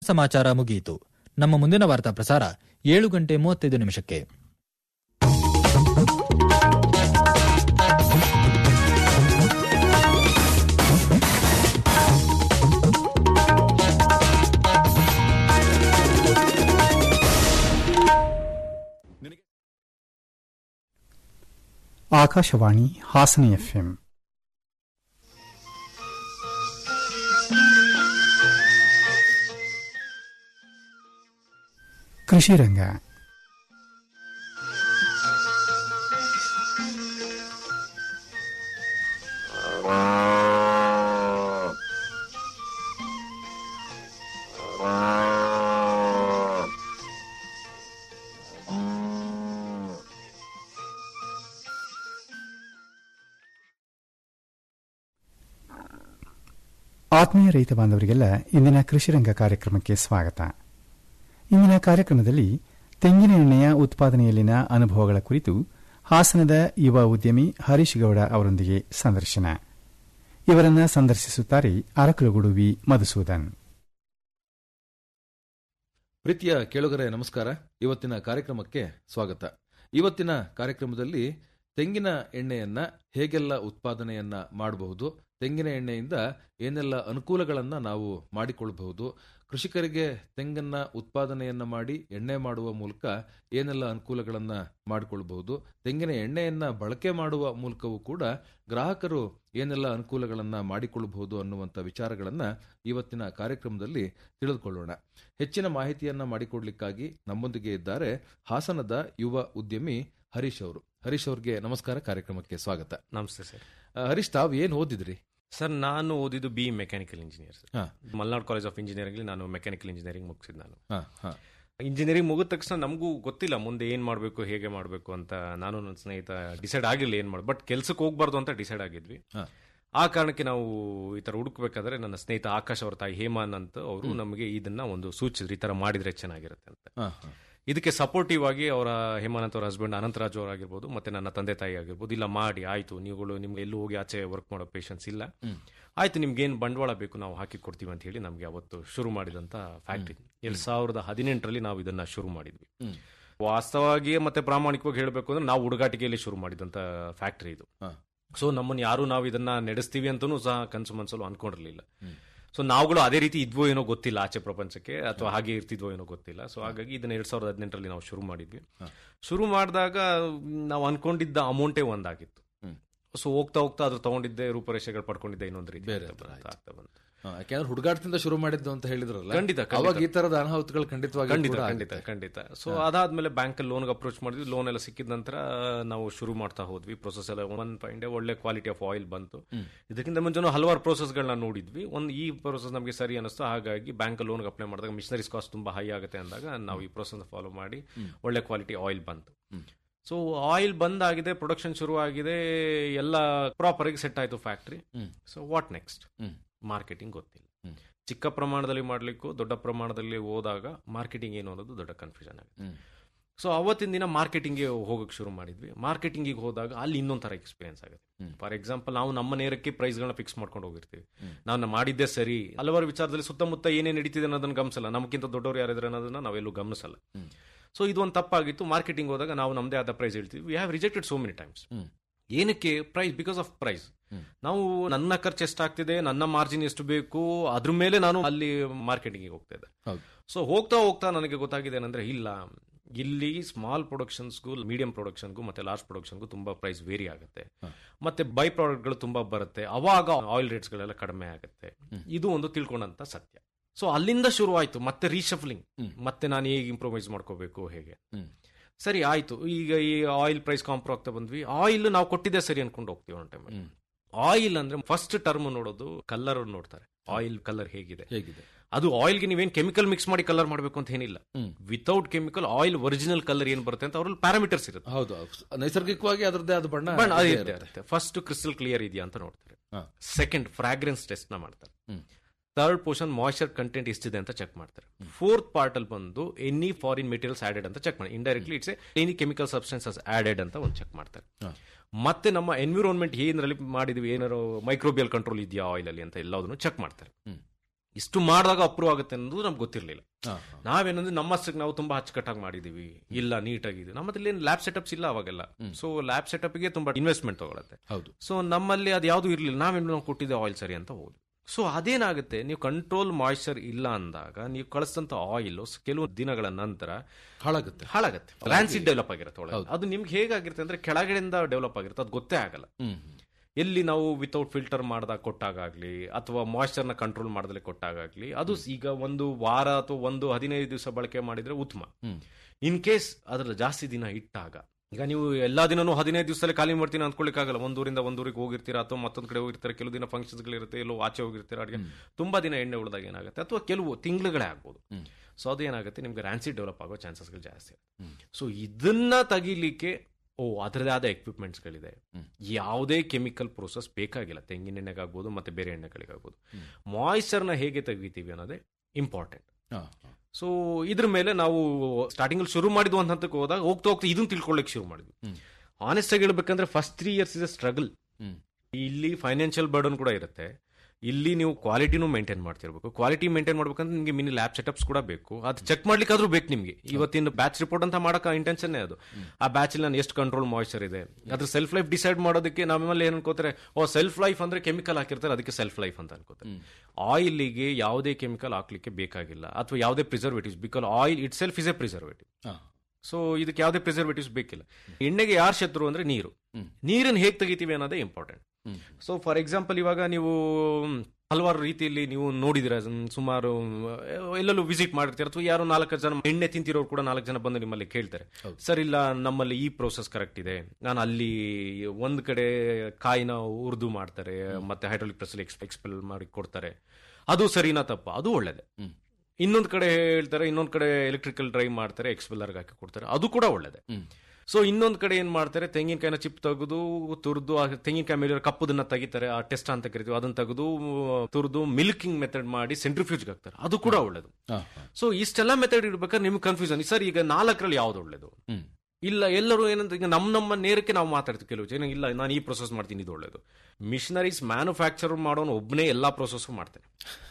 ಸಮಾಚಾರ ಮುಗಿಯಿತು ನಮ್ಮ ಮುಂದಿನ ವಾರ್ತಾ ಪ್ರಸಾರ ಏಳು ಗಂಟೆ ಮೂವತ್ತೈದು ನಿಮಿಷಕ್ಕೆ ಆಕಾಶವಾಣಿ ಹಾಸನ ಎಫ್ಎಂ ಕೃಷಿ ರಂಗ ಆತ್ಮೀಯ ರೈತ ಬಾಂಧವರಿಗೆಲ್ಲ ಇಂದಿನ ಕೃಷಿ ರಂಗ ಕಾರ್ಯಕ್ರಮಕ್ಕೆ ಸ್ವಾಗತ ಇಂದಿನ ಕಾರ್ಯಕ್ರಮದಲ್ಲಿ ತೆಂಗಿನ ಎಣ್ಣೆಯ ಉತ್ಪಾದನೆಯಲ್ಲಿನ ಅನುಭವಗಳ ಕುರಿತು ಹಾಸನದ ಯುವ ಉದ್ಯಮಿ ಹರೀಶ್ ಗೌಡ ಅವರೊಂದಿಗೆ ಸಂದರ್ಶನ ಇವರನ್ನ ಸಂದರ್ಶಿಸುತ್ತಾರೆ ಅರಕಲಗೂಡು ವಿ ಮಧುಸೂದನ್ ಪ್ರೀತಿಯ ಕೇಳುಗರೆ ನಮಸ್ಕಾರ ಇವತ್ತಿನ ಕಾರ್ಯಕ್ರಮಕ್ಕೆ ಸ್ವಾಗತ ಇವತ್ತಿನ ಕಾರ್ಯಕ್ರಮದಲ್ಲಿ ತೆಂಗಿನ ಎಣ್ಣೆಯನ್ನ ಹೇಗೆಲ್ಲ ಉತ್ಪಾದನೆಯನ್ನ ಮಾಡಬಹುದು ತೆಂಗಿನ ಎಣ್ಣೆಯಿಂದ ಏನೆಲ್ಲ ಅನುಕೂಲಗಳನ್ನ ನಾವು ಮಾಡಿಕೊಳ್ಳಬಹುದು ಕೃಷಿಕರಿಗೆ ತೆಂಗನ್ನ ಉತ್ಪಾದನೆಯನ್ನ ಮಾಡಿ ಎಣ್ಣೆ ಮಾಡುವ ಮೂಲಕ ಏನೆಲ್ಲ ಅನುಕೂಲಗಳನ್ನ ಮಾಡಿಕೊಳ್ಳಬಹುದು ತೆಂಗಿನ ಎಣ್ಣೆಯನ್ನ ಬಳಕೆ ಮಾಡುವ ಮೂಲಕವೂ ಕೂಡ ಗ್ರಾಹಕರು ಏನೆಲ್ಲ ಅನುಕೂಲಗಳನ್ನ ಮಾಡಿಕೊಳ್ಳಬಹುದು ಅನ್ನುವಂಥ ವಿಚಾರಗಳನ್ನ ಇವತ್ತಿನ ಕಾರ್ಯಕ್ರಮದಲ್ಲಿ ತಿಳಿದುಕೊಳ್ಳೋಣ ಹೆಚ್ಚಿನ ಮಾಹಿತಿಯನ್ನ ಮಾಡಿಕೊಡ್ಲಿಕ್ಕಾಗಿ ನಮ್ಮೊಂದಿಗೆ ಇದ್ದಾರೆ ಹಾಸನದ ಯುವ ಉದ್ಯಮಿ ಹರೀಶ್ ಅವರು ಹರೀಶ್ ಅವ್ರಿಗೆ ನಮಸ್ಕಾರ ಕಾರ್ಯಕ್ರಮಕ್ಕೆ ಸ್ವಾಗತ ನಮಸ್ತೆ ಸರ್ ಆ, ಹರೀಶ್ ತಾವು ಏನ್ ಓದಿದ್ರಿ ಸರ್ ನಾನು ಓದಿದ್ದು ಬಿ ಮೆಕ್ಯಾನಿಕಲ್ ಇಂಜಿನಿಯರ್ ಹಾ. ಮಲ್ನಾಡ್ ಕಾಲೇಜ್ ಆಫ್ ಇಂಜಿನಿಯರಿಂಗ್ ನಾನು ಮೆಕ್ಯಾನಿಕಲ್ ಇಂಜಿನಿಯರಿಂಗ್ ಮುಗಿಸಿದ್ದು ನಾನು ಹಾ, ಹಾ. ಇಂಜಿನಿಯರಿಂಗ್ ಮುಗಿದ ತಕ್ಷಣ ನಮಗೂ ಗೊತ್ತಿಲ್ಲ ಮುಂದೆ ಏನ್ ಮಾಡಬೇಕು ಹೇಗೆ ಮಾಡಬೇಕು ಅಂತ ನಾನು ನನ್ನ ಸ್ನೇಹಿತ ಡಿಸೈಡ್ ಆಗಿಲ್ಲ ಏನ್ ಮಾಡಿ ಬಟ್ ಕೆಲ್ಸಕ್ಕೆ ಹೋಗ್ಬಾರ್ದು ಅಂತ ಡಿಸೈಡ್ ಆಗಿದ್ವಿ ಹಾ. ಆ ಕಾರಣಕ್ಕೆ ನಾವು ಈ ತರ ಹುಡುಕ್ಬೇಕಾದ್ರೆ ನನ್ನ ಸ್ನೇಹಿತ ಆಕಾಶ್ ಅವ್ರ ತಾಯಿ ಹೇಮಾನ್ ಅಂತ ಅವರು ನಮಗೆ ಇದನ್ನ ಒಂದು ಸೂಚಿಸಿದ್ರು ಈ ತರ ಮಾಡಿದ್ರೆ ಚೆನ್ನಾಗಿರುತ್ತೆ ಅಂತ ಹಾ, ಹಾ. ಇದಕ್ಕೆ ಸಪೋರ್ಟಿವ್ ಆಗಿ ಅವರ ಹೇಮಾನಂತ್ ಅವರ ಹಸ್ಬೆಂಡ್ ಅನಂತರಾಜ್ ಅವರು ಆಗಿರ್ಬೋದು ಮತ್ತೆ ನನ್ನ ತಂದೆ ತಾಯಿ ಆಗಿರ್ಬೋದು ಇಲ್ಲ ಮಾಡಿ ಆಯ್ತು ನೀವುಗಳು ನಿಮ್ಗೆ ಎಲ್ಲೂ ಹೋಗಿ ಆಚೆ ವರ್ಕ್ ಮಾಡೋ ಪೇಷನ್ಸ್ ಇಲ್ಲ ಆಯ್ತು ನಿಮ್ಗೆ ಏನು ಬಂಡವಾಳ ಬೇಕು ನಾವು ಹಾಕಿ ಕೊಡ್ತೀವಿ ಅಂತ ಹೇಳಿ ನಮಗೆ ಅವತ್ತು ಶುರು ಮಾಡಿದಂತ ಫ್ಯಾಕ್ಟ್ರಿ ಎರಡ್ ಸಾವಿರದ ಹದಿನೆಂಟರಲ್ಲಿ ನಾವು ಇದನ್ನ ಶುರು ಮಾಡಿದ್ವಿ ಹ್ಮ್. ವಾಸ್ತವವಾಗಿ ಮತ್ತೆ ಪ್ರಾಮಾಣಿಕವಾಗಿ ಹೇಳಬೇಕು ಅಂದ್ರೆ ನಾವು ಹುಡುಗಾಟಿಕೆಯಲ್ಲಿ ಶುರು ಮಾಡಿದಂತ ಫ್ಯಾಕ್ಟ್ರಿ ಇದು ಹಾ. ಸೊ ನಮ್ಮನ್ನು ಯಾರು ನಾವು ಇದನ್ನ ನಡೆಸ್ತೀವಿ ಅಂತಲೂ ಸಹ ಕನ್ಸು ಮನ್ಸಲ್ಲೂ ಅನ್ಕೊಂಡಿರ್ಲಿಲ್ಲ ಸೊ ನಾವುಗಳು ಅದೇ ರೀತಿ ಇದ್ವೋ ಏನೋ ಗೊತ್ತಿಲ್ಲ ಆಚೆ ಪ್ರಪಂಚಕ್ಕೆ ಅಥವಾ ಹಾಗೆ ಇರ್ತಿದ್ವೋ ಏನೋ ಗೊತ್ತಿಲ್ಲ ಸೊ ಹಾಗಾಗಿ ಇದನ್ನ ಎರಡ್ ಸಾವಿರದ ಹದಿನೆಂಟರಲ್ಲಿ ನಾವು ಶುರು ಮಾಡಿದ್ವಿ ಶುರು ಮಾಡಿದಾಗ ನಾವು ಅನ್ಕೊಂಡಿದ್ದ ಅಮೌಂಟೇ ಒಂದಾಗಿತ್ತು ಹ್ಮ್. ಸೊ ಹೋಗ್ತಾ ಹೋಗ್ತಾ ಅದ್ರ ತಗೊಂಡಿದ್ದೆ ರೂಪರೇಷೆಗಳು ಪಡ್ಕೊಂಡಿದ್ದೆ ಇನ್ನೊಂದು ರೀತಿ ಬೇರೆ ಆಗ್ತಾ ಬಂತು, ಆಗ್ತಾ ಬಂತು ಹಾ, ಯಾಕೆಂದ್ರೆ ಹುಡುಗಾಟದಿಂದ ಶುರು ಮಾಡಿದ್ದು ಅಂತ ಹೇಳಿದ್ರಲ್ಲ ಖಂಡಿತ, ಖಂಡಿತ. ಅವಾಗ ಈ ತರದ ಅನಾಹುತಗಳು ಖಂಡಿತವಾಗಿ ಖಂಡಿತ ಕೂಡ ಖಂಡಿತ ಆಗುತ್ತೆ. ಖಂಡಿತ ಸೊ ಅದಾದ್ಮೇಲೆ ಬ್ಯಾಂಕ್ ಅಲ್ಲಿ ಲೋನ್ಗೆ ಅಪ್ರೋಚ್ ಮಾಡಿದ್ವಿ ಲೋನ್ ಎಲ್ಲ ಸಿಕ್ಕಿದ ನಂತರ ನಾವು ಶುರು ಮಾಡ್ತಾ ಹೋದ್ವಿ ಪ್ರೊಸೆಸ್ ಎಲ್ಲ ಒನ್ ಪಾಯಿಂಟ್ ಒಳ್ಳೆ ಕ್ವಾಲಿಟಿ ಆಫ್ ಆಯಿಲ್ ಬಂತು ಇದಕ್ಕಿಂತ ಮುಂಚೆ ಹಲವಾರು ಗಳನ್ನ ನೋಡಿದ್ವಿ ಒಂದು ಈ ಪ್ರೊಸೆಸ್ ನಮಗೆ ಸರಿ ಅನಿಸ್ತು ಹಾಗಾಗಿ ಬ್ಯಾಂಕ್ ಲೋನ್ಗೆ ಅಪ್ಲೈ ಮಾಡಿದಾಗ ಮಿಷನರೀಸ್ ಕಾಸ್ಟ್ ತುಂಬಾ ಹೈ ಆಗುತ್ತೆ ಅಂದಾಗ ನಾವು ಈ ಪ್ರೊಸೆಸ್ ಫಾಲೋ ಮಾಡಿ ಒಳ್ಳೆ ಕ್ವಾಲಿಟಿ ಆಯಿಲ್ ಬಂತು ಸೊ ಆಯಿಲ್ ಬಂದಾಗಿದೆ ಪ್ರೊಡಕ್ಷನ್ ಶುರು ಆಗಿದೆ ಎಲ್ಲ ಪ್ರಾಪರ್ ಆಗಿ ಸೆಟ್ ಆಯ್ತು ಫ್ಯಾಕ್ಟ್ರಿ ಹ್ಮ್. ಸೊ ವಾಟ್ ನೆಕ್ಸ್ಟ್ ಹ್ಮ್. ಮಾರ್ಕೆಟಿಂಗ್ ಗೊತ್ತಿಲ್ಲ ಹ್ಮ್. ಚಿಕ್ಕ ಪ್ರಮಾಣದಲ್ಲಿ ಮಾಡ್ಲಿಕ್ಕೂ ದೊಡ್ಡ ಪ್ರಮಾಣದಲ್ಲಿ ಹೋದಾಗ ಮಾರ್ಕೆಟಿಂಗ್ ಏನು ಅನ್ನೋದು ದೊಡ್ಡ ಕನ್ಫ್ಯೂಷನ್ ಆಗುತ್ತೆ ಹ್ಮ್. ಸೊ ಅವತ್ತಿನ ದಿನ ಮಾರ್ಕೆಟಿಂಗ್ಗೆ ಹೋಗಕ್ಕೆ ಶುರು ಮಾಡಿದ್ವಿ ಮಾರ್ಕೆಟಿಂಗಿಗೆ ಹೋದಾಗ ಅಲ್ಲಿ ಇನ್ನೊಂದು ಥರ ಎಕ್ಸ್ಪೀರಿಯನ್ಸ್ ಆಗುತ್ತೆ ಹ್ಮ್. ಫಾರ್ ಎಕ್ಸಾಂಪಲ್ ನಾವು ನಮ್ಮ ನೇರಕ್ಕೆ ಪ್ರೈಸ್ಗಳನ್ನ ಫಿಕ್ಸ್ ಮಾಡ್ಕೊಂಡು ಹೋಗಿರ್ತೀವಿ ಹ್ಮ್. ನಾನು ಮಾಡಿದ್ದೆ ಸರಿ ಹಲವಾರು ವಿಚಾರದಲ್ಲಿ ಸುತ್ತಮುತ್ತ ಏನೇನು ನಡೀತಿದೆ ಅನ್ನೋದನ್ನ ಗಮನಿಸಲ್ಲ ನಮಗಿಂತ ದೊಡ್ಡವರು ಯಾರಿದ್ರೆ ಅನ್ನೋದನ್ನ ನಾವೆಲ್ಲೂ ಗಮನಿಸಲ್ಲ ಹ್ಮ್. ಸೊ ಇದು ಒಂದು ತಪ್ಪಾಗಿತ್ತು ಮಾರ್ಕೆಟಿಂಗ್ ಹೋದಾಗ ನಾವು ನಮ್ಮದೇ ಆದ ಪ್ರೈಸ್ ಹೇಳ್ತೀವಿ we have rejected so many times hmm. ಏನಕ್ಕೆ price because of price hmm. ನಾವು ನನ್ನ ಖರ್ಚು ಎಷ್ಟಾಗ್ತಿದೆ ನನ್ನ ಮಾರ್ಜಿನ್ ಎಷ್ಟು ಬೇಕು ಅದ್ರ ಮೇಲೆ ನಾನು ಅಲ್ಲಿ ಮಾರ್ಕೆಟಿಂಗ್ ಹೋಗ್ತಾ ಇದ್ದೆ ಹೌದು. ಸೊ ಹೋಗ್ತಾ ಹೋಗ್ತಾ ನನಗೆ ಗೊತ್ತಾಗಿದೆ ಏನಂದ್ರೆ ಇಲ್ಲ ಇಲ್ಲಿ ಸ್ಮಾಲ್ ಪ್ರೊಡಕ್ಷನ್ಸ್ಗೂ ಮೀಡಿಯಂ ಪ್ರೊಡಕ್ಷನ್ಗೂ ಮತ್ತೆ ಲಾರ್ಜ್ ಪ್ರೊಡಕ್ಷನ್ಗೂ ತುಂಬಾ ಪ್ರೈಸ್ ವೇರಿ ಆಗುತ್ತೆ ಹ. ಮತ್ತೆ ಬೈ ಪ್ರಾಡಕ್ಟ್ಗಳು ತುಂಬಾ ಬರುತ್ತೆ ಅವಾಗ ಆಯಿಲ್ ರೇಟ್ಸ್ಗಳೆಲ್ಲ ಕಡಿಮೆ ಆಗುತ್ತೆ ಇದು ಒಂದು ತಿಳ್ಕೊಂಡಂತ ಸತ್ಯ ಸೊ ಅಲ್ಲಿಂದ ಶುರು ಆಯ್ತು ಮತ್ತೆ ರೀಶಫ್ಲಿಂಗ್ ಹ್ಮ್. ಮತ್ತೆ ನಾನು ಹೇಗೆ ಇಂಪ್ರೂವೈಸ್ ಮಾಡ್ಕೋಬೇಕು ಹೇಗೆ ಹ್ಮ್. ಸರಿ ಆಯ್ತು ಈಗ ಈ ಆಯಿಲ್ ಪ್ರೈಸ್ ಕಾಂಪ್ರೋ ಆಗ್ತಾ ಬಂದ್ವಿ ಆಯಿಲ್ ನಾವು ಕೊಟ್ಟಿದ್ದೆ ಸರಿ ಅನ್ಕೊಂಡು ಹೋಗ್ತೀವಿ ಒಂದು ಟೈಮ್ ಹ್ಮ್. ಆಯಿಲ್ ಅಂದ್ರೆ ಫಸ್ಟ್ ಟರ್ಮ್ ನೋಡೋದು ಕಲರ್ ನೋಡ್ತಾರೆ ಆಯಿಲ್ ಕಲರ್ ಹೇಗಿದೆ ಹೇಗಿದೆ ಅದು ಆಯಿಲ್ಗೆ ನೀವೇನ್ ಕೆಮಿಕಲ್ ಮಿಕ್ಸ್ ಮಾಡಿ ಕಲರ್ ಮಾಡಬೇಕು ಅಂತ ಏನಿಲ್ಲ ಹ್ಮ್. Without chemical oil original colour ಏನ್ ಬರುತ್ತೆ ಅಂತ ಅವ್ರಲ್ಲಿ ಪ್ಯಾರಾಮೀಟರ್ಸ್ ಇರುತ್ತೆ ಹೌದು ನೈಸರ್ಗಿಕವಾಗಿ ಅದರದ್ದೇ ಆದ ಬಣ್ಣ ಬಣ್ಣ ಅದು ಇದ್ದೇ ಇದ್ದೇ ಇರುತ್ತೆ. ಇರುತ್ತೆ ಫಸ್ಟ್ ಕ್ರಿಸ್ಟಲ್ ಕ್ಲಿಯರ್ ಇದೆಯಾ ಅಂತ ನೋಡ್ತಾರೆ ಹಾ. ಸೆಕೆಂಡ್ ಫ್ರಾಗ್ರೆನ್ಸ್ ಟೆಸ್ಟ್ ನ ಮಾಡ್ತಾರೆ ಹ್ಮ್. ಥರ್ಡ್ ಪೋರ್ಷನ್ ಮಾಯ್ಚರ್ ಕಂಟೆಂಟ್ ಎಷ್ಟಿದೆ ಅಂತ ಚೆಕ್ ಮಾಡ್ತಾರೆ ಫೋರ್ತ್ ಪಾರ್ಟ್ ಅಲ್ಲಿ ಬಂದು ಎನಿ ಫಾರಿನ್ ಮೆಟೀರಿಯಲ್ಸ್ ಆಡೆಡ್ ಅಂತ ಚೆಕ್ ಮಾಡಿ indirectly it's any chemical substances added ಅಂತ ಒಂದು ಚೆಕ್ ಮಾಡ್ತಾರೆ ಹಾ. ಮತ್ತೆ ನಮ್ಮ ಎನ್ವಿರಾನ್ಮೆಂಟ್ ಏನರಲ್ಲಿ ಮಾಡಿದ್ವಿ ಏನಾರು ಮೈಕ್ರೋಬಿಯಲ್ ಕಂಟ್ರೋಲ್ ಇದೆಯಾ ಆಯಿಲ್ ಅಲ್ಲಿ ಅಂತ ಎಲ್ಲದನ್ನು ಚೆಕ್ ಮಾಡ್ತಾರೆ ಹ್ಮ್. ಇಷ್ಟು ಮಾಡಿದಾಗ ಅಪ್ರೂವ್ ಆಗುತ್ತೆ ಅನ್ನೋದು ನಮ್ಗೆ ಗೊತ್ತಿರಲಿಲ್ಲ ಹಾ, ಹಾ. ನಾವೇನಂದ್ರೆ ನಮ್ಮಷ್ಟಕ್ಕೆ ನಾವು ತುಂಬಾ ಅಚ್ಚುಕಟ್ಟಾಗಿ ಮಾಡಿದೀವಿ ಇಲ್ಲ ನೀಟಾಗಿದೆ ನಮ್ಮಲ್ಲಿ ಏನು ಲ್ಯಾಬ್ ಸೆಟಪ್ಸ್ ಇಲ್ಲ ಅವಾಗೆಲ್ಲ ಸೊ ಲ್ಯಾಬ್ ಸೆಟಪ್ಗೆ ತುಂಬಾ ಇನ್ವೆಸ್ಟ್ಮೆಂಟ್ ತಗೊಳುತ್ತೆ ಹೌದು ಸೊ ನಮ್ಮಲ್ಲಿ ಅದು ಯಾವುದು ಇರಲಿಲ್ಲ ನಾವೇನು ನಾವು ಕೊಟ್ಟಿದ್ದೆ ಆಯಿಲ್ ಸರಿ ಅಂತ ಹೋದ್ವಿ ಸೊ ಅದೇನಾಗುತ್ತೆ ನೀವು ಕಂಟ್ರೋಲ್ ಮಾಯಿಶ್ಚರ್ ಇಲ್ಲ ಅಂದಾಗ ನೀವು ಕಳಿಸಿದಂತ ಆಯಿಲ್ ಕೆಲವು ದಿನಗಳ ನಂತರ ಹಾಳಾಗುತ್ತೆ ಹಾಳಾಗುತ್ತೆ ರ್ಯಾನ್ಸಿಡ್ ಡೆವಲಪ್ ಆಗಿರುತ್ತೆ ಒಳಗೆ ಅದು ನಿಮ್ಗೆ ಹೇಗಾಗಿರುತ್ತೆ ಅಂದ್ರೆ ಕೆಳಗಡೆಯಿಂದ ಡೆವಲಪ್ ಆಗಿರುತ್ತೆ ಅದು ಗೊತ್ತೇ ಆಗಲ್ಲ ಹ್ಮ್ ಹ್ಮ್. ಎಲ್ಲಿ ನಾವು ವಿತೌಟ್ ಫಿಲ್ಟರ್ ಮಾಡಿದಾಗ ಕೊಟ್ಟಾಗಲಿ ಅಥವಾ ಮಾಯಿಶ್ಚರ್ನ ಕಂಟ್ರೋಲ್ ಮಾಡದಲ್ಲೇ ಕೊಟ್ಟಾಗಲಿ ಅದು ಈಗ ಒಂದು ವಾರ ಅಥವಾ ಒಂದು ಹದಿನೈದು ದಿವಸ ಬಳಕೆ ಮಾಡಿದ್ರೆ ಉತ್ತಮ ಹ್ಮ್. ಇನ್ ಕೇಸ್ ಅದ್ರ ಜಾಸ್ತಿ ದಿನ ಇಟ್ಟಾಗ ಈಗ ನೀವು ಎಲ್ಲಾ ದಿನನೂ ಹದಿನೈದು ದಿವಸದಲ್ಲಿ ಖಾಲಿ ಮಾಡ್ತೀನಿ ಅಂದ್ಕೊಳ್ಳಿಕ್ಕಾಗಲ್ಲ ಒಂದೂರಿಂದ ಒಂದೂರಿಗೆ ಹೋಗಿರ್ತೀರಾ ಅಥವಾ ಮತ್ತೊಂದು ಕಡೆ ಹೋಗಿರ್ತಾರೆ ಕೆಲವು ದಿನ ಫಂಕ್ಷನ್ಸ್ಗಳಿರುತ್ತೆ ಎಲ್ಲೋ ಆಚೆ ಹೋಗಿರ್ತೀರಾ ಅಡುಗೆ ತುಂಬಾ ದಿನ ಎಣ್ಣೆ ಉಳಿದಾಗ ಏನಾಗುತ್ತೆ ಅಥವಾ ಕೆಲವು ತಿಂಗಳುಗಳೇ ಆಗ್ಬೋದು ಹ್ಮ್. ಸೊ ಅದು ಏನಾಗುತ್ತೆ ನಿಮ್ಗೆ ರ್ಯಾನ್ಸಿ ಡೆವಲಪ್ ಆಗೋ ಚಾನ್ಸಸ್ಗಳು ಜಾಸ್ತಿ ಹ್ಮ್. ಸೊ ಇದನ್ನ ತೆಗಿಲಿಕ್ಕೆ ಓ ಅದರದೇ ಆದ ಎಕ್ವಿಪ್ಮೆಂಟ್ಸ್ಗಳಿದೆ ಹ್ಮ್. ಯಾವುದೇ ಕೆಮಿಕಲ್ ಪ್ರೋಸೆಸ್ ಬೇಕಾಗಿಲ್ಲ ತೆಂಗಿನ ಎಣ್ಣೆಗಾಗ್ಬೋದು ಮತ್ತೆ ಬೇರೆ ಎಣ್ಣೆಗಳಿಗಾಗ್ಬೋದು ಮಾಯಿಶ್ಚರ್ನ ಹೇಗೆ ತೆಗಿತೀವಿ ಅನ್ನೋದೇ ಇಂಪಾರ್ಟೆಂಟ್ ಹಾ, ಹಾ. ಸೊ ಇದ್ರ ಮೇಲೆ ನಾವು ಸ್ಟಾರ್ಟಿಂಗ್ ಅಲ್ಲಿ ಶುರು ಮಾಡಿದ್ವು ಒಂದು ಹಂತಕ್ಕೆ ಹೋದಾಗ ಹೋಗ್ತಾ ಹೋಗ್ತಾ ಇದನ್ನ ತಿಳ್ಕೊಳ್ಳಿಕ್ಕೆ ಶುರು ಮಾಡಿದ್ವಿ ಹ್ಮ್. ಆನೆಸ್ಟ್ ಆಗಿ ಹೇಳ್ಬೇಕಂದ್ರೆ first three years is a struggle hmm. ಇಲ್ಲಿ ಫೈನಾನ್ಷಿಯಲ್ ಬರ್ಡನ್ ಕೂಡ ಇರುತ್ತೆ ಇಲ್ಲಿ ನೀವು ಕ್ವಾಲಿಟಿನೂ ಮೇಂಟೈನ್ ಮಾಡ್ತಿರ್ಬೇಕು ಕ್ವಾಲಿಟಿ ಮೇಂಟೈನ್ ಮಾಡ್ಬೇಕಂದ್ರೆ ನಿಮಗೆ ಮಿನಿ ಲ್ಯಾಬ್ ಸೆಟಪ್ಸ್ ಕೂಡ ಬೇಕು ಅದು ಚೆಕ್ ಮಾಡ್ಲಿಕ್ಕಾದ್ರೂ ಬೇಕು ನಿಮಗೆ ಇವತ್ತಿನ ಬ್ಯಾಚ್ ರಿಪೋರ್ಟ್ ಅಂತ ಮಾಡಕ್ಕೆ ಇಂಟೆನ್ಷನ್ ಅದು ಆ ಬ್ಯಾಚ್ ನಾನು ಎಷ್ಟು ಕಂಟ್ರೋಲ್ ಮಾಯಿಶ್ಚರ್ ಇದೆ ಅದ್ರ ಸೆಲ್ಫ್ ಲೈಫ್ ಡಿಸೈಡ್ ಮಾಡೋದಕ್ಕೆ ನಾವೆಲ್ಲ ಏನ್ ಅನ್ಕೋತಾರೆ ಓ ಸೆಲ್ಫ್ ಲೈಫ್ ಅಂದ್ರೆ ಕೆಮಿಕಲ್ ಹಾಕಿರ್ತಾರೆ ಅದಕ್ಕೆ ಸೆಲ್ಫ್ ಲೈಫ್ ಅಂತ ಅನ್ಕೋತಾರೆ ಆಯಿಲ್ಗೆ ಯಾವುದೇ ಕೆಮಿಕಲ್ ಹಾಕ್ಲಿಕ್ಕೆ ಬೇಕಾಗಿಲ್ಲ ಅಥವಾ ಯಾವುದೇ preservatives because oil itself is a preservative ಹಾ. ಸೊ ಇದಕ್ಕೆ ಯಾವುದೇ ಪ್ರಿಸರ್ವೇಟಿವ್ಸ್ ಬೇಕಿಲ್ಲ ಎಣ್ಣೆಗೆ ಯಾರು ಶತ್ರು ಅಂದ್ರೆ ನೀರು ನೀರನ್ನು ಹೇಗೆ ತೆಗಿತೀವಿ ಅನ್ನೋದೇ important hmm. So for example ಇವಾಗ ನೀವು ಹಲವಾರು ರೀತಿಯಲ್ಲಿ ನೀವು ನೋಡಿದಿರ ಸುಮಾರು ಎಲ್ಲೆಲ್ಲೂ ವಿಸಿಟ್ ಮಾಡಿರ್ತೀರ ಅಥವಾ ಯಾರೋ ನಾಲ್ಕು ಜನ ಎಣ್ಣೆ ತಿಂತಿರೋರು ಕೂಡ ನಾಲ್ಕು ಜನ ಬಂದು ನಿಮ್ಮಲ್ಲಿ ಕೇಳ್ತಾರೆ ಸರ್ ಇಲ್ಲ ನಮ್ಮಲ್ಲಿ ಈ ಪ್ರೋಸೆಸ್ ಕರೆಕ್ಟ್ ಇದೆ ನಾನು ಅಲ್ಲಿ ಒಂದ್ ಕಡೆ ಕಾಯಿನ ಉರ್ದು ಮಾಡ್ತಾರೆ ಮತ್ತೆ ಹೈಡ್ರೋಲಿಕ್ ಪ್ರೆಸ್ ಎಕ್ಸ್ಪೆಲ್ ಮಾಡಿ ಕೊಡ್ತಾರೆ ಅದು ಸರಿನಾ ತಪ್ಪ ಅದು ಒಳ್ಳೇದೆ ಹ್ಮ್. ಇನ್ನೊಂದ್ ಕಡೆ ಹೇಳ್ತಾರೆ ಇನ್ನೊಂದ್ ಕಡೆ ಎಲೆಕ್ಟ್ರಿಕಲ್ ಡ್ರೈವ್ ಮಾಡ್ತಾರೆ ಎಕ್ಸ್ಪೆಲ್ಲರ್ಗೆ ಹಾಕಿ ಕೊಡ್ತಾರೆ ಅದು ಕೂಡ ಒಳ್ಳೇದೆ ಹ್ಮ್. ಸೊ ಇನ್ನೊಂದ್ ಕಡೆ ಏನ್ ಮಾಡ್ತಾರೆ ತೆಂಗಿನಕಾಯಿನ ಚಿಪ್ ತೆಗೆದು ತುರ್ದು ಆ ತೆಂಗಿನಕಾಯಿ ಮೇಲೆ ಕಪ್ಪದನ್ನ ತೆಗಿತಾರೆ ಆ ಟೆಸ್ಟ್ ಅಂತ ಕರಿತೀವಿ ಅದನ್ನ ತೆಗೆದು ತುರ್ದು ಮಿಲ್ಕಿಂಗ್ ಮೆಥಡ್ ಮಾಡಿ ಸೆಂಟ್ರಿಫ್ಯೂಜ್ಗೆ ಹಾಕ್ತಾರೆ ಅದು ಕೂಡ ಒಳ್ಳೇದು ಹಾ, ಹಾ. ಸೊ ಇಷ್ಟೆಲ್ಲ ಮೆಥಡ್ ಇರ್ಬೇಕಾದ್ರೆ ನಿಮ್ಗೆ ಕನ್ಫ್ಯೂಷನ್ ಸರ್ ಈಗ ನಾಲ್ಕರಲ್ಲಿ ಯಾವ್ದು ಒಳ್ಳೇದು ಹ್ಮ್. ಇಲ್ಲ ಎಲ್ಲರೂ ಏನಂತ ಈಗ ನಮ್ಮ ನಮ್ಮ ನೇರಕ್ಕೆ ನಾವು ಮಾತಾಡ್ತೀವಿ ಕೆಲವು ಜನ ಇಲ್ಲ ನಾನು ಈ ಪ್ರೊಸೆಸ್ ಮಾಡ್ತೀನಿ ಇದು ಒಳ್ಳೇದು ಮಿಷನರೀಸ್ ಮ್ಯಾನುಫ್ಯಾಕ್ಚರ್ ಮಾಡೋನು ಒಬ್ಬನೇ ಎಲ್ಲಾ ಪ್ರೊಸೆಸ್ ಮಾಡ್ತಾನೆ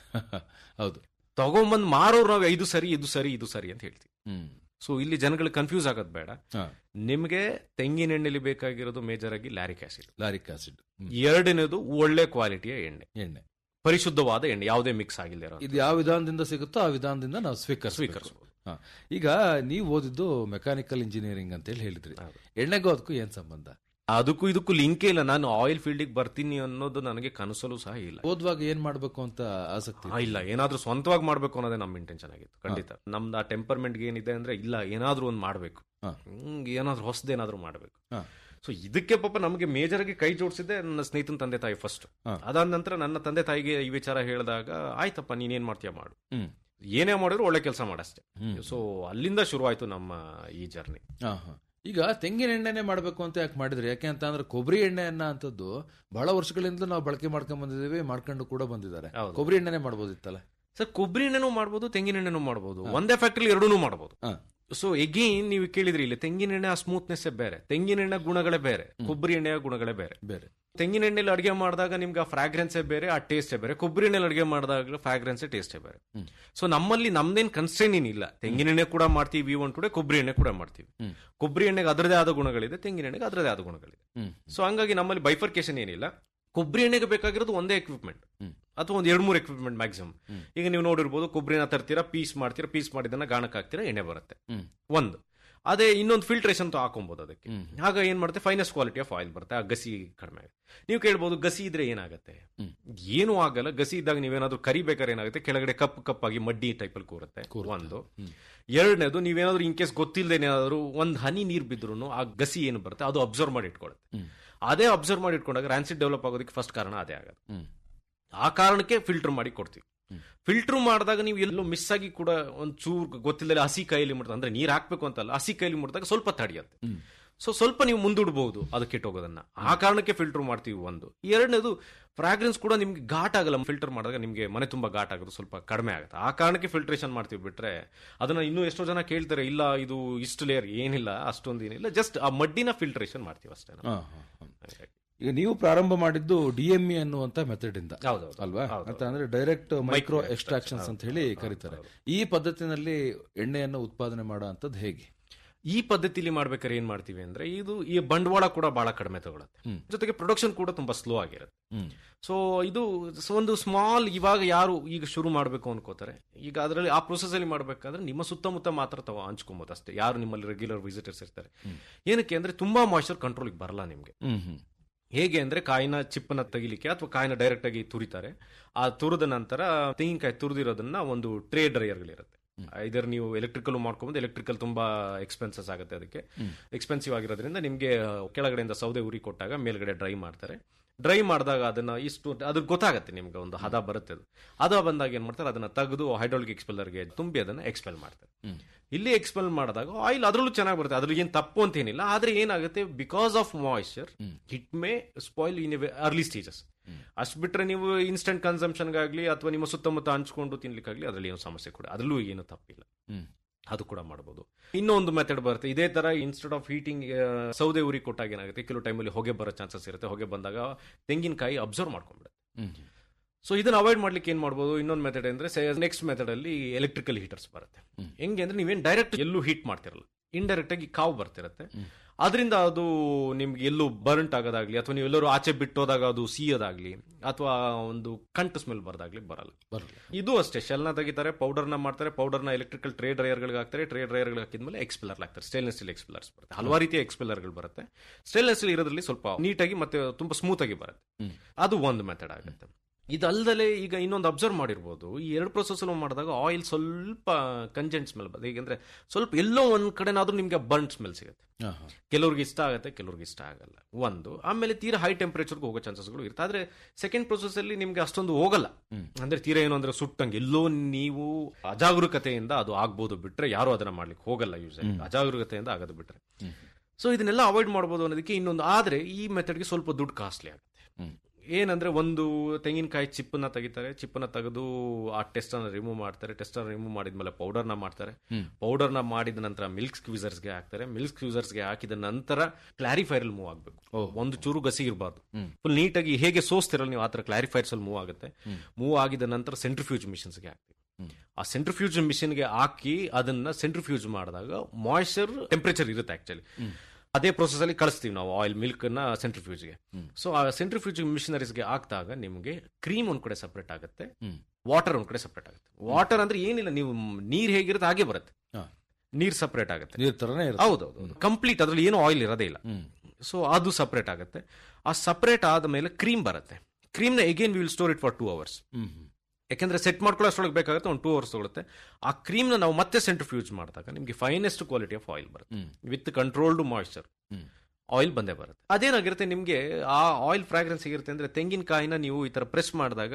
ಹೌದು ತಗೊಂಬಂದ್ ಮಾರೋರು ನಾವು ಇದು ಸರಿ ಇದು ಸರಿ ಇದು ಸರಿ ಅಂತ ಹೇಳ್ತೀವಿ ಹ್ಮ್. ಸೊ ಇಲ್ಲಿ ಜನಗಳಿಗೆ ಕನ್ಫ್ಯೂಸ್ ಆಗೋದು ಬೇಡ ಹಾ. ನಿಮಗೆ ತೆಂಗಿನ ಎಣ್ಣೆಲಿ ಬೇಕಾಗಿರೋದು ಮೇಜರ್ ಆಗಿ lauric acid lauric acid hmm. ಎರಡನೇದು ಒಳ್ಳೆ ಕ್ವಾಲಿಟಿಯ ಎಣ್ಣೆ ಎಣ್ಣೆ ಪರಿಶುದ್ಧವಾದ ಎಣ್ಣೆ ಯಾವುದೇ ಮಿಕ್ಸ್ ಆಗಿಲ್ಲದೆ ಇರೋ ಇದು ಯಾವ ವಿಧಾನದಿಂದ ಸಿಗುತ್ತೋ ಆ ವಿಧಾನದಿಂದ ನಾವು ಸ್ವೀಕರಿಸ ಸ್ವೀಕರಿಸ್ಬೋದು. ಈಗ ನೀವು ಓದಿದ್ದು ಮೆಕ್ಯಾನಿಕಲ್ ಇಂಜಿನಿಯರಿಂಗ್ ಅಂತ ಹೇಳಿ ಹೇಳಿದ್ರಿ ಹೌದು. ಎಣ್ಣೆಗೂ ಅದಕ್ಕೂ ಏನ್ ಸಂಬಂಧ ಅದಕ್ಕೂ ಇದಕ್ಕೂ ಲಿಂಕೇ ಇಲ್ಲ ನಾನು ಆಯಿಲ್ ಫೀಲ್ಡಿಗೆ ಬರ್ತೀನಿ ಅನ್ನೋದು ನನಗೆ ಕನಸಲು ಸಹ ಇಲ್ಲ ಓದುವಾಗ ಏನ್ ಮಾಡ್ಬೇಕು ಅಂತ ಆಸಕ್ತಿ ಆ, ಇಲ್ಲ ಏನಾದ್ರೂ ಸ್ವಂತವಾಗಿ ಮಾಡ್ಬೇಕು ಅನ್ನೋದೇ ನಮ್ಮ ಇಂಟೆನ್ಷನ್ ಆಗಿತ್ತು ಖಂಡಿತ ನಮ್ದು ಆ ಟೆಂಪರ್ಮೆಂಟ್ ಏನಿದೆ ಅಂದ್ರೆ ಇಲ್ಲ ಏನಾದ್ರೂ ಒಂದು ಮಾಡ್ಬೇಕು ಹಾ. ಹ್ಮ್, ಏನಾದ್ರೂ ಹೊಸದೇನಾದ್ರೂ ಮಾಡ್ಬೇಕು ಹಾ. ಸೊ ಇದಕ್ಕೆ ಪಾಪ ನಮಗೆ ಮೇಜರ್ ಆಗಿ ಕೈ ಜೋಡಿಸಿದ್ದೆ ನನ್ನ ಸ್ನೇಹಿತನ ತಂದೆ ತಾಯಿ ಫಸ್ಟ್ ಹಾ. ಅದಾದ ನಂತರ ನನ್ನ ತಂದೆ ತಾಯಿಗೆ ಈ ವಿಚಾರ ಹೇಳಿದಾಗ ಆಯ್ತಪ್ಪ ನೀನೇನ್ ಮಾಡ್ತೀಯ ಮಾಡು ಹ್ಮ್. ಏನೇ ಮಾಡಿದ್ರು ಒಳ್ಳೆ ಕೆಲಸ ಮಾಡಷ್ಟೇ ಹ್ಮ್. ಸೊ ಅಲ್ಲಿಂದ ಶುರುವಾಯ್ತು ನಮ್ಮ ಈ ಜರ್ನಿ ಹಾ, ಹಾ. ಈಗ ತೆಂಗಿನ ಎಣ್ಣೆನೆ ಮಾಡಬೇಕು ಅಂತ ಯಾಕೆ ಮಾಡಿದ್ರಿ ಯಾಕೆ ಅಂತ ಅಂದ್ರೆ ಕೊಬ್ಬರಿ ಎಣ್ಣೆ ಅನ್ನ ಅಂತದ್ದು ಬಹಳ ವರ್ಷಗಳಿಂದ ನಾವು ಬಳಕೆ ಮಾಡ್ಕೊಂಡ್ ಬಂದಿದ್ದೀವಿ ಮಾಡ್ಕೊಂಡು ಕೂಡ ಬಂದಿದ್ದಾರೆ ಹೌದು. ಕೊಬ್ಬರಿ ಎಣ್ಣೆನೆ ಮಾಡ್ಬೋದಿತ್ತಲ್ಲ ಸರ್ ಕೊಬ್ಬರಿ ಎಣ್ಣೆನೂ ಮಾಡ್ಬೋದು ತೆಂಗಿನ ಎಣ್ಣೆನೂ ಮಾಡ್ಬೋದು ಒಂದೇ ಫ್ಯಾಕ್ಟ್ರಿ ಎರಡೂ ಮಾಡ್ಬೋದು ಹಾ. ಸೊ ಎಗೇನ್ ನೀವು ಕೇಳಿದ್ರಿ ಇಲ್ಲಿ ತೆಂಗಿನ ಎಣ್ಣೆ ಆ ಸ್ಮೂತ್ನೆಸ್ ಬೇರೆ ತೆಂಗಿನ ಎಣ್ಣೆ ಗುಣಗಳೇ ಬೇರೆ ಕೊಬ್ಬರಿ ಎಣ್ಣೆಯ ಗುಣಗಳೇ ಬೇರೆ ಬೇರೆ ತೆಂಗಿನ ಎಣ್ಣೆಲಿ ಅಡುಗೆ ಮಾಡಿದಾಗ ನಿಮ್ಗೆ ಆ ಫ್ರಾಗ್ರೆನ್ಸೇ ಬೇರೆ ಆ ಟೇಸ್ಟೇ ಬೇರೆ ಕೊಬ್ಬರಿ ಎಣ್ಣೆಲಿ ಅಡುಗೆ ಮಾಡಿದಾಗ ಫ್ರಾಗ್ರೆನ್ಸೇ ಟೇಸ್ಟೇ ಬೇರೆ ಹ್ಮ್. ಸೊ ನಮ್ಮಲ್ಲಿ ನಮ್ದೇನ್ ಕನ್ಸ್ಟೆಂಟ್ ಏನಿಲ್ಲ ತೆಂಗಿನ ಎಣ್ಣೆ ಕೂಡ ಮಾಡ್ತೀವಿ ಒನ್ ಟುಡೆ ಕೊಬ್ಬರಿ ಎಣ್ಣೆ ಕೂಡ ಮಾಡ್ತೀವಿ ಹ್ಮ್. ಕೊಬ್ಬರಿ ಎಣ್ಣೆಗೆ ಅದರದೇ ಆದ ಗುಣಗಳಿದೆ ತೆಂಗಿನ ಎಣ್ಣೆಗೆ ಅದರದೇ ಆದ ಗುಣಗಳಿದೆ ಹ್ಮ್. ಸೊ ಹಂಗಾಗಿ ನಮ್ಮಲ್ಲಿ ಬೈಫರ್ಕೇಶನ್ ಏನಿಲ್ಲ ಕೊಬ್ಬರಿ ಎಣ್ಣೆಗೆ ಬೇಕಾಗಿರೋದು ಒಂದೇ ಎಕ್ವಿಪ್ಮೆಂಟ್ ಹ್ಮ್. ಅಥವಾ ಒಂದು ಎರಡು ಮೂರು ಎಕ್ವಿಪ್ಮೆಂಟ್ ಮ್ಯಾಕ್ಸಿಮಮ್ ಹ್ಮ್. ಈಗ ನೀವು ನೋಡಿರ್ಬೋದು ಕೊಬ್ಬರಿನ ತರ್ತೀರಾ ಪೀಸ್ ಮಾಡ್ತೀರಾ ಪೀಸ್ ಮಾಡಿದ್ದನ್ನ ಗಾಣಕ್ಕೆ ಹಾಕ್ತೀರಾ ಎಣ್ಣೆ ಬರುತ್ತೆ ಹ್ಮ್. ಒಂದು ಅದೇ ಇನ್ನೊಂದು ಫಿಲ್ಟ್ರೇಷನ್ ಹಾಕೊಬಹುದು ಅದಕ್ಕೆ ಹ್ಮ್. ಆಗ ಏನ್ ಮಾಡುತ್ತೆ ಫೈನೆಸ್ಟ್ ಕ್ವಾಲಿಟಿ ಆಫ್ ಆಯಿಲ್ ಬರುತ್ತೆ ಆ ಗಸಿ ಕಡಿಮೆ ಆಗುತ್ತೆ ನೀವು ಕೇಳ್ಬೋದು ಗಸಿ ಇದ್ರೆ ಏನಾಗುತ್ತೆ ಹ್ಮ್. ಏನೂ ಆಗಲ್ಲ ಗಸಿ ಇದ್ದಾಗ ನೀವೇನಾದ್ರೂ ಕರಿಬೇಕಾದ್ರೆ ಏನಾಗುತ್ತೆ ಕೆಳಗಡೆ ಕಪ್ ಕಪ್ ಆಗಿ ಮಡ್ಡಿ ಟೈಪ್ ಅಲ್ಲಿ ಕೂರುತ್ತೆ ಕೂರುತ್ತೆ. ಒಂದು ಹ್ಮ್. ಎರಡನೇದು ನೀವೇನಾದ್ರೂ ಇನ್ ಕೇಸ್ ಗೊತ್ತಿಲ್ಲದೆ ಏನಾದ್ರು ಒಂದ್ ಹನಿ ನೀರ್ ಬಿದ್ರು ಆ ಗಸಿ ಏನು ಬರುತ್ತೆ ಅದು ಅಬ್ಸರ್ವ್ ಮಾಡಿ ಇಟ್ಕೊಳ್ಳುತ್ತೆ ಹ್ಮ್. ಅದೇ ಅಬ್ಸರ್ವ್ ಮಾಡಿ ಇಟ್ಕೊಂಡಾಗ ರ್ಯಾನ್ಸಿಡ್ ಡೆವಲಪ್ ಆಗೋದಕ್ಕೆ ಫಸ್ಟ್ ಕಾರಣ ಅದೇ ಆಗೋದು ಹ್ಮ್. ಆ ಕಾರಣಕ್ಕೆ ಫಿಲ್ಟರ್ ಮಾಡಿ ಕೊಡ್ತೀವಿ ಹ್ಮ್. ಫಿಲ್ಟರ್ ಮಾಡಿದಾಗ ನೀವು ಎಲ್ಲೋ ಮಿಸ್ ಆಗಿ ಕೂಡ ಒಂದ್ ಚೂರು ಗೊತ್ತಿಲ್ಲದೆ ಹಸಿ ಕೈಯಲ್ಲಿ ಮುಟ್ತಾರೆ ಅಂದ್ರೆ ನೀರ್ ಹಾಕ್ಬೇಕು ಅಂತಲ್ಲ ಹಸಿ ಕೈಯಲ್ಲಿ ಮುಟ್ಟಿದಾಗ ಸ್ವಲ್ಪ ತಡೆಯುತ್ತೆ ಹ್ಮ್. ಸೊ ಸ್ವಲ್ಪ ನೀವು ಮುಂದೂಡಬಹುದು ಅದು ಕೆಟ್ಟೋಗೋದನ್ನ ಆ ಕಾರಣಕ್ಕೆ ಫಿಲ್ಟರ್ ಮಾಡ್ತೀವಿ ಒಂದು ಎರಡನೇದು ಫ್ರಾಗ್ರೆನ್ಸ್ ಕೂಡ ನಿಮ್ಗೆ ಘಾಟ್ ಆಗಲ್ಲ ಫಿಲ್ಟರ್ ಮಾಡಿದಾಗ ನಿಮ್ಗೆ ಮನೆ ತುಂಬಾ ಘಾಟ್ ಆಗೋದು ಸ್ವಲ್ಪ ಕಡಿಮೆ ಆಗುತ್ತೆ ಆ ಕಾರಣಕ್ಕೆ ಫಿಲ್ಟ್ರೇಷನ್ ಮಾಡ್ತೀವಿ ಬಿಟ್ರೆ ಅದನ್ನ ಇನ್ನೂ ಎಷ್ಟೋ ಜನ ಕೇಳ್ತಾರೆ ಇಲ್ಲ ಇದು ಇಷ್ಟು ಲೇಯರ್ ಏನಿಲ್ಲ ಅಷ್ಟೊಂದು ಏನಿಲ್ಲ ಜಸ್ಟ್ ಆ ಮಡ್ಡಿನ ಫಿಲ್ಟ್ರೇಷನ್ ಮಾಡ್ತೀವಿ ಅಷ್ಟೇ ನಾವು. ಹಾ, ಹಾ, ಹಾ. ಹಾಗಾಗಿ. ಈಗ ನೀವು ಪ್ರಾರಂಭ ಮಾಡಿದ್ದು ಡಿಎಂಇ ಅನ್ನುವಂತ ಮೆಥಡ್ ಇಂದ ಹೌದೌದು. ಅಲ್ವಾ ಹೌದು. ಅಂತ ಅಂದ್ರೆ ಡೈರೆಕ್ಟ್ ಮೈಕ್ರೋ Micro ಎಕ್ಸ್ಟ್ರಾಕ್ಷನ್ಸ್ ಅಂತ ಹೇಳಿ ಕರೀತಾರೆ ಈ ಪದ್ಧತಿನಲ್ಲಿ ಎಣ್ಣೆಯನ್ನು ಉತ್ಪಾದನೆ ಮಾಡೋ ಅಂಥದ್ದು ಹೇಗೆ ಈ ಪದ್ಧತಿಲಿ ಮಾಡ್ಬೇಕಾದ್ರೆ ಏನ್ ಮಾಡ್ತೀವಿ ಅಂದ್ರೆ ಇದು ಈ ಬಂಡವಾಳ ಕೂಡ ಬಹಳ ಕಡಿಮೆ ತಗೊಳುತ್ತೆ ಹ್ಮ್. ಜೊತೆಗೆ ಪ್ರೊಡಕ್ಷನ್ ಕೂಡ ತುಂಬಾ ಸ್ಲೋ ಆಗಿರುತ್ತೆ ಹ್ಮ್. ಸೊ ಇದು ಸ- ಒಂದು ಸ್ಮಾಲ್ ಇವಾಗ ಯಾರು ಈಗ ಶುರು ಮಾಡಬೇಕು ಅನ್ಕೋತಾರೆ ಈಗ ಅದರಲ್ಲಿ ಆ ಪ್ರೊಸೆಸ್ ಅಲ್ಲಿ ಮಾಡಬೇಕಾದ್ರೆ ನಿಮ್ಮ ಸುತ್ತಮುತ್ತ ಮಾತ್ರ ತಾವು ಹಂಚ್ಕೊಬೋದು ಅಷ್ಟೇ ಯಾರು ನಿಮ್ಮಲ್ಲಿ ರೆಗ್ಯುಲರ್ ವಿಸಿಟರ್ಸ್ ಇರ್ತಾರೆ ಏನಕ್ಕೆ ಅಂದ್ರೆ ತುಂಬಾ ಮಾಯ್ಚರ್ ಕಂಟ್ರೋಲ್ಗೆ ಬರಲ್ಲ ನಿಮ್ಗೆ ಹ್ಮ್ ಹ್ಮ್ ಹೇಗೆ ಅಂದ್ರೆ ಕಾಯಿನ ಚಿಪ್ಪನ್ನ ತೆಗಿಲಿಕ್ಕೆ ಅಥವಾ ಕಾಯಿನ ಡೈರೆಕ್ಟ್ ಆಗಿ ತುರಿತಾರೆ ಆ ತುರಿದ ನಂತರ ತೆಂಗಿನಕಾಯಿ ತುರಿದಿರೋದನ್ನ ಒಂದು ಟ್ರೇ ಡ್ರೈಯರ್ಗಳಿರುತ್ತೆ ಇದರ ನೀವು ಎಲೆಕ್ಟ್ರಿಕಲ್ ಮಾಡ್ಕೊಂಬಂದು ಎಲೆಕ್ಟ್ರಿಕಲ್ ತುಂಬಾ ಎಕ್ಸ್ಪೆನ್ಸಸ್ ಆಗುತ್ತೆ ಅದಕ್ಕೆ ಎಕ್ಸ್ಪೆನ್ಸಿವ್ ಆಗಿರೋದ್ರಿಂದ ನಿಮಗೆ ಕೆಳಗಡೆಯಿಂದ ಸೌದೆ ಉರಿ ಕೊಟ್ಟಾಗ ಮೇಲ್ಗಡೆ ಡ್ರೈ ಮಾಡ್ತಾರೆ ಡ್ರೈ ಮಾಡಿದಾಗ ಅದನ್ನ ಇಷ್ಟು ಅದ್ರ ಗೊತ್ತಾಗುತ್ತೆ ನಿಮ್ಗೆ ಒಂದು ಹದ ಬರುತ್ತೆ ಅದು ಹದ ಬಂದಾಗ ಏನ್ ಮಾಡ್ತಾರೆ ಅದನ್ನ ತೆಗೆದು ಹೈಡ್ರಾಲಿಕ್ ಎಕ್ಸ್ಪೆಲ್ಲರ್ಗೆ ತುಂಬಿ ಅದನ್ನ ಎಕ್ಸ್ಪೆಲ್ ಮಾಡ್ತಾರೆ ಇಲ್ಲಿ ಎಕ್ಸ್ಪೆಲ್ ಮಾಡಿದಾಗ ಆಯಿಲ್ ಅದ್ರಲ್ಲೂ ಚೆನ್ನಾಗಿ ಬರುತ್ತೆ ಅದ್ರಲ್ಲಿ ಏನು ತಪ್ಪು ಅಂತ ಏನಿಲ್ಲ ಆದ್ರೆ ಏನಾಗುತ್ತೆ because of moisture it may spoil in early stages ಅಷ್ಟು ಬಿಟ್ರೆ ನೀವು ಇನ್ಸ್ಟೆಂಟ್ ಕನ್ಸಂಪ್ಷನ್ಗಾಗ್ಲಿ ಅಥವಾ ನಿಮ್ಮ ಸುತ್ತಮುತ್ತ ಹಂಚ್ಕೊಂಡು ತಿನ್ಲಿಕ್ಕಾಗ್ಲಿ ಅದರಲ್ಲಿ ಏನು ಸಮಸ್ಯೆ ಕೂಡ ಅದರಲ್ಲೂ ಏನು ತಪ್ಪಿಲ್ಲ ಹ್ಮ್. ಅದು ಕೂಡ ಮಾಡಬಹುದು ಇನ್ನೊಂದು ಮೆಥಡ್ ಬರುತ್ತೆ ಇದೇ ತರ ಇನ್ಸ್ಟೆಡ್ ಆಫ್ ಹೀಟಿಂಗ್ ಸೌದೆ ಉರಿ ಕೊಟ್ಟಾಗ ಏನಾಗುತ್ತೆ ಕೆಲವು ಟೈಮಲ್ಲಿ ಹೊಗೆ ಬರೋ ಚಾನ್ಸಸ್ ಇರುತ್ತೆ ಹೊಗೆ ಬಂದಾಗ ತೆಂಗಿನಕಾಯಿ ಅಬ್ಸರ್ವ್ ಮಾಡ್ಕೊಂಡ್ಬಿಡುತ್ತೆ ಹ್ಮ್ ಸೊ ಇದನ್ನ ಅವಾಯ್ಡ್ ಮಾಡ್ಲಿಕ್ಕೆ ಏನ್ ಮಾಡ್ಬೋದು ಇನ್ನೊಂದು ಮೆಥಡ್ ಅಂದ್ರೆ ನೆಕ್ಸ್ಟ್ ಮೆಥಡ್ ಅಲ್ಲಿ ಎಲೆಕ್ಟ್ರಿಕಲ್ ಹೀಟರ್ಸ್ ಬರುತ್ತೆ ಹೆಂಗೆ ಅಂದ್ರೆ ನೀವೇನ್ ಡೈರೆಕ್ಟ್ ಎಲ್ಲೂ ಹೀಟ್ ಮಾಡ್ತಿರಲ್ಲ ಇಂಡೈರೆಕ್ಟ್ ಆಗಿ ಕಾವು ಬರ್ತಿರತ್ತೆ ಅದರಿಂದ ಅದು ನಿಮ್ಗೆ ಎಲ್ಲೂ ಬರ್ಂಟ್ ಆಗೋದಾಗ್ಲಿ ಅಥವಾ ನೀವೆಲ್ಲರೂ ಆಚೆ ಬಿಟ್ಟೋದಾಗ ಅದು ಸಿಯೋದಾಗ್ಲಿ ಅಥವಾ ಒಂದು ಕಂಟು ಸ್ಮೆಲ್ ಬರೋದಾಗ್ಲಿ ಬರಲ್ಲ ಬರಲ್ಲ ಇದು ಅಷ್ಟೇ ಶೆಲ್ನ ತೆಗಿತಾರೆ ಪೌಡರ್ನ ಮಾಡ್ತಾರೆ ಪೌಡರ್ನ ಎಲೆಕ್ಟ್ರಿಕಲ್ ಟ್ರೇ ಡ್ರೈಯರ್ಗಳಿಗೆ ಹಾಕ್ತಾರೆ ಟ್ರೇ ಡ್ರೈಯರ್ಗಳಿಗೆ ಹಾಕಿದ್ಮೇಲೆ ಎಕ್ಸ್ಪೆಲ್ಲರ್ ಹಾಕ್ತಾರೆ ಸ್ಟೇನ್ಲೆಸ್ ಸ್ಟೀಲ್ ಎಕ್ಸ್ಪೆಲ್ಲರ್ಸ್ ಬರುತ್ತೆ ಹಲವಾರು ರೀತಿಯ ಎಕ್ಸ್ಪೆಲ್ಲರ್ಗಳು ಬರುತ್ತೆ ಸ್ಟೇನ್ಲೆಸ್ ಸ್ಟೀಲ್ ಇರೋದ್ರಲ್ಲಿ ಸ್ವಲ್ಪ ನೀಟಾಗಿ ಮತ್ತೆ ತುಂಬಾ ಸ್ಮೂತ್ ಆಗಿ ಬರುತ್ತೆ ಅದು ಒಂದು ಮೆಥಡ್ ಆಗುತ್ತೆ ಇದಲ್ದಲೆ ಈಗ ಇನ್ನೊಂದು ಅಬ್ಸರ್ವ್ ಮಾಡಿರ್ಬೋದು ಈ ಎರಡು ಪ್ರೊಸೆಸ್ ಮಾಡಿದಾಗ ಆಯಿಲ್ ಸ್ವಲ್ಪ ಕಂಜೆಂಟ್ ಸ್ಮೆಲ್ ಬರುತ್ತೆ ಹೇಗೆಂದ್ರೆ ಸ್ವಲ್ಪ ಎಲ್ಲೋ ಒಂದ್ ಕಡೆನಾದ್ರೂ ನಿಮ್ಗೆ ಬರ್ನ್ ಸ್ಮೆಲ್ ಸಿಗುತ್ತೆ ಹಾ, ಹಾ. ಕೆಲವ್ರಿಗೆ ಇಷ್ಟ ಆಗುತ್ತೆ ಕೆಲವ್ರಿಗೆ ಇಷ್ಟ ಆಗಲ್ಲ ಒಂದು ಆಮೇಲೆ ತೀರಾ ಹೈ ಟೆಂಪರೇಚರ್ಗೆ ಹೋಗೋ ಚಾನ್ಸಸ್ಗಳು ಇರುತ್ತೆ ಆದ್ರೆ ಸೆಕೆಂಡ್ ಪ್ರೊಸೆಸ್ ಅಲ್ಲಿ ನಿಮ್ಗೆ ಅಷ್ಟೊಂದು ಹೋಗಲ್ಲ ಅಂದ್ರೆ ತೀರಾ ಏನು ಅಂದ್ರೆ ಸುಟ್ಟಂಗೆ ಎಲ್ಲೋ ನೀವು ಅಜಾಗರೂಕತೆಯಿಂದ ಅದು ಆಗ್ಬೋದು ಬಿಟ್ರೆ ಯಾರು ಅದನ್ನ ಮಾಡ್ಲಿಕ್ಕೆ ಹೋಗಲ್ಲ ಯೂಸ್ ಅಜಾಗರೂಕತೆಯಿಂದ ಆಗೋದು ಬಿಟ್ರೆ ಸೊ ಇದನ್ನೆಲ್ಲ ಅವಾಯ್ಡ್ ಮಾಡ್ಬೋದು ಅನ್ನೋದಕ್ಕೆ ಇನ್ನೊಂದು ಆದ್ರೆ ಈ ಮೆಥಡ್ಗೆ ಸ್ವಲ್ಪ ದುಡ್ಡು ಕಾಸ್ಟ್ಲಿ ಆಗುತ್ತೆ ಹ್ಮ್. ಏನಂದ್ರೆ ಒಂದು ತೆಂಗಿನಕಾಯಿ ಚಿಪ್ಪನ್ನ ತೆಗಿತಾರೆ ಚಿಪ್ಪನ್ನ ತೆಗೆದು ಆ ಟೆಸ್ಟ್ ಅನ್ನ ರಿಮೂವ್ ಮಾಡ್ತಾರೆ ಟೆಸ್ಟ್ ಅನ್ನ ರಿಮೂವ್ ಮಾಡಿದ್ಮೇಲೆ ಪೌಡರ್ನ ಮಾಡ್ತಾರೆ ಪೌಡರ್ನ ಮಾಡಿದ ನಂತರ ಮಿಲ್ಕ್ ಸ್ಕ್ವೀಸರ್ಸ್ಗೆ ಹಾಕ್ತಾರೆ ಮಿಲ್ಕ್ ಸ್ಕ್ವೀಸರ್ಸ್ಗೆ ಹಾಕಿದ ನಂತರ ಕ್ಲಾರಿಫೈರ್ ಮೂವ್ ಆಗಬೇಕು ಒಂದು ಚೂರು ಗಸಿ ಇರಬಾರ್ದು ಫುಲ್ ನೀಟಾಗಿ ಹೇಗೆ ಸೋಸ್ತಿರಲ್ಲ ನೀವು ಆ ಥರ ಕ್ಲಾರಿಫೈರ್ಸ್ ಅಲ್ಲಿ ಮೂವ್ ಆಗುತ್ತೆ ಮೂವ್ ಆಗಿದ ನಂತರ ಸೆಂಟ್ರಿಫ್ಯೂಜ್ ಮಿಷನ್ಸ್ಗೆ ಹಾಕ್ತೀವಿ ಆ ಸೆಂಟ್ರಿಫ್ಯೂಜ್ ಮಿಷನ್ಗೆ ಹಾಕಿ ಅದನ್ನ ಸೆಂಟ್ರಿಫ್ಯೂಜ್ ಮಾಡಿದಾಗ ಮಾಯ್ಚರ್ ಟೆಂಪರೇಚರ್ ಇರುತ್ತೆ ಆಕ್ಚುಲಿ ಅದೇ ಪ್ರೊಸೆಸ್ ಅಲ್ಲಿ ಕಳಿಸ್ತೀವಿ ನಾವು ಆಯಿಲ್ ಮಿಲ್ಕ್ ನ ಸೆಂಟ್ರಿಫ್ಯೂಜ್ಗೆ ಸೊ ಆ ಸೆಂಟ್ರಿಫ್ಯೂಜ್ ಮಿಷನರೀಸ್ಗೆ ಹಾಕಿದಾಗ ನಿಮಗೆ ಕ್ರೀಮ್ ಒಂದ್ ಕಡೆ ಸಪರೇಟ್ ಆಗುತ್ತೆ ವಾಟರ್ ಒಂದ್ ಕಡೆ ಸಪರೇಟ್ ಆಗುತ್ತೆ ವಾಟರ್ ಅಂದ್ರೆ ಏನಿಲ್ಲ ನೀವು ನೀರ್ ಹೇಗಿರುತ್ತೆ ಹಾಗೆ ಬರುತ್ತೆ ಹಾ. ನೀರ್ ಸಪರೇಟ್ ಆಗುತ್ತೆ ನೀರ್ ತರನೇ ಇರುತ್ತೆ ಹೌದೌದು ಕಂಪ್ಲೀಟ್ ಅದ್ರಲ್ಲಿ ಏನು ಆಯಿಲ್ ಇರೋದೇ ಇಲ್ಲ ಹ್ಮ್. ಸೊ ಅದು ಸಪರೇಟ್ ಆಗುತ್ತೆ ಆ ಸಪರೇಟ್ ಆದ ಮೇಲೆ ಕ್ರೀಮ್ ಬರುತ್ತೆ ಕ್ರೀಮ್ನ again will store it for two hours hmm hmm. ಯಾಕೆಂದ್ರೆ ಸೆಟ್ ಮಾಡ್ಕೊಳ್ಳೋ ಅಷ್ಟೊಳಗೆ ಬೇಕಾಗುತ್ತೆ ಒಂದು ಟೂ ಅವರ್ಸ್ ತಗೊಳುತ್ತೆ ಆ ಕ್ರೀಮ್ನ ನಾವು ಮತ್ತೆ ಸೆಂಟ್ರಿಫ್ಯೂಜ್ ಮಾಡಿದಾಗ ನಿಮಗೆ ಫೈನೆಸ್ಟ್ ಕ್ವಾಲಿಟಿ ಆಫ್ ಆಯಿಲ್ ಬರುತ್ತೆ ವಿತ್ ಕಂಟ್ರೋಲ್ಡ್ ಮಾಯ್ಚರ್ ಆಯಿಲ್ ಬಂದೇ ಬರುತ್ತೆ ಅದೇನಾಗಿರುತ್ತೆ ನಿಮಗೆ ಆ ಆಯಿಲ್ ಫ್ರಾಗ್ರೆನ್ಸ್ ಹೇಗಿರುತ್ತೆ ಅಂದ್ರೆ ತೆಂಗಿನಕಾಯಿನ ನೀವು ಈ ತರ ಪ್ರೆಸ್ ಮಾಡಿದಾಗ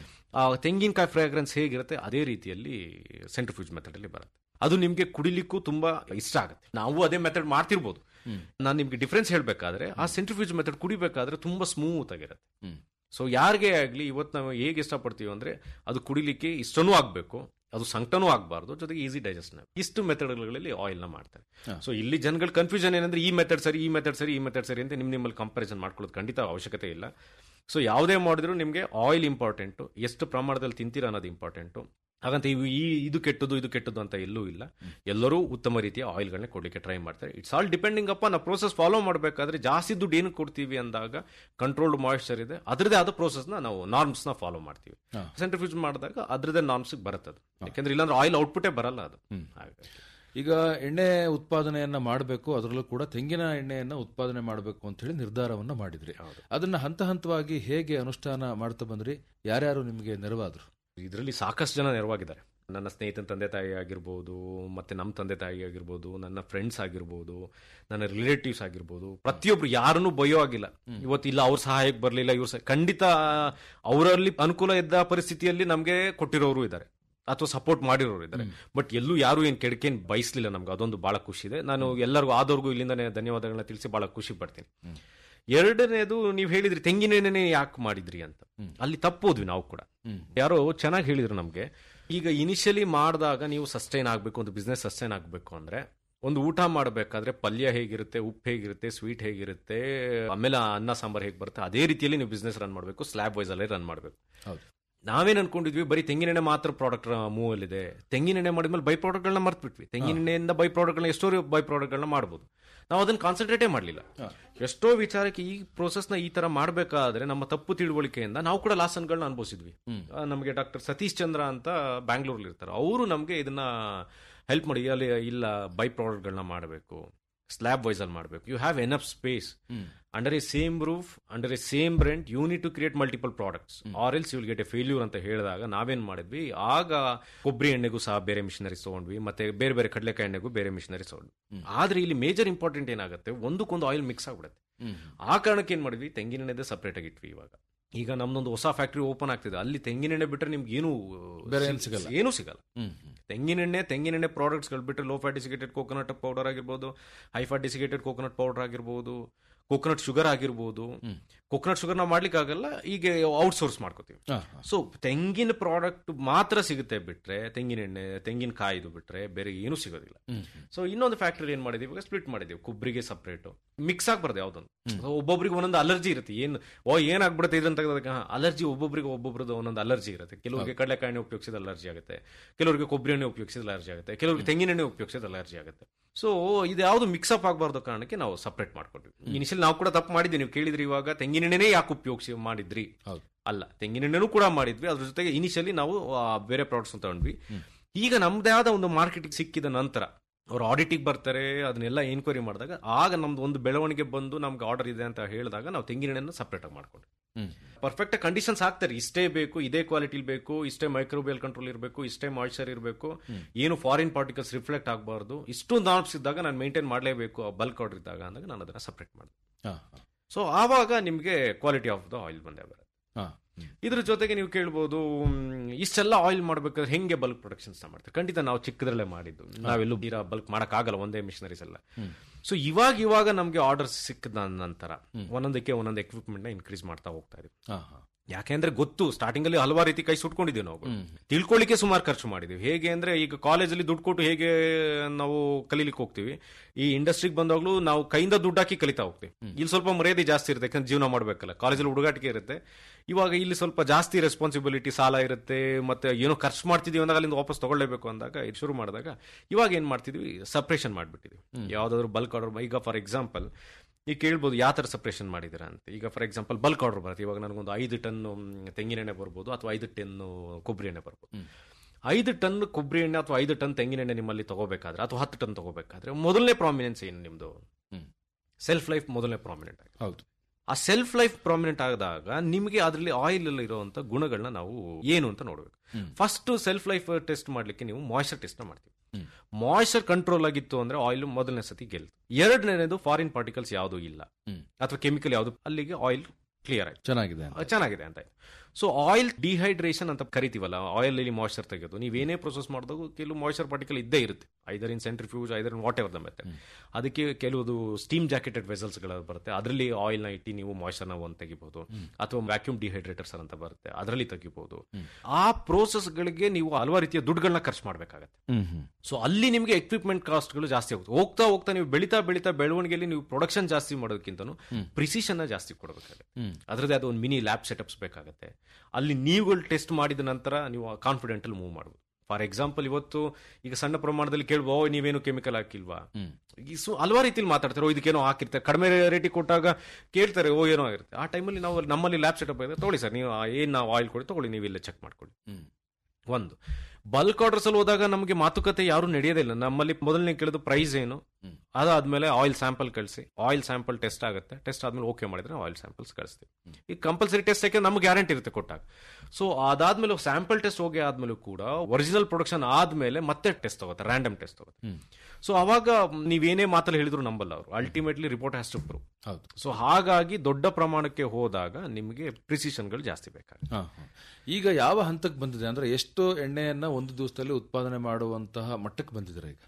ಆ ತೆಂಗಿನಕಾಯಿ ಫ್ರಾಗ್ರೆನ್ಸ್ ಹೇಗಿರುತ್ತೆ ಅದೇ ರೀತಿಯಲ್ಲಿ ಸೆಂಟ್ರಿಫ್ಯೂಜ್ ಮೆಥಡ್ ಅಲ್ಲಿ ಬರುತ್ತೆ ಅದು ನಿಮ್ಗೆ ಕುಡಿಲಿಕ್ಕೂ ತುಂಬಾ ಇಷ್ಟ ಆಗುತ್ತೆ ನಾವು ಅದೇ ಮೆಥಡ್ ಮಾಡ್ತಿರ್ಬೋದು ನಾನು ನಿಮ್ಗೆ ಡಿಫ್ರೆನ್ಸ್ ಹೇಳ್ಬೇಕಾದ್ರೆ ಆ ಸೆಂಟ್ರಿಫ್ಯೂಜ್ ಮೆಥಡ್ ಕುಡಿಬೇಕಾದ್ರೆ ತುಂಬಾ ಸ್ಮೂತ್ ಆಗಿರುತ್ತೆ ಹ್ಮ್. ಸೊ ಯಾರಿಗೆ ಆಗಲಿ ಇವತ್ತು ನಾವು ಹೇಗೆ ಇಷ್ಟಪಡ್ತೀವಿ ಅಂದ್ರೆ ಅದು ಕುಡಿಲಿಕ್ಕೆ ಇಷ್ಟನೂ ಆಗಬೇಕು ಅದು ಸಂಕಟನೂ ಆಗಬಾರ್ದು ಜೊತೆಗೆ ಈಸಿ ಡೈಜೆಸ್ಟ್ ಇಷ್ಟು ಮೆಥಡ್ಗಳಲ್ಲಿ ಆಯಿಲ್ನ ಮಾಡ್ತಾರೆ ಸೊ ಇಲ್ಲಿ ಜನಗಳ ಕನ್ಫ್ಯೂಷನ್ ಏನಂದ್ರೆ ಈ ಮೆಥಡ್ ಸರಿ ಈ ಮೆಥಡ್ ಸರಿ ಈ ಮೆಥಡ್ ಸರಿ ಅಂತ ನಿಮ್ ನಿಮ್ಮಲ್ಲಿ ಕಂಪಾರಿಸನ್ ಮಾಡ್ಕೊಳ್ಳೋದು ಖಂಡಿತ ಅವಶ್ಯಕತೆ ಇಲ್ಲ ಸೊ ಯಾವುದೇ ಮಾಡಿದ್ರು ನಿಮಗೆ ಆಯಿಲ್ ಇಂಪಾರ್ಟೆಂಟು ಎಷ್ಟು ಪ್ರಮಾಣದಲ್ಲಿ ತಿಂತೀರ ಅನ್ನೋದು ಇಂಪಾರ್ಟೆಂಟು ಹಾಗಂತ ಇವು ಈ ಇದು ಕೆಟ್ಟದ್ದು ಇದು ಕೆಟ್ಟದ್ದು ಅಂತ ಎಲ್ಲೂ ಇಲ್ಲ ಎಲ್ಲರೂ ಉತ್ತಮ ರೀತಿಯ ಆಯಿಲ್ಗಳನ್ನ ಕೊಡ್ಲಿಕ್ಕೆ ಟ್ರೈ ಮಾಡ್ತಾರೆ ಇಟ್ಸ್ ಆಲ್ ಡಿಪೆಂಡಿಂಗ್ ಅಪ್ಪ ನಾವು ಪ್ರೋಸೆಸ್ ಫಾಲೋ ಮಾಡಬೇಕಾದ್ರೆ ಜಾಸ್ತಿ ದುಡ್ಡು ಏನು ಕೊಡ್ತೀವಿ ಅಂದಾಗ ಕಂಟ್ರೋಲ್ಡ್ ಮಾಯಿಶ್ಚರ್ ಇದೆ ಅದರದೇ ಆದ ಪ್ರೋಸೆಸ್ನ ನಾವು ನಾರ್ಮ್ಸ್ನ ಫಾಲೋ ಮಾಡ್ತೀವಿ ಹಾ. ಸೆಂಟ್ರಿಫ್ಯೂಜ್ ಮಾಡಿದಾಗ ಅದರದೇ ನಾರ್ಮ್ಸ್ ಬರುತ್ತೆ ಅದು ಯಾಕಂದ್ರೆ ಇಲ್ಲಾಂದ್ರೆ ಆಯಿಲ್ ಔಟ್ಪುಟೇ ಬರಲ್ಲ ಅದು ಹಾಗಾಗಿ ಈಗ ಎಣ್ಣೆ ಉತ್ಪಾದನೆಯನ್ನ ಮಾಡಬೇಕು ಅದರಲ್ಲೂ ಕೂಡ ತೆಂಗಿನ ಎಣ್ಣೆಯನ್ನ ಉತ್ಪಾದನೆ ಮಾಡಬೇಕು ಅಂತ ಹೇಳಿ ನಿರ್ಧಾರವನ್ನ ಮಾಡಿದ್ರಿ ಅದನ್ನ ಹಂತ ಹಂತವಾಗಿ ಹೇಗೆ ಅನುಷ್ಠಾನ ಮಾಡ್ತಾ ಬಂದ್ರಿ ಯಾರ್ಯಾರು ನಿಮಗೆ ನೆರವಾದ್ರು ಇದರಲ್ಲಿ ಸಾಕಷ್ಟು ಜನ ನೆರವಾಗಿದ್ದಾರೆ ನನ್ನ ಸ್ನೇಹಿತನ ತಂದೆ ತಾಯಿ ಆಗಿರ್ಬೋದು ಮತ್ತೆ ನಮ್ಮ ತಂದೆ ತಾಯಿ ಆಗಿರ್ಬೋದು ನನ್ನ ಫ್ರೆಂಡ್ಸ್ ಆಗಿರ್ಬೋದು ನನ್ನ ರಿಲೇಟಿವ್ಸ್ ಆಗಿರ್ಬೋದು ಪ್ರತಿಯೊಬ್ರು ಯಾರನ್ನೂ ಬಯ್ಯೋ ಆಗಿಲ್ಲ ಇವತ್ತಿಲ್ಲ ಅವ್ರ ಸಹಾಯಕ್ಕೆ ಬರಲಿಲ್ಲ ಇವ್ರ ಸಹ ಖಂಡಿತ ಅವರಲ್ಲಿ ಅನುಕೂಲ ಇದ್ದ ಪರಿಸ್ಥಿತಿಯಲ್ಲಿ ನಮಗೆ ಕೊಟ್ಟಿರೋರು ಇದ್ದಾರೆ ಅಥವಾ ಸಪೋರ್ಟ್ ಮಾಡಿರೋರು ಇದ್ದಾರೆ ಬಟ್ ಎಲ್ಲೂ ಯಾರು ಏನು ಕೆಡಕೇನ್ ಬಯಸ್ಲಿಲ್ಲ ನಮ್ಗೆ ಅದೊಂದು ಬಹಳ ಖುಷಿ ಇದೆ ನಾನು ಎಲ್ಲರಿಗೂ ಆದವ್ರಿಗೂ ಇಲ್ಲಿಂದಾನೆ ಧನ್ಯವಾದಗಳನ್ನ ತಿಳಿಸಿ ಬಹಳ ಖುಷಿ ಪಡ್ತೀನಿ ಎರಡನೇದು ನೀವು ಹೇಳಿದ್ರಿ ತೆಂಗಿನ ಎಣ್ಣೆನೇ ಯಾಕೆ ಮಾಡಿದ್ರಿ ಅಂತ ಅಲ್ಲಿ ತಪ್ಪೋದ್ವಿ ನಾವು ಕೂಡ ಯಾರೋ ಚೆನ್ನಾಗಿ ಹೇಳಿದ್ರು ನಮ್ಗೆ ಈಗ ಇನಿಷಿಯಲಿ ಮಾಡಿದಾಗ ನೀವು ಸಸ್ಟೈನ್ ಆಗಬೇಕು ಒಂದು ಬಿಸ್ನೆಸ್ ಸಸ್ಟೈನ್ ಆಗಬೇಕು ಅಂದ್ರೆ ಒಂದು ಊಟ ಮಾಡಬೇಕಾದ್ರೆ ಪಲ್ಯ ಹೇಗಿರುತ್ತೆ ಉಪ್ಪು ಹೇಗಿರುತ್ತೆ ಸ್ವೀಟ್ ಹೇಗಿರುತ್ತೆ ಆಮೇಲೆ ಅನ್ನ ಸಾಂಬಾರ್ ಹೇಗೆ ಬರುತ್ತೆ ಅದೇ ರೀತಿಯಲ್ಲಿ ನೀವು ಬಿಸ್ನೆಸ್ ರನ್ ಮಾಡಬೇಕು ಸ್ಲ್ಯಾಬ್ ವೈಸ್ ಅಲ್ಲೇ ರನ್ ಮಾಡಬೇಕು ಹೌದು ನಾವೇನ್ ಅನ್ಕೊಂಡಿದ್ವಿ ಬರೀ ತೆಂಗಿನೆಣ್ಣೆ ಮಾತ್ರ ಪ್ರಾಡಕ್ಟ್ ಮೂವ್ ಅಲ್ಲಿದೆ ತೆಂಗಿನೆಣ್ಣೆ ಮಾಡಿದ್ಮೇಲೆ ಬೈ ಪ್ರಾಡಕ್ಟ್ಗಳನ್ನ ಮರ್ತು ಬಿಟ್ವಿ ತೆಂಗಿನೆಣ್ಣೆಯಿಂದ ಬೈ ಪ್ರಾಡಕ್ಟ್ಗಳನ್ನ ಎಷ್ಟೋ ಬೈ ಪ್ರಾಡಕ್ಟ್ಗಳನ್ನ ಮಾಡ್ಬೋದು ನಾವು ಅದನ್ನ ಕಾನ್ಸಂಟ್ರೇಟೇ ಮಾಡಲಿಲ್ಲ ಎಷ್ಟೋ ವಿಚಾರಕ್ಕೆ ಈ ಪ್ರೋಸೆಸ್ನ ಈ ತರ ಮಾಡಬೇಕಾದ್ರೆ ನಮ್ಮ ತಪ್ಪು ತಿಳುವಳಿಕೆಯಿಂದ ನಾವು ಕೂಡ ಲಾಸನ್ಗಳನ್ನ ಅನುಭವಿಸಿದ್ವಿ ಆ, ನಮಗೆ ಡಾಕ್ಟರ್ ಸತೀಶ್ ಚಂದ್ರ ಅಂತ ಬ್ಯಾಂಗ್ಳೂರಲ್ಲಿ ಇರ್ತಾರೆ ಅವರು ನಮಗೆ ಇದನ್ನ ಹೆಲ್ಪ್ ಮಾಡಿ ಅಲ್ಲಿ ಇಲ್ಲ ಬೈ ಪ್ರಾಡಕ್ಟ್ಗಳನ್ನ ಮಾಡಬೇಕು ಸ್ಲ್ಯಾಬ್ ವೈಸ್ ಅಲ್ಲಿ ಮಾಡಬೇಕು you have enough space under a same roof under a same rent you need to create multiple products or else will get a failure ಅಂತ ಹೇಳಿದಾಗ ನಾವೇನ್ ಮಾಡಿದ್ವಿ ಆಗ ಕೊಬ್ಬರಿ ಎಣ್ಣೆಗೂ ಸಹ ಬೇರೆ ಮಿಷನರೀಸ್ ತಗೊಂಡ್ವಿ ಮತ್ತೆ ಬೇರೆ ಬೇರೆ ಕಡಲೆಕಾಯಿ ಎಣ್ಣೆಗೂ ಬೇರೆ ಮಿಷನರೀಸ್ ತಗೊಂಡ್ವಿ ಆದ್ರೆ ಇಲ್ಲಿ ಮೇಜರ್ ಇಂಪಾರ್ಟೆಂಟ್ ಏನಾಗುತ್ತೆ ಒಂದಕ್ಕೊಂದು ಆಯಿಲ್ ಮಿಕ್ಸ್ ಆಗ್ಬಿಡುತ್ತೆ ಆ ಕಾರಣಕ್ಕೆ ಏನ್ ಮಾಡಿದ್ವಿ ತೆಂಗಿನೆಣ್ಣೆದೇ ಸಪರೇಟ್ ಆಗಿ ಇಟ್ವಿ ಇವಾಗ ಈಗ ನಮ್ದೊಂದು ಹೊಸ ಫ್ಯಾಕ್ಟ್ರಿ ಓಪನ್ ಆಗ್ತಿದೆ ಅಲ್ಲಿ ತೆಂಗಿನೆಣ್ಣೆ ಬಿಟ್ರೆ ನಿಮ್ಗೆ ಏನು ಬೇರೆ ಏನ್ ಸಿಗಲ್ಲ. ಏನೂ ಸಿಗಲ್ಲ ತೆಂಗಿನೆಣ್ಣೆ ತೆಂಗಿನೆಣ್ಣೆ ಪ್ರಾಡಕ್ಟ್ಸ್ಗಳು ಬಿಟ್ಟರೆ low fat desiccated coconut powder ಆಗಿರ್ಬೋದು high fat desiccated coconut powder ಆಗಿರ್ಬೋದು ಕೋಕೋನಟ್ ಶುಗರ್ ಆಗಿರ್ಬೋದು ಕೋಕೋನಟ್ ಶುಗರ್ ನಾವು ಮಾಡ್ಲಿಕ್ಕೆ ಆಗಲ್ಲ ಈಗ ಔಟ್ಸೋರ್ಸ್ ಮಾಡ್ಕೋತೀವಿ ಸೊ ತೆಂಗಿನ ಪ್ರಾಡಕ್ಟ್ ಮಾತ್ರ ಸಿಗುತ್ತೆ ಬಿಟ್ರೆ ತೆಂಗಿನೆಣ್ಣೆ ತೆಂಗಿನಕಾಯಿದು ಬಿಟ್ರೆ ಬೇರೆ ಏನೂ ಸಿಗೋದಿಲ್ಲ ಸೊ ಇನ್ನೊಂದು ಫ್ಯಾಕ್ಟರಿ ಏನ್ ಮಾಡಿದೀವಿ ಇವಾಗ ಸ್ಪ್ಲಿಟ್ ಮಾಡಿದೀವಿ ಕೊಬ್ಬರಿಗೆ ಸಪ್ರೇಟ್ ಮಿಕ್ಸ್ ಆಗ್ಬಾರ್ದು ಯಾವ್ದೊಂದು ಒಬ್ಬೊಬ್ರಿಗೆ ಒಂದೊಂದು ಅಲರ್ಜಿ ಇರುತ್ತೆ ಏನ್ ಓ ಏನಾಗ್ಬಿಡುತ್ತೆ ಇದ್ರಂತ ಅಲರ್ಜಿ ಒಬ್ಬೊಬ್ರಿಗೆ ಒಬ್ಬೊಬ್ರದ್ದು ಒಂದೊಂದು ಅಲರ್ಜಿ ಇರುತ್ತೆ ಕೆಲವರಿಗೆ ಕಡಲೆಕಾಯಿ ಉಪಯೋಗಿಸಿದ ಅಲರ್ಜಿ ಆಗುತ್ತೆ ಕೆಲವರಿಗೆ ಕೊಬ್ಬರಿ ಎಣ್ಣೆ ಉಪಯೋಗಿಸಿದ ಅಲರ್ಜಿ ಆಗುತ್ತೆ ಕೆಲವರಿಗೆ ತೆಂಗಿನೆಣ್ಣೆ ಉಪಯೋಗಿಸಿದ ಅಲರ್ಜಿ ಆಗುತ್ತೆ ಸೊ ಇದು ಯಾವುದು ಮಿಕ್ಸ್ ಅಪ್ ಆಗಬಾರ್ದು ಕಾರಣಕ್ಕೆ ನಾವು ಸಪ್ರೇಟ್ ಮಾಡ್ಕೊಂಡ್ವಿ ಇನಿಷಿಯಲ್ ನಾವು ಕೂಡ ತಪ್ಪು ಮಾಡಿದ್ವಿ ನೀವು ಕೇಳಿದ್ರಿ ಇವಾಗ ತೆಂಗಿನೆಣ್ಣೆನೇ ಯಾಕೆ ಉಪಯೋಗಿಸಿ ಮಾಡಿದ್ರಿ ಹೌದು. ಅಲ್ಲ ತೆಂಗಿನೆಣ್ಣೆನೂ ಕೂಡ ಮಾಡಿದ್ವಿ ಅದ್ರ ಜೊತೆಗೆ ಇನಿಷಿಯಲಿ ನಾವು ಆ, ಬೇರೆ ಪ್ರಾಡಕ್ಟ್ಸ್ ತಗೊಂಡ್ವಿ ಈಗ ನಮ್ದೇ ಆದ ಒಂದು ಮಾರ್ಕೆಟಿಗೆ ಸಿಕ್ಕಿದ ನಂತರ ಅವ್ರು ಆಡಿಟಿಗೆ ಬರ್ತಾರೆ ಅದನ್ನೆಲ್ಲ ಎನ್ಕ್ವೈರಿ ಮಾಡಿದಾಗ ಆಗ ನಮ್ದು ಒಂದು ಬೆಳವಣಿಗೆ ಬಂದು ನಮ್ಗೆ ಆರ್ಡರ್ ಇದೆ ಅಂತ ಹೇಳಿದಾಗ ನಾವು ತೆಂಗಿನೆಣ್ಣೆನ ಸಪ್ರೇಟ್ ಆಗಿ ಮಾಡ್ಕೊಂಡ್ವಿ ಪರ್ಫೆಕ್ಟ್ ಕಂಡೀಷನ್ಸ್ ಹಾಕ್ತಾರೆ ಇಷ್ಟೇ ಬೇಕು ಇದೇ ಕ್ವಾಲಿಟಿಲಿ ಬೇಕು ಇಷ್ಟೇ ಮೈಕ್ರೋಬಿಯಲ್ ಕಂಟ್ರೋಲ್ ಇರಬೇಕು ಇಷ್ಟೇ ಮಾಯಿಶ್ಚರ್ ಇರಬೇಕು ಏನು ಫಾರಿನ್ ಪಾರ್ಟಿಕಲ್ಸ್ ರಿಫ್ಲೆಕ್ಟ್ ಆಗಬಾರ್ದು ಇಷ್ಟು ನಾರ್ಮ್ಸ್ ಇದ್ದಾಗ ನಾನು ಮೇಂಟೈನ್ ಮಾಡಲೇಬೇಕು ಬಲ್ಕ್ ಆರ್ಡರ್ ಇದ್ದಾಗ ಅಂದಾಗ ನಾನು ಅದನ್ನ ಸಪ್ರೇಟ್ ಮಾಡಿದೆ ಸೊ ಆವಾಗ ನಿಮಗೆ ಕ್ವಾಲಿಟಿ ಆಫ್ ದ ಆಯಿಲ್ ಬಂದೇ ಬರುತ್ತೆ ಇದ್ರ ಜೊತೆಗೆ ನೀವು ಕೇಳ್ಬೋದು ಮ್, ಇಷ್ಟೆಲ್ಲ ಆಯಿಲ್ ಮಾಡ್ಬೇಕಾದ್ರೆ ಹೆಂಗೆ ಬಲ್ಕ್ ಪ್ರೊಡಕ್ಷನ್ಸ್ ಮಾಡ್ತಾರೆ ಖಂಡಿತ ನಾವು ಚಿಕ್ಕದ್ರಲ್ಲೇ ಮಾಡಿದ್ದು ನಾವೆಲ್ಲೂ ಬೀರ ಬಲ್ಕ್ ಆಗಲ್ಲ ಒಂದೇ ಮಿಷನರೀಸ್ ಎಲ್ಲ ಸೊ ಇವಾಗ ಇವಾಗ ನಮಗೆ ಆರ್ಡರ್ಸ್ ಸಿಕ್ಕಿದ ನಂತರ ಒಂದೊಂದಕ್ಕೆ ಒಂದೊಂದು ಎಕ್ವಿಪ್ಮೆಂಟ್ ನ ಇನ್ಕ್ರೀಸ್ ಮಾಡ್ತಾ ಹೋಗ್ತಾ ಇದೀವಿ ಯಾಕೆಂದ್ರೆ ಗೊತ್ತು ಸ್ಟಾರ್ಟಿಂಗ್ ಅಲ್ಲಿ ಹಲವಾರು ರೀತಿ ಕೈ ಸುಟ್ಕೊಂಡಿದ್ದೀವಿ ನಾವು ತಿಳ್ಕೊಳ್ಳಿಕ್ಕೆ ಸುಮಾರು ಖರ್ಚು ಮಾಡಿದೀವಿ ಹೇಗೆ ಅಂದ್ರೆ ಈಗ ಕಾಲೇಜಲ್ಲಿ ದುಡ್ಡು ಕೊಟ್ಟು ಹೇಗೆ ನಾವು ಕಲೀಲಿಕ್ಕೆ ಹೋಗ್ತೀವಿ ಈ ಇಂಡಸ್ಟ್ರಿಗೆ ಬಂದಾಗ್ಲೂ ನಾವು ಕೈಯಿಂದ ದುಡ್ಡು ಹಾಕಿ ಕಲಿತಾ ಹೋಗ್ತೀವಿ ಇಲ್ಲಿ ಸ್ವಲ್ಪ ಮರ್ಯಾದೆ ಜಾಸ್ತಿ ಇರುತ್ತೆ ಯಾಕಂದ್ರೆ ಜೀವನ ಮಾಡ್ಬೇಕಲ್ಲ ಕಾಲೇಜಲ್ಲಿ ಹುಡುಗಾಟಿಕೆ ಇರುತ್ತೆ ಇವಾಗ ಇಲ್ಲಿ ಸ್ವಲ್ಪ ಜಾಸ್ತಿ ರೆಸ್ಪಾನ್ಸಿಬಿಲಿಟಿ ಸಾಲ ಇರುತ್ತೆ ಮತ್ತೆ ಏನೋ ಖರ್ಚು ಮಾಡ್ತಿದೀವಿ ಅಂದಾಗ ಅಲ್ಲಿಂದ ವಾಪಸ್ ತಗೊಳ್ಲೇಬೇಕು ಅಂದಾಗ ಇದು ಶುರು ಮಾಡಿದಾಗ ಇವಾಗ ಏನ್ ಮಾಡ್ತಿದ್ವಿ ಸಪ್ರೇಷನ್ ಮಾಡ್ಬಿಟ್ಟಿದ್ವಿ ಯಾವ್ದಾದ್ರು ಬಲ್ಕ್ ಆರ್ಡರ್ ಈಗ ಫಾರ್ ಎಕ್ಸಾಂಪಲ್ ಈಗ ಕೇಳ್ಬೋದು ಯಾವ ಥರ ಸಪ್ರೇಷನ್ ಮಾಡಿದ್ದೀರಾ ಅಂತ ಈಗ ಫಾರ್ ಎಕ್ಸಾಂಪಲ್ ಬಲ್ಕ್ ಆರ್ಡರ್ ಬರುತ್ತೆ ಇವಾಗ ನನಗೊಂದು ಐದು ಟನ್ ತೆಂಗಿನೆಣ್ಣೆ ಬರ್ಬೋದು ಅಥವಾ ಐದು ಟನ್ ಕೊಬ್ಬರಿ ಎಣ್ಣೆ ಬರ್ಬೋದು ಐದು ಟನ್ ಕೊಬ್ಬರಿ ಎಣ್ಣೆ ಅಥವಾ ಐದು ಟನ್ ತೆಂಗಿನೆಣ್ಣೆ ನಿಮ್ಮಲ್ಲಿ ತಗೋಬೇಕಾದ್ರೆ ಅಥವಾ ಹತ್ತು ಟನ್ ತಗೋಬೇಕಾದ್ರೆ ಮೊದಲನೇ ಪ್ರಾಮಿನೆನ್ಸ್ ಏನು ನಿಮ್ದು ಸೆಲ್ಫ್ ಲೈಫ್ ಮೊದಲನೇ ಪ್ರಾಮಿನೆಂಟ್ ಆಗಿದೆ ಹೌದು ಆ ಸೆಲ್ಫ್ ಲೈಫ್ ಪ್ರಾಮಿನೆಂಟ್ ಆದಾಗ ನಿಮಗೆ ಅದರಲ್ಲಿ ಆಯಿಲ್ ಅಲ್ಲಿ ಇರುವಂತ ಗುಣಗಳನ್ನ ನಾವು ಏನು ಅಂತ ನೋಡ್ಬೇಕು ಫಸ್ಟ್ ಸೆಲ್ಫ್ ಲೈಫ್ ಟೆಸ್ಟ್ ಮಾಡ್ಲಿಕ್ಕೆ ನೀವು ಮಾಯ್ಚರ್ ಟೆಸ್ಟ್ ಮಾಡ್ತೀವಿ ಮಾಯ್ಚರ್ ಕಂಟ್ರೋಲ್ ಆಗಿತ್ತು ಅಂದ್ರೆ ಆಯಿಲ್ ಮೊದಲನೇ ಸತಿ ಗೆಲ್ತು ಎರಡನೇದು ಫಾರಿನ್ ಪಾರ್ಟಿಕಲ್ಸ್ ಯಾವುದು ಇಲ್ಲ ಅಥವಾ ಕೆಮಿಕಲ್ ಯಾವುದು ಅಲ್ಲಿಗೆ ಆಯಿಲ್ ಕ್ಲಿಯರ್ ಆಯ್ತು ಚೆನ್ನಾಗಿದೆ ಅಹ್, ಚೆನ್ನಾಗಿದೆ ಅಂತ ಸೊ ಆಯಿಲ್ ಡಿಹೈಡ್ರೇಷನ್ ಅಂತ ಕರಿತೀವಲ್ಲ ಆಯಿಲ್ ಅಲ್ಲಿ ಮಾಯ್ಚರ್ ತೆಗೆದು ನೀವೇನೇ ಪ್ರೊಸೆಸ್ ಮಾಡಿದಾಗ ಕೆಲವು ಮಾಯ್ಚರ್ ಪಾರ್ಟಿಕಲ್ ಇದ್ದೇ ಇರುತ್ತೆ either in centrifuge either in whatever the method ಅದಕ್ಕೆ ಕೆಲವುದು ಸ್ಟೀಮ್ ಜಾಕೆಟೆಡ್ ವೆಸಲ್ಸ್ ಗಳು ಬರುತ್ತೆ ಅದರಲ್ಲಿ ಆಯಿಲ್ ನ ಇಟ್ಟು ನೀವು ಮಾಯ್ಚರ್ ನ ಒಂದು ತೆಗಿಬಹುದು ಅಥವಾ ವ್ಯಾಕ್ಯೂಮ್ ಡಿಹೈಡ್ರೇಟರ್ಸ್ ಅಂತ ಬರುತ್ತೆ ಅದರಲ್ಲಿ ತೆಗಿಬಹುದು ಆ ಪ್ರೋಸೆಸ್ ಗಳಿಗೆ ನೀವು ಹಲವಾರು ರೀತಿಯ ದುಡ್ಡುಗಳನ್ನ ಖರ್ಚು ಮಾಡಬೇಕಾಗತ್ತೆ ಸೊ ಅಲ್ಲಿ ನಿಮಗೆ ಎಕ್ವಿಪ್ಮೆಂಟ್ ಕಾಸ್ಟ್ಗಳು ಜಾಸ್ತಿ ಹೋಗುತ್ತೆ ಹೋಗ್ತಾ ಹೋಗ್ತಾ ನೀವು ಬೆಳೀತಾ ಬೆಳೀತಾ ಬೆಳವಣಿಗೆಯಲ್ಲಿ ನೀವು ಪ್ರೊಡಕ್ಷನ್ ಜಾಸ್ತಿ ಮಾಡೋದಕ್ಕಿಂತನೂ ಪ್ರಿಸಿಷನ್ ಜಾಸ್ತಿ ಕೊಡಬೇಕಾಗುತ್ತೆ ಅದರದೇ ಅದು ಒಂದು ಮಿನಿ ಲ್ಯಾಬ್ ಸೆಟಪ್ಸ್ ಬೇಕಾಗುತ್ತೆ ಅಲ್ಲಿ ನೀವುಗಳು ಟೆಸ್ಟ್ ಮಾಡಿದ ನಂತರ ನೀವು ಕಾನ್ಫಿಡೆಂಟ್ ಅಲ್ಲಿ ಮೂವ್ ಮಾಡಬಹುದು ಫಾರ್ ಎಕ್ಸಾಂಪಲ್ ಇವತ್ತು ಈಗ ಸಣ್ಣ ಪ್ರಮಾಣದಲ್ಲಿ ಕೇಳ್ಬೋ "ಓ, ನೀವೇನು ಕೆಮಿಕಲ್ ಹಾಕಿಲ್ವಾ ಈ ಸು ಹಲವಾರು ರೀತಿಯಲ್ಲಿ ಮಾತಾಡ್ತಾರೆ ಓ ಇದಕ್ಕೇನೋ ಹಾಕಿರ್ತಾರೆ ಕಡಿಮೆ ರೇಟಿಗೆ ಕೊಟ್ಟಾಗ ಕೇಳ್ತಾರೆ ಓ ಏನೋ ಆಗಿರುತ್ತೆ ಆ ಟೈಮಲ್ಲಿ ನಾವು ನಮ್ಮಲ್ಲಿ ಲ್ಯಾಬ್ ಸೆಟಪ್ ಇದೆ ತಗೊಳ್ಳಿ ಸರ್ ನೀವು ಏನು ನಾವು ಆಯಿಲ್ ಕೊಡಿ ತಗೊಳ್ಳಿ ನೀವು ಇಲ್ಲೇ ಚೆಕ್ ಮಾಡ್ಕೊಳ್ಳಿ ಒಂದು ಬಲ್ಕ್ ಆರ್ಡರ್ಸ್ ಅಲ್ಲಿ ಹೋದಾಗ ನಮಗೆ ಮಾತುಕತೆ ಯಾರು ನಡೆಯೋದಿಲ್ಲ ನಮ್ಮಲ್ಲಿ ಮೊದಲನೇ ಕೇಳಿದ ಪ್ರೈಸ್ ಏನು ಅದಾದ್ಮೇಲೆ ಆಯಿಲ್ ಸ್ಯಾಂಪಲ್ ಕಳಿಸಿ ಆಯಿಲ್ ಸ್ಯಾಂಪಲ್ ಟೆಸ್ಟ್ ಆಗುತ್ತೆ ಟೆಸ್ಟ್ ಆದ್ಮೇಲೆ ಓಕೆ ಮಾಡಿದ್ರೆ ಆಯಿಲ್ ಸ್ಯಾಂಪಲ್ಸ್ ಕಳಿಸ್ತೀವಿ ಈ ಕಂಪಲ್ಸರಿ ಟೆಸ್ಟ್ ಯಾಕೆ ನಮ್ಗೆ ಗ್ಯಾರಂಟಿ ಇರುತ್ತೆ ಕೊಟ್ಟಾಗ ಸೊ ಅದಾದ್ಮೇಲೆ ಸ್ಯಾಂಪಲ್ ಟೆಸ್ಟ್ ಹೋಗಿ ಆದ್ಮೇಲೆ ಕೂಡ ಒರಿಜಿನಲ್ ಪ್ರೊಡಕ್ಷನ್ ಆದ್ಮೇಲೆ ಮತ್ತೆ ಟೆಸ್ಟ್ ತಗೋತಾರೆ ರ್ಯಾಂಡಮ್ ಟೆಸ್ಟ್ ತಗೋತಾರೆ ಸೊ ಅವಾಗ ನೀವೇನೇ ಮಾತಲ್ಲಿ ಹೇಳಿದ್ರು ನಂಬಲ್ಲ ಅವರು ultimately report has to prove ಹೌದು ಸೊ ಹಾಗಾಗಿ ದೊಡ್ಡ ಪ್ರಮಾಣಕ್ಕೆ ಹೋದಾಗ ನಿಮಗೆ ಪ್ರಿಸಿಷನ್ಗಳು ಜಾಸ್ತಿ ಬೇಕಾಗುತ್ತೆ ಹಾ, ಹಾ. ಈಗ ಯಾವ ಹಂತಕ್ಕೆ ಬಂದಿದೆ ಅಂದ್ರೆ ಎಷ್ಟು ಎಣ್ಣೆಯನ್ನ ಒಂದು ದಿವಸದಲ್ಲಿ ಉತ್ಪಾದನೆ ಮಾಡುವಂತಹ ಮಟ್ಟಕ್ಕೆ ಬಂದಿದ್ರೆ ಈಗ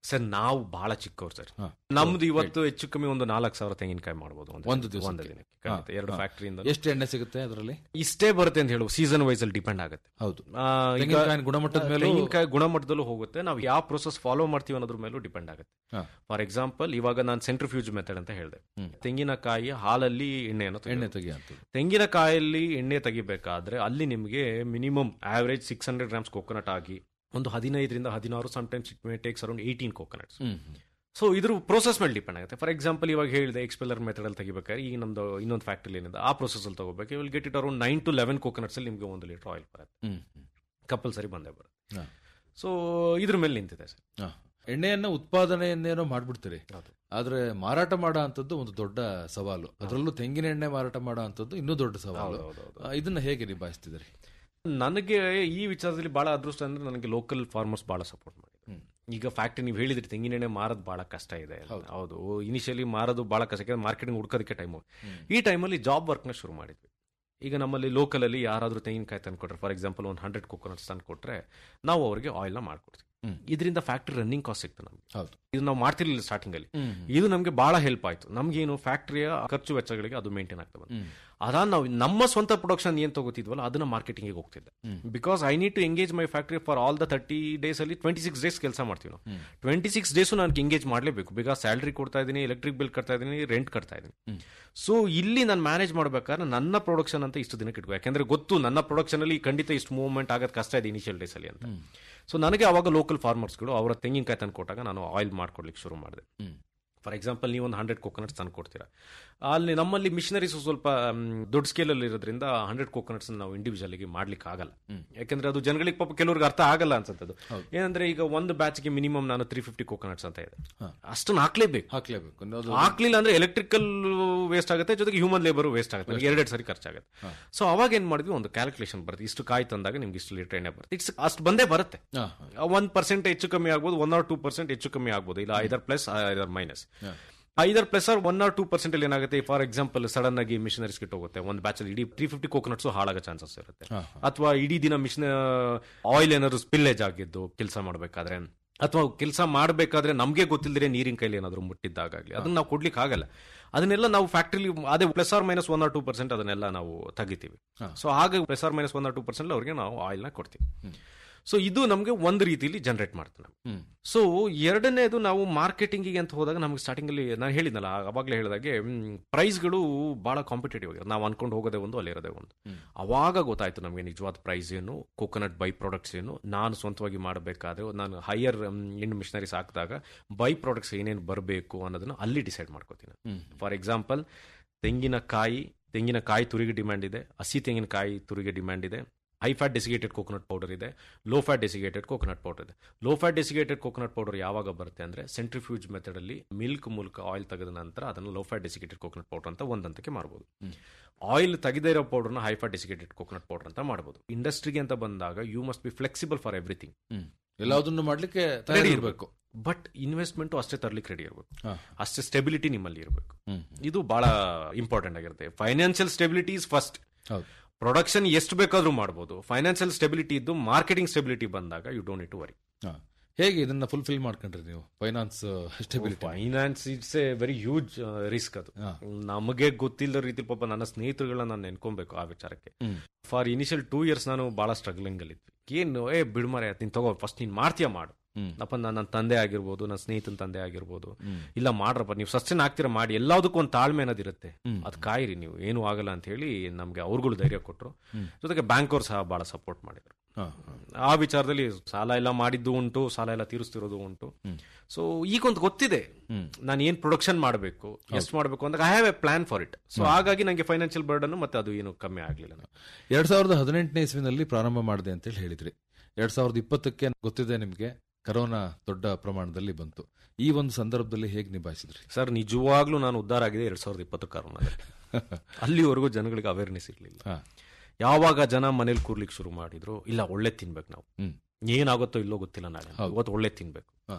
ಸರ್ ನಾವು ಬಹಳ ಚಿಕ್ಕವ್ರು ಸರ್ ಹಾ. ನಮ್ದು ಇವತ್ತು ಹೆಚ್ಚು ಕಮ್ಮಿ ಒಂದು ನಾಲ್ಕು ಸಾವಿರ ತೆಂಗಿನಕಾಯಿ ಮಾಡ್ಬೋದು ಒಂದು ದಿವಸಕ್ಕೆ. ಒಂದು ದಿನಕ್ಕೆ ಖಂಡಿತ. ಎರಡು ಹಾ. ಫ್ಯಾಕ್ಟರಿಯಿಂದ ಎಷ್ಟು ಎಣ್ಣೆ ಸಿಗುತ್ತೆ ಅದರಲ್ಲಿ ಇಷ್ಟೇ ಬರುತ್ತೆ ಅಂತ ಹೇಳುವ ಸೀಸನ್ ವೈಸ್ ಅಲ್ಲಿ ಡಿಪೆಂಡ್ ಆಗುತ್ತೆ ಹೌದು ಆ, ಈಗ ತೆಂಗಿನಕಾಯಿನ ಗುಣಮಟ್ಟದ ಮೇಲೂ- ತೆಂಗಿನಕಾಯಿ ಗುಣಮಟ್ಟದಲ್ಲೂ ಹೋಗುತ್ತೆ ನಾವು ಯಾವ ಪ್ರೊಸೆಸ್ ಫಾಲೋ ಮಾಡ್ತೀವಿ ಅನ್ನೋದ್ರ ಮೇಲೂ ಡಿಪೆಂಡ್ ಆಗುತ್ತೆ ಹಾ. ಫಾರ್ ಎಕ್ಸಾಂಪಲ್ ಇವಾಗ ನಾನು ಸೆಂಟ್ರಿಫ್ಯೂಜ್ ಮೆಥಡ್ ಅಂತ ಹೇಳಿದೆ ಹ್ಮ್. ತೆಂಗಿನಕಾಯಿ ಹಾಲಲ್ಲಿ ಎಣ್ಣೆಯನ್ನು ಎಣ್ಣೆ ತೆಗೆಯೋದು. ತೆಗಿಯಂತದ್ದು ತೆಂಗಿನಕಾಯಲ್ಲಿ ಎಣ್ಣೆ ತೆಗಿಬೇಕಾದ್ರೆ ಅಲ್ಲಿ ನಿಮಗೆ minimum average six hundred grams coconut ಆಗಿ ಒಂದು ಹದಿನೈದರಿಂದ ಹದಿನಾರು sometimes it may takes around eighteen coconuts hmm hmm. So ಇದ್ರ ಪ್ರೋಸೆಸ್ ಮೇಲೆ ಡಿಪೆಂಡ್ ಆಗುತ್ತೆ ಫಾರ್ ಎಕ್ಸಾಂಪಲ್ ಇವಾಗ ಹೇಳಿದೆ ಎಕ್ಸ್ಪೆಲ್ಲರ್ ಮೆಥಡ್ ಅಲ್ಲಿ ತೆಗಿಬೇಕಾದ್ರೆ ಈಗ ನಮ್ದು ಇನ್ನೊಂದು ಫ್ಯಾಕ್ಟ್ರಿ ಏನಿದೆ ಆ ಪ್ರೊಸೆಸ್ ಅಲ್ಲಿ ತಗೋಬೇಕು will get it around nine to eleven coconuts ಅಲ್ಲಿ ನಿಮಗೆ ಒಂದು ಲೀಟರ್ ಆಯಿಲ್ ಬರುತ್ತೆ ಹ್ಮ್ ಹ್ಮ್. ಕಂಪಲ್ಸರಿ ಬಂದೇ ಬರುತ್ತೆ ಹಾ. ಸೊ ಇದ್ರ ಮೇಲೆ ನಿಂತಿದೆ ಸರ್ ಹಾ. ಎಣ್ಣೆಯನ್ನ ಉತ್ಪಾದನೆಯನ್ನೇನೋ ಮಾಡ್ಬಿಡ್ತೀರಿ ಹೌದು. ಆದ್ರೆ ಮಾರಾಟ ಮಾಡೋ ಅಂತದ್ದು ಒಂದು ದೊಡ್ಡ ಸವಾಲು ಅದರಲ್ಲೂ ತೆಂಗಿನ ಎಣ್ಣೆ ಮಾರಾಟ ಮಾಡೋ ಅಂತದ್ದು ಇನ್ನೂ ದೊಡ್ಡ ಸವಾಲು ಆ, ಇದನ್ನ ಹೇಗೆ ನಿಭಾಯಿಸ್ತಿದ್ರಿ ನನಗೆ ಈ ವಿಚಾರದಲ್ಲಿ ಬಹಳ ಅದೃಷ್ಟ ಅಂದ್ರೆ ನನಗೆ ಲೋಕಲ್ ಫಾರ್ಮರ್ಸ್ ಬಹಳ ಸಪೋರ್ಟ್ ಮಾಡಿದ್ರು ಹ್ಮ್. ಈಗ ಫ್ಯಾಕ್ಟ್ರಿ ನೀವು ಹೇಳಿದ್ರಿ ತೆಂಗಿನೆಣ್ಣೆ ಮಾರೋದು ಬಹಳ ಕಷ್ಟ ಇದೆ ಹೌದು. ಹೌದು ಇನಿಷಿಯಲಿ ಮಾರೋದು ಬಹಳ ಕಷ್ಟ ಯಾಕಂದ್ರೆ ಮಾರ್ಕೆಟಿಂಗ್ ಹುಡ್ಕೋದಕ್ಕೆ ಟೈಮ್ ಹ್ಮ್. ಈ ಟೈಮಲ್ಲಿ ಜಾಬ್ ವರ್ಕ್ನ ಶುರು ಮಾಡಿದ್ವಿ ಈಗ ನಮ್ಮಲ್ಲಿ ಲೋಕಲಲ್ಲಿ ಯಾರಾದರೂ ತೆಂಗಿನಕಾಯಿ ತಂದು ಕೊಟ್ರೆ ಫಾರ್ ಎಕ್ಸಾಂಪಲ್ ಒಂದು ಹಂಡ್ರೆಡ್ ಕೋಕೋನಟ್ಸ್ ತಂದು ಕೊಟ್ರೆ ನಾವು ಅವರಿಗೆ ಆಯಿಲ್ನ ಮಾಡ್ಕೊಡ್ತೀವಿ ಹ್ಮ್. ಇದರಿಂದ ಫ್ಯಾಕ್ಟ್ರಿ ರನ್ನಿಂಗ್ ಕಾಸ್ಟ್ ಸಿಕ್ತು ನಮಗೆ ಹೌದು ಇದು ನಾವು ಮಾಡ್ತಿರ್ಲಿಲ್ಲ ಸ್ಟಾರ್ಟಿಂಗ್ ಅಲ್ಲಿ ಇದು ನಮಗೆ ಬಹಳ ಹೆಲ್ಪ್ ಆಯ್ತು ನಮ್ಗೇನು ಫ್ಯಾಕ್ಟ್ರಿಯ ಖರ್ಚು ವೆಚ್ಚಗಳಿಗೆ ಅದು ಮೇಂಟೈನ್ ಆಗ್ತಾ ಬಂತು ಹ್ಮ್. ಅದಾದ ನಾವು ನಮ್ಮ ಸ್ವಂತ ಪ್ರೊಡಕ್ಷನ್ ಏನ್ ತಗೋತಿದ್ವಲ್ಲ ಅದನ್ನ ಮಾರ್ಕೆಟಿಂಗ್ ಹೋಗ್ತಿದ್ದೆ hmm. Because I need to engage my factory for all the thirty days ಅಲ್ಲಿ ಟ್ವೆಂಟಿ ಸಿಕ್ಸ್ ಡೇಸ್ ಕೆಲಸ ಮಾಡ್ತೀವಿ ನಾವು ಹ್ಮ್. ಟ್ವೆಂಟಿ ಸಿಕ್ಸ್ ಡೇಸು ನನಗೆ ಎಂಗೇಜ್ ಮಾಡಲೇಬೇಕು ಬಿಕಾಸ್ ಸ್ಯಾಲ್ರಿ ಕೊಡ್ತಾ ಇದ್ದೀನಿ ಎಲೆಕ್ಟ್ರಿಕ್ ಬಿಲ್ ಕಟ್ತಾ ಇದ್ದೀನಿ ರೆಂಟ್ ಕಟ್ತಾ ಇದ್ದೀನಿ ಹ್ಮ್. ಸೊ ಇಲ್ಲಿ ನಾನು ಮ್ಯಾನೇಜ್ ಮಾಡ್ಬೇಕಾದ್ರೆ ನನ್ನ ಪ್ರೊಡಕ್ಷನ್ ಅಂತ ಇಷ್ಟು ದಿನಕ್ಕೆ ಇಟ್ಕೋ ಯಾಕಂದ್ರೆ ಗೊತ್ತು ನನ್ನ ಪ್ರೊಡಕ್ಷನ್ ಅಲ್ಲಿ ಖಂಡಿತ ಇಷ್ಟು ಮೂವ್ಮೆಂಟ್ ಆಗೋದು ಕಷ್ಟ ಇದೆ ಇನಿಷಿಯಲ್ ಡೇಸ್ ಅಲ್ಲಿ ಅಂತ ಹ್ಮ್. ಸೊ ನನಗೆ ಅವಾಗ ಲೋಕಲ್ ಫಾರ್ಮರ್ಸ್ಗಳು ಅವರ ತೆಂಗಿನಕಾಯಿ ತಂದು ಕೊಟ್ಟಾಗ ನಾನು ಆಯಿಲ್ ಮಾಡ್ಕೊಡ್ಲಿಕ್ಕೆ ಶುರು ಮಾಡಿದೆ ಹ್ಮ್. ಫಾರ್ ಎಕ್ಸಾಂಪಲ್ ನೀವು ಒಂದು ಹಂಡ್ರೆಡ್ ಕೋಕೋನಟ್ಸ್ ತಂದು ಕೊಡ್ತೀರಾ ಅಲ್ಲಿ ನಮ್ಮಲ್ಲಿ ಮಿಷನರೀಸ್ ಸ್ವಲ್ಪ ಮ್, ದೊಡ್ಡ ಸ್ಕೇಲಲ್ಲಿ ಇರೋದ್ರಿಂದ ಹಂಡ್ರೆಡ್ ಕೋಕೋನಟ್ಸ್ ನಾವು ಇಂಡಿವಿಜುವಲ್ಗೆ ಮಾಡ್ಲಿಕ್ಕೆ ಆಗಲ್ಲ ಹ್ಮ್. ಯಾಕಂದ್ರೆ ಅದು ಜನಗಳಿಗೆ ಪಾಪ ಕೆಲವ್ರಿಗೆ ಅರ್ಥ ಆಗಲ್ಲ ಅನ್ಸುತ್ತೆ ಅದು ಹೌದು. ಏನಂದ್ರೆ ಈಗ ಒಂದು ಬ್ಯಾಚ್ಗೆ ಮಿನಿಮಮ್ ನಾನು ತ್ರೀ ಫಿಫ್ಟಿ ಕೋಕೋನಟ್ಸ್ ಅಂತ ಇದೆ ಹಾ. ಅಷ್ಟನ್ನು ಹಾಕ್ಲೇಬೇಕು ಹಾಕ್ಲೇಬೇಕು ಅನ್ನೋದು ಹಾಕ್ಲಿಲ್ಲ ಅಂದ್ರೆ ಎಲೆಕ್ಟ್ರಿಕಲ್ ವೇಸ್ಟ್ ಆಗುತ್ತೆ ಜೊತೆಗೆ ಹ್ಯೂಮನ್ ಲೇಬರ್ ವೇಸ್ಟ್ ಆಗುತ್ತೆ ನನಗೆ ಎರಡೆರಡು ಸರಿ ಖರ್ಚಾಗುತ್ತೆ ಹಾ. ಸೊ ಅವಾಗ ಏನ್ ಮಾಡಿದ್ವಿ ಒಂದು ಕ್ಯಾಲ್ಕುಲೇಷನ್ ಬರುತ್ತೆ ಇಷ್ಟು ಕಾಯಿ ತಂದಾಗ ನಿಮ್ಗೆ ಇಷ್ಟು ಲೀಟರ್ ಎಣ್ಣೆ ಬರುತ್ತೆ ಇಟ್ಸ್ ಅಷ್ಟು ಬಂದೇ ಬರುತ್ತೆ ಹಾ, ಹಾ. ಒನ್ ಪರ್ಸೆಂಟ್ ಹೆಚ್ಚು ಕಮ್ಮಿ ಆಗ್ಬೋದು ಒನ್ ಆರ್ ಟೂ ಪರ್ಸೆಂಟ್ ಹೆಚ್ಚು ಕಮ್ಮಿ ಆಗ್ಬೋದು ಇಲ್ಲ ಐದರ್ ಪ್ಲಸ್ ಐದರ್ ಮೈನಸ್ ಹಾ. Either plus or one or two percent ಅಲ್ಲಿ ಏನಾಗುತ್ತೆ ಫಾರ್ ಎಕ್ಸಾಂಪಲ್ ಸಡನ್ ಆಗಿ ಮಿಷನರೀಸ್ ಕಿಟ್ ಹೋಗುತ್ತೆ ಒಂದು ಬ್ಯಾಚ್ ಅಲ್ಲಿ ಇಡೀ ತ್ರೀ ಫಿಫ್ಟಿ ಕೋಕೋನಟ್ಸ್ ಹಾಳಾಗೋ ಚಾನ್ಸಸ್ ಇರುತ್ತೆ ಹಾ, ಅಥವಾ ಇಡೀ ದಿನ ಮಿಷನ್ ಆಯಿಲ್ ಏನಾದ್ರು ಸ್ಪಿಲ್ಲೇಜ್ ಆಗಿದ್ದು ಕೆಲಸ ಮಾಡಬೇಕಾದ್ರೆ ಅಥವಾ ಕೆಲಸ ಮಾಡಬೇಕಾದ್ರೆ ನಮಗೆ ಗೊತ್ತಿಲ್ಲದ್ರೆ ನೀರಿನ ಕೈಲಿ ಏನಾದ್ರು ಮುಟ್ಟಿದ್ದಾಗಲಿ ಅದನ್ನ ನಾವು ಕೊಡ್ಲಿಕ್ಕೆ ಆಗಲ್ಲ ಅದನ್ನೆಲ್ಲ ನಾವು ಫ್ಯಾಕ್ಟ್ರಿಲಿ ಅದೇ plus or minus one or two percent ಅದನ್ನೆಲ್ಲ ನಾವು ತೆಗಿತೀವಿ ಹಾ. ಸೊ ಹಾಗೆ plus or minus one or two percent ಅವ್ರಿಗೆ ನಾವು ಆಯಿಲ್ನ ಕೊಡ್ತೀವಿ ಹ್ಮ್. ಸೊ ಇದು ನಮಗೆ ಒಂದು ರೀತಿಯಲ್ಲಿ ಜನರೇಟ್ ಮಾಡ್ತೀವಿ ಹ್ಮ್. ಸೊ ಎರಡನೇದು ನಾವು ಮಾರ್ಕೆಟಿಂಗಿಗೆ ಅಂತ ಹೋದಾಗ ನಮಗೆ ಸ್ಟಾರ್ಟಿಂಗ್ ಅಲ್ಲಿ ನಾನು ಹೇಳಿದ್ನಲ್ಲ ಅವಾಗಲೇ ಹೇಳಿದಾಗೆ ಪ್ರೈಸ್ಗಳು ಬಹಳ ಕಾಂಪಿಟೇಟಿವ್ ಆಗಿದೆ ನಾವು ಅನ್ಕೊಂಡು ಹೋಗೋದೇ ಒಂದು ಅಲ್ಲಿರೋದೇ ಒಂದು ಹ್ಮ್. ಅವಾಗ ಗೊತ್ತಾಯ್ತು ನಮಗೆ ನಿಜವಾದ ಪ್ರೈಸ್ ಏನು ಕೋಕೋನಟ್ ಬೈ ಪ್ರಾಡಕ್ಟ್ಸ್ ಏನು ನಾನು ಸ್ವಂತವಾಗಿ ಮಾಡಬೇಕಾದ್ರೆ ನಾನು ಹೈಯರ್ ಎಂಡ್ ಮಿಷನರೀಸ್ ಹಾಕಿದಾಗ ಬೈ ಪ್ರಾಡಕ್ಟ್ಸ್ ಏನೇನು ಬರಬೇಕು ಅನ್ನೋದನ್ನ ಅಲ್ಲಿ ಡಿಸೈಡ್ ಮಾಡ್ಕೋತೀನಿ ಹ್ಮ್. ಫಾರ್ ಎಕ್ಸಾಂಪಲ್ ತೆಂಗಿನಕಾಯಿ ತೆಂಗಿನಕಾಯಿ ತುರಿಗೆ ಡಿಮ್ಯಾಂಡ್ ಇದೆ ಹಸಿ ತೆಂಗಿನಕಾಯಿ ತುರಿಗೆ ಡಿಮ್ಯಾಂಡ್ ಇದೆ high fat desiccated coconut powder ಇದೆ low fat desiccated coconut powder ಇದೆ low fat desiccated coconut powder ಯಾವಾಗ ಬರುತ್ತೆ ಅಂದ್ರೆ ಸೆಂಟ್ರಿಫ್ಯೂಜ್ ಮೆಥಡ್ ಅಲ್ಲಿ ಮಿಲ್ಕ್ ಮೂಲಕ ಆಯಿಲ್ ತೆಗೆದ ನಂತರ ಅದನ್ನು low fat desiccated coconut powder ಅಂತ ಒಂದಂತಕ್ಕೆ ಮಾರಬಹುದು ಹ್ಮ್. ಆಯಿಲ್ ತೆಗೆದೇ ಇರೋ ಪೌಡರ್ನ high fat desiccated coconut powder ಅಂತ ಮಾಡಬಹುದು ಇಂಡಸ್ಟ್ರಿಗೆ ಅಂತ ಬಂದಾಗ you must be flexible for everything hmm. ಎಲ್ಲದನ್ನು ಮಾಡ್ಲಿಕ್ಕೆ ತಯಾರಿ Ready ಇರಬೇಕು ಬಟ್ ಇನ್ವೆಸ್ಟ್ಮೆಂಟ್ ಅಷ್ಟೇ ತರ್ಲಿಕ್ಕೆ ರೆಡಿ ಇರಬೇಕು ಹಾ. ಅಷ್ಟೇ ಸ್ಟೆಬಿಲಿಟಿ ನಿಮ್ಮಲ್ಲಿ ಇರಬೇಕು ಹ್ಮ್. ಇದು ಬಹಳ ಇಂಪಾರ್ಟೆಂಟ್ ಆಗಿರುತ್ತೆ ಫೈನಾನ್ಷಿಯಲ್ ಸ್ಟೆಬಿಲಿಟಿ ಇಸ್ ಫಸ್ಟ್ ಹೌದು ಪ್ರೊಡಕ್ಷನ್ ಎಷ್ಟು ಬೇಕಾದ್ರೂ ಮಾಡ್ಬೋದು ಫೈನಾನ್ಷಿಯಲ್ ಸ್ಟೆಬಿಲಿಟಿ ಇದ್ದು ಮಾರ್ಕೆಟಿಂಗ್ ಸ್ಟೆಬಿಲಿಟಿ ಬಂದಾಗ ಯು ಡೋಂಟ್ ಟು ವರಿ ಹಾ. ಹೇಗೆ ಇದನ್ನ ಫುಲ್ಫಿಲ್ ಮಾಡ್ಕೊಂಡ್ರಿ ನೀವು finance stability finance it's a very huge risk ಅದು ಹಾ. ನಮಗೆ ಗೊತ್ತಿಲ್ಲದ ರೀತಿ ಪಾಪ ನನ್ನ ಸ್ನೇಹಿತರುಗಳನ್ನ ನಾನು ನೆನ್ಕೊಬೇಕು ಆ ವಿಚಾರಕ್ಕೆ hmm. For initial two years ನಾನು ಬಹಳ ಸ್ಟ್ರಗ್ಲಿಂಗ್ ಅಲ್ಲಿ ಇದ್ವಿ ಏನು ಏ ಬಿಡ್ಮರೆ ನೀನ್ ತಗೋ ಫಸ್ಟ್ ನೀನ್ ಮಾಡ್ತೀಯ ಮಾಡು ಹ್ಮ್. ಅಪ್ಪ ನನ್ನ ತಂದೆ ಆಗಿರ್ಬೋದು ನನ್ನ ಸ್ನೇಹಿತನ ತಂದೆ ಆಗಿರ್ಬೋದು ಹ್ಮ್. ಇಲ್ಲ ಮಾಡ್ರಪ್ಪ ನೀವು ಸಸ್ಟೈನ್ ಆಗ್ತೀರಾ ಮಾಡಿ ಎಲ್ಲದಕ್ಕೂ ಒಂದು ತಾಳ್ಮೆ ಅನ್ನೋದಿರುತ್ತೆ ಹ್ಮ್. ಅದು ಕಾಯಿರಿ ನೀವು ಏನು ಆಗಲ್ಲ ಅಂತ ಹೇಳಿ ನಮ್ಗೆ ಅವ್ರುಗಳು ಧೈರ್ಯ ಕೊಟ್ಟರು ಹ್ಮ್. ಜೊತೆಗೆ ಬ್ಯಾಂಕವ್ರು ಸಹ ಬಹಳ ಸಪೋರ್ಟ್ ಮಾಡಿದ್ರು ಹಾ, ಹಾ. ಆ ವಿಚಾರದಲ್ಲಿ ಸಾಲ ಎಲ್ಲ ಮಾಡಿದ್ದು ಉಂಟು ಸಾಲ ಎಲ್ಲ ತೀರಿಸ್ತಿರೋದು ಉಂಟು ಹ್ಮ್. ಸೊ ಈಗೊಂದು ಗೊತ್ತಿದೆ ಹ್ಮ್. ನಾನು ಏನ್ ಪ್ರೊಡಕ್ಷನ್ ಮಾಡಬೇಕು ಎಷ್ಟು ಮಾಡಬೇಕು ಅಂದಾಗ I have a plan for it so ಹಾಗಾಗಿ ನನಗೆ ಫೈನಾನ್ಷಿಯಲ್ ಬರ್ಡನ್ ಮತ್ತೆ ಅದು ಏನು ಕಮ್ಮಿ ಆಗಲಿಲ್ಲ ಎರಡ್ ಸಾವಿರದ ಹದಿನೆಂಟನೇ ಇಸ್ವಿನಲ್ಲಿ ಪ್ರಾರಂಭ ಮಾಡಿದೆ ಅಂತ ಹೇಳಿ ಹೇಳಿದ್ರಿ ಎರಡ್ ಸಾವಿರದ ಇಪ್ಪತ್ತಕ್ಕೆ ಗೊತ್ತಿದೆ ನಿಮ್ಗೆ ಕರೋನಾ ದೊಡ್ಡ ಪ್ರಮಾಣದಲ್ಲಿ ಬಂತು ಈ ಒಂದು ಸಂದರ್ಭದಲ್ಲಿ ಹೇಗೆ ನಿಭಾಯಿಸಿದ್ರಿ ಸರ್ ನಿಜವಾಗ್ಲೂ ನಾನು ಉದ್ಧಾರ ಆಗಿದೆ ಎರಡ್ ಸಾವಿರದ ಇಪ್ಪತ್ತು ಕಾರಣದಲ್ಲಿ ಅಲ್ಲಿವರೆಗೂ ಜನಗಳಿಗೆ ಅವೇರ್ನೆಸ್ ಇರಲಿಲ್ಲ ಹಾ. ಯಾವಾಗ ಜನ ಮನೇಲಿ ಕೂರ್ಲಿಕ್ಕೆ ಶುರು ಮಾಡಿದ್ರು ಇಲ್ಲ ಒಳ್ಳೆ ತಿನ್ಬೇಕು ನಾವು ಹ್ಮ್. ಏನಾಗುತ್ತೋ ಇಲ್ಲೋ ಗೊತ್ತಿಲ್ಲ ನಾಳೆ ಹೌದು. ಇವತ್ತು ಒಳ್ಳೆ ತಿನ್ಬೇಕು ಹಾ.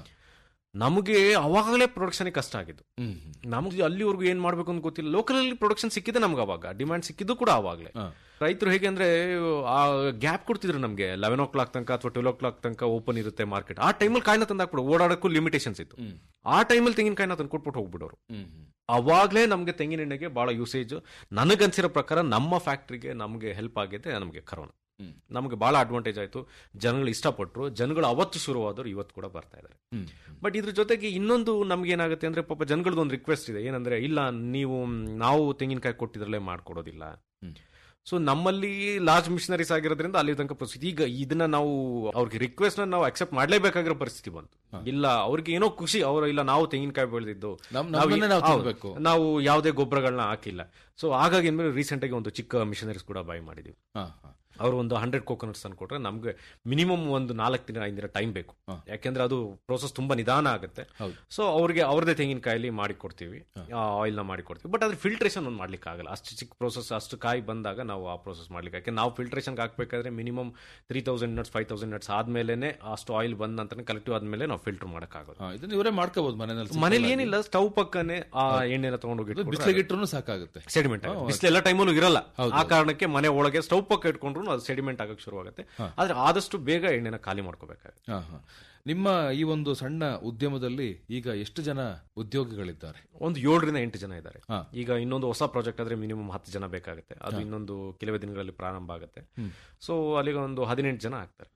ನಮಗೆ ಅವಾಗಲೇ ಪ್ರೊಡಕ್ಷನ್ ಕಷ್ಟ ಆಗಿದ್ದು ಹ್ಮ್, ಹ್ಮ್. ನಮ್ಗೆ ಅಲ್ಲಿವರೆಗೂ ಏನ್ ಮಾಡ್ಬೇಕು ಅಂತ ಗೊತ್ತಿಲ್ಲ ಲೋಕಲ್ ಅಲ್ಲಿ ಪ್ರೊಡಕ್ಷನ್ ಸಿಕ್ಕಿದೆ ನಮ್ಗೆ ಅವಾಗ ಡಿಮ್ಯಾಂಡ್ ಸಿಕ್ಕಿದ್ದು ಕೂಡ ಅವಾಗಲೇ ಹಾ. ರೈತರು ಹೇಗೆ ಅಂದ್ರೆ ಆ ಗ್ಯಾಪ್ ಕೊಡ್ತಿದ್ರು ನಮಗೆ ಲೆವೆನ್ ಓ ಕ್ಲಾಕ್ ತನಕ ಅಥವಾ ಟ್ವೆಲ್ ಓ ಕ್ಲಾಕ್ ತನಕ ಓಪನ್ ಇರುತ್ತೆ ಮಾರ್ಕೆಟ್ ಆ ಟೈಮಲ್ಲಿ ಕಾಯಿನ ತಂದಾಕ್ಬಿಡು ಓಡಾಡಕ್ಕೂ ಲಿಮಿಟೇಷನ್ಸ್ ಇತ್ತು ಆ ಟೈಮಲ್ಲಿ ತೆಂಗಿನಕಾಯಿನ ತಂದು ಕೊಟ್ಬಿಟ್ಟು ಹೋಗ್ಬಿಡೋರು ಅವಾಗಲೇ ನಮಗೆ ತೆಂಗಿನ ಎಣ್ಣೆಗೆ ಬಹಳ ಯೂಸೇಜ್ ನನಗನ್ಸಿರೋ ಪ್ರಕಾರ ನಮ್ಮ ಫ್ಯಾಕ್ಟ್ರಿಗೆ ನಮಗೆ ಹೆಲ್ಪ್ ಆಗಿದೆ ನಮಗೆ ಕರೋನಾ ನಮಗೆ ಬಹಳ ಅಡ್ವಾಂಟೇಜ್ ಆಯ್ತು ಜನಗಳು ಇಷ್ಟಪಟ್ಟರು ಜನಗಳು ಅವತ್ತು ಶುರುವಾದ್ರು ಇವತ್ತು ಕೂಡ ಬರ್ತಾ ಇದ್ದಾರೆ ಬಟ್ ಇದ್ರ ಜೊತೆಗೆ ಇನ್ನೊಂದು ನಮ್ಗೆ ಏನಾಗುತ್ತೆ ಅಂದ್ರೆ ಪಾಪ ಜನಗಳದ್ದು ಒಂದು ರಿಕ್ವೆಸ್ಟ್ ಇದೆ ಏನಂದ್ರೆ ಇಲ್ಲ ನೀವು ಮ್, ನಾವು ತೆಂಗಿನಕಾಯಿ ಕೊಟ್ಟಿದ್ರಲ್ಲೇ ಮಾಡ್ಕೊಡೋದಿಲ್ಲ ಸೊ ನಮ್ಮಲ್ಲಿ ಲಾರ್ಜ್ ಮಿಷನರೀಸ್ ಆಗಿರೋದ್ರಿಂದ ಅಲ್ಲಿ ತನಕ ಪರಿಸ್ಥಿತಿ ಈಗ ಇದನ್ನ ನಾವು ಅವ್ರಿಗೆ ರಿಕ್ವೆಸ್ಟ್ ನಾವು ಅಕ್ಸೆಪ್ಟ್ ಮಾಡ್ಲೇಬೇಕಾಗಿರೋ ಪರಿಸ್ಥಿತಿ ಬಂತು ಇಲ್ಲ ಅವ್ರಿಗೆ ಏನೋ ಖುಷಿ ಅವರು ಇಲ್ಲ ನಾವು ತೆಂಗಿನಕಾಯಿ ಬೆಳೆದಿದ್ದು ನಮ್- ನಾವು ನಮ್ಮನ್ನೇ ನಾವು ಹೌದು. ತಿನ್ಬೇಕು. ನಾವು ಯಾವುದೇ ಗೊಬ್ಬರಗಳನ್ನ ಹಾಕಿಲ್ಲ ಸೊ ಹಾಗಾಗಿ ಏನ್ಮೇಲೆ ರೀಸೆಂಟ್ ಆಗಿ ಒಂದು ಚಿಕ್ಕ ಮಿಷನರೀಸ್ ಕೂಡ ಬೈ ಮಾಡಿದೀವಿ ಅವರು ಒಂದು ಹಂಡ್ರೆಡ್ ಕೋಕೋನಟ್ಸ್ ತಂದು ಕೊಟ್ರೆ ನಮ್ಗೆ ಮಿನಿಮಮ್ ಒಂದು ನಾಲ್ಕು ದಿನ ಐದು ದಿನ ಟೈಮ್ ಬೇಕು ಯಾಕೆಂದ್ರೆ ಅದು ಪ್ರೋಸೆಸ್ ತುಂಬಾ ನಿಧಾನ ಆಗುತ್ತೆ ಹೌದು. ಸೊ ಅವ್ರಿಗೆ ಅವ್ರದೇ ತೆಂಗಿನಕಾಯಲ್ಲಿ ಮಾಡಿ ಕೊಡ್ತೀವಿ ಆಯಿಲ್ ನ ಮಾಡಿ ಕೊಡ್ತೀವಿ ಬಟ್ ಅದ್ರ ಫಿಲ್ಟ್ರೇಷನ್ ಒಂದು ಮಾಡ್ಲಿಕ್ಕೆ ಆಗಲ್ಲ ಅಷ್ಟು ಚಿಕ್ಕ ಪ್ರೋಸೆಸ್ ಅಷ್ಟು ಕಾಯಿ ಬಂದಾಗ ನಾವು ಆ ಪ್ರೋಸೆಸ್ ಮಾಡ್ಲಿಕ್ಕೆ ಯಾಕೆ ನಾವು ಫಿಲ್ಟ್ರೇಷನ್ ಹಾಕ್ಬೇಕಾದ್ರೆ minimum three thousand nuts five thousand nuts ಆದ್ಮೇಲೆ ಅಷ್ಟು ಆಯಿಲ್ ಬಂದ ನಂತರ ಕಲೆಕ್ಟಿವ್ ಆದ್ಮೇಲೆ ನಾವು ಫಿಲ್ಟರ್ ಮಾಡೋಕ್ಕಾಗೋದು ಇದನ್ನ ಇವರೇ ಮಾಡ್ಕೋಬಹುದು ಮನೆಯಲ್ಲಿ ಮನೇಲಿ ಏನಿಲ್ಲ ಸ್ಟವ್ ಪಕ್ಕನೆ ಆ ಎಣ್ಣೆನ ತಗೊಂಡೋಗಿ ಬಿಸಿಲಿಗಿಟ್ರು ಸಾಕಾಗುತ್ತೆ ಸೆಡಿಮೆಂಟ್ ಬಿಸಿಲು ಎಲ್ಲ ಟೈಮಲ್ಲೂ ಇರಲ್ಲ ಆ ಕಾರಣಕ್ಕೆ ಮನೆ ಒಳಗೆ ಸ್ಟವ್ ಪಕ್ಕ ಇಟ್ಕೊಂಡ್ರು ಅದು ಸೆಡಿಮೆಂಟ್ ಆಗಕ್ಕೆ ಶುರು ಆಗುತ್ತೆ ಆದ್ರೆ ಆದಷ್ಟು ಬೇಗ ಎಣ್ಣೆನ ಖಾಲಿ ಮಾಡ್ಕೋಬೇಕಾಗುತ್ತೆ ಹಾ, ಹಾ. ನಿಮ್ಮ ಈ ಒಂದು ಸಣ್ಣ ಉದ್ಯಮದಲ್ಲಿ ಈಗ ಎಷ್ಟು ಜನ ಉದ್ಯೋಗಿಗಳಿದ್ದಾರೆ ಒಂದು ಏಳರಿಂದ ಎಂಟು ಜನ ಇದ್ದಾರೆ ಹಾ. ಈಗ ಇನ್ನೊಂದು ಹೊಸ ಪ್ರಾಜೆಕ್ಟ್ ಆದ್ರೆ ಮಿನಿಮಮ್ ಹತ್ತು ಜನ ಬೇಕಾಗುತ್ತೆ ಅದು ಇನ್ನೊಂದು ಕೆಲವೇ ದಿನಗಳಲ್ಲಿ ಪ್ರಾರಂಭ ಆಗುತ್ತೆ ಸೊ ಅಲ್ಲಿಗೆ ಒಂದು ಹದಿನೆಂಟು ಜನ ಆಗ್ತಾರೆ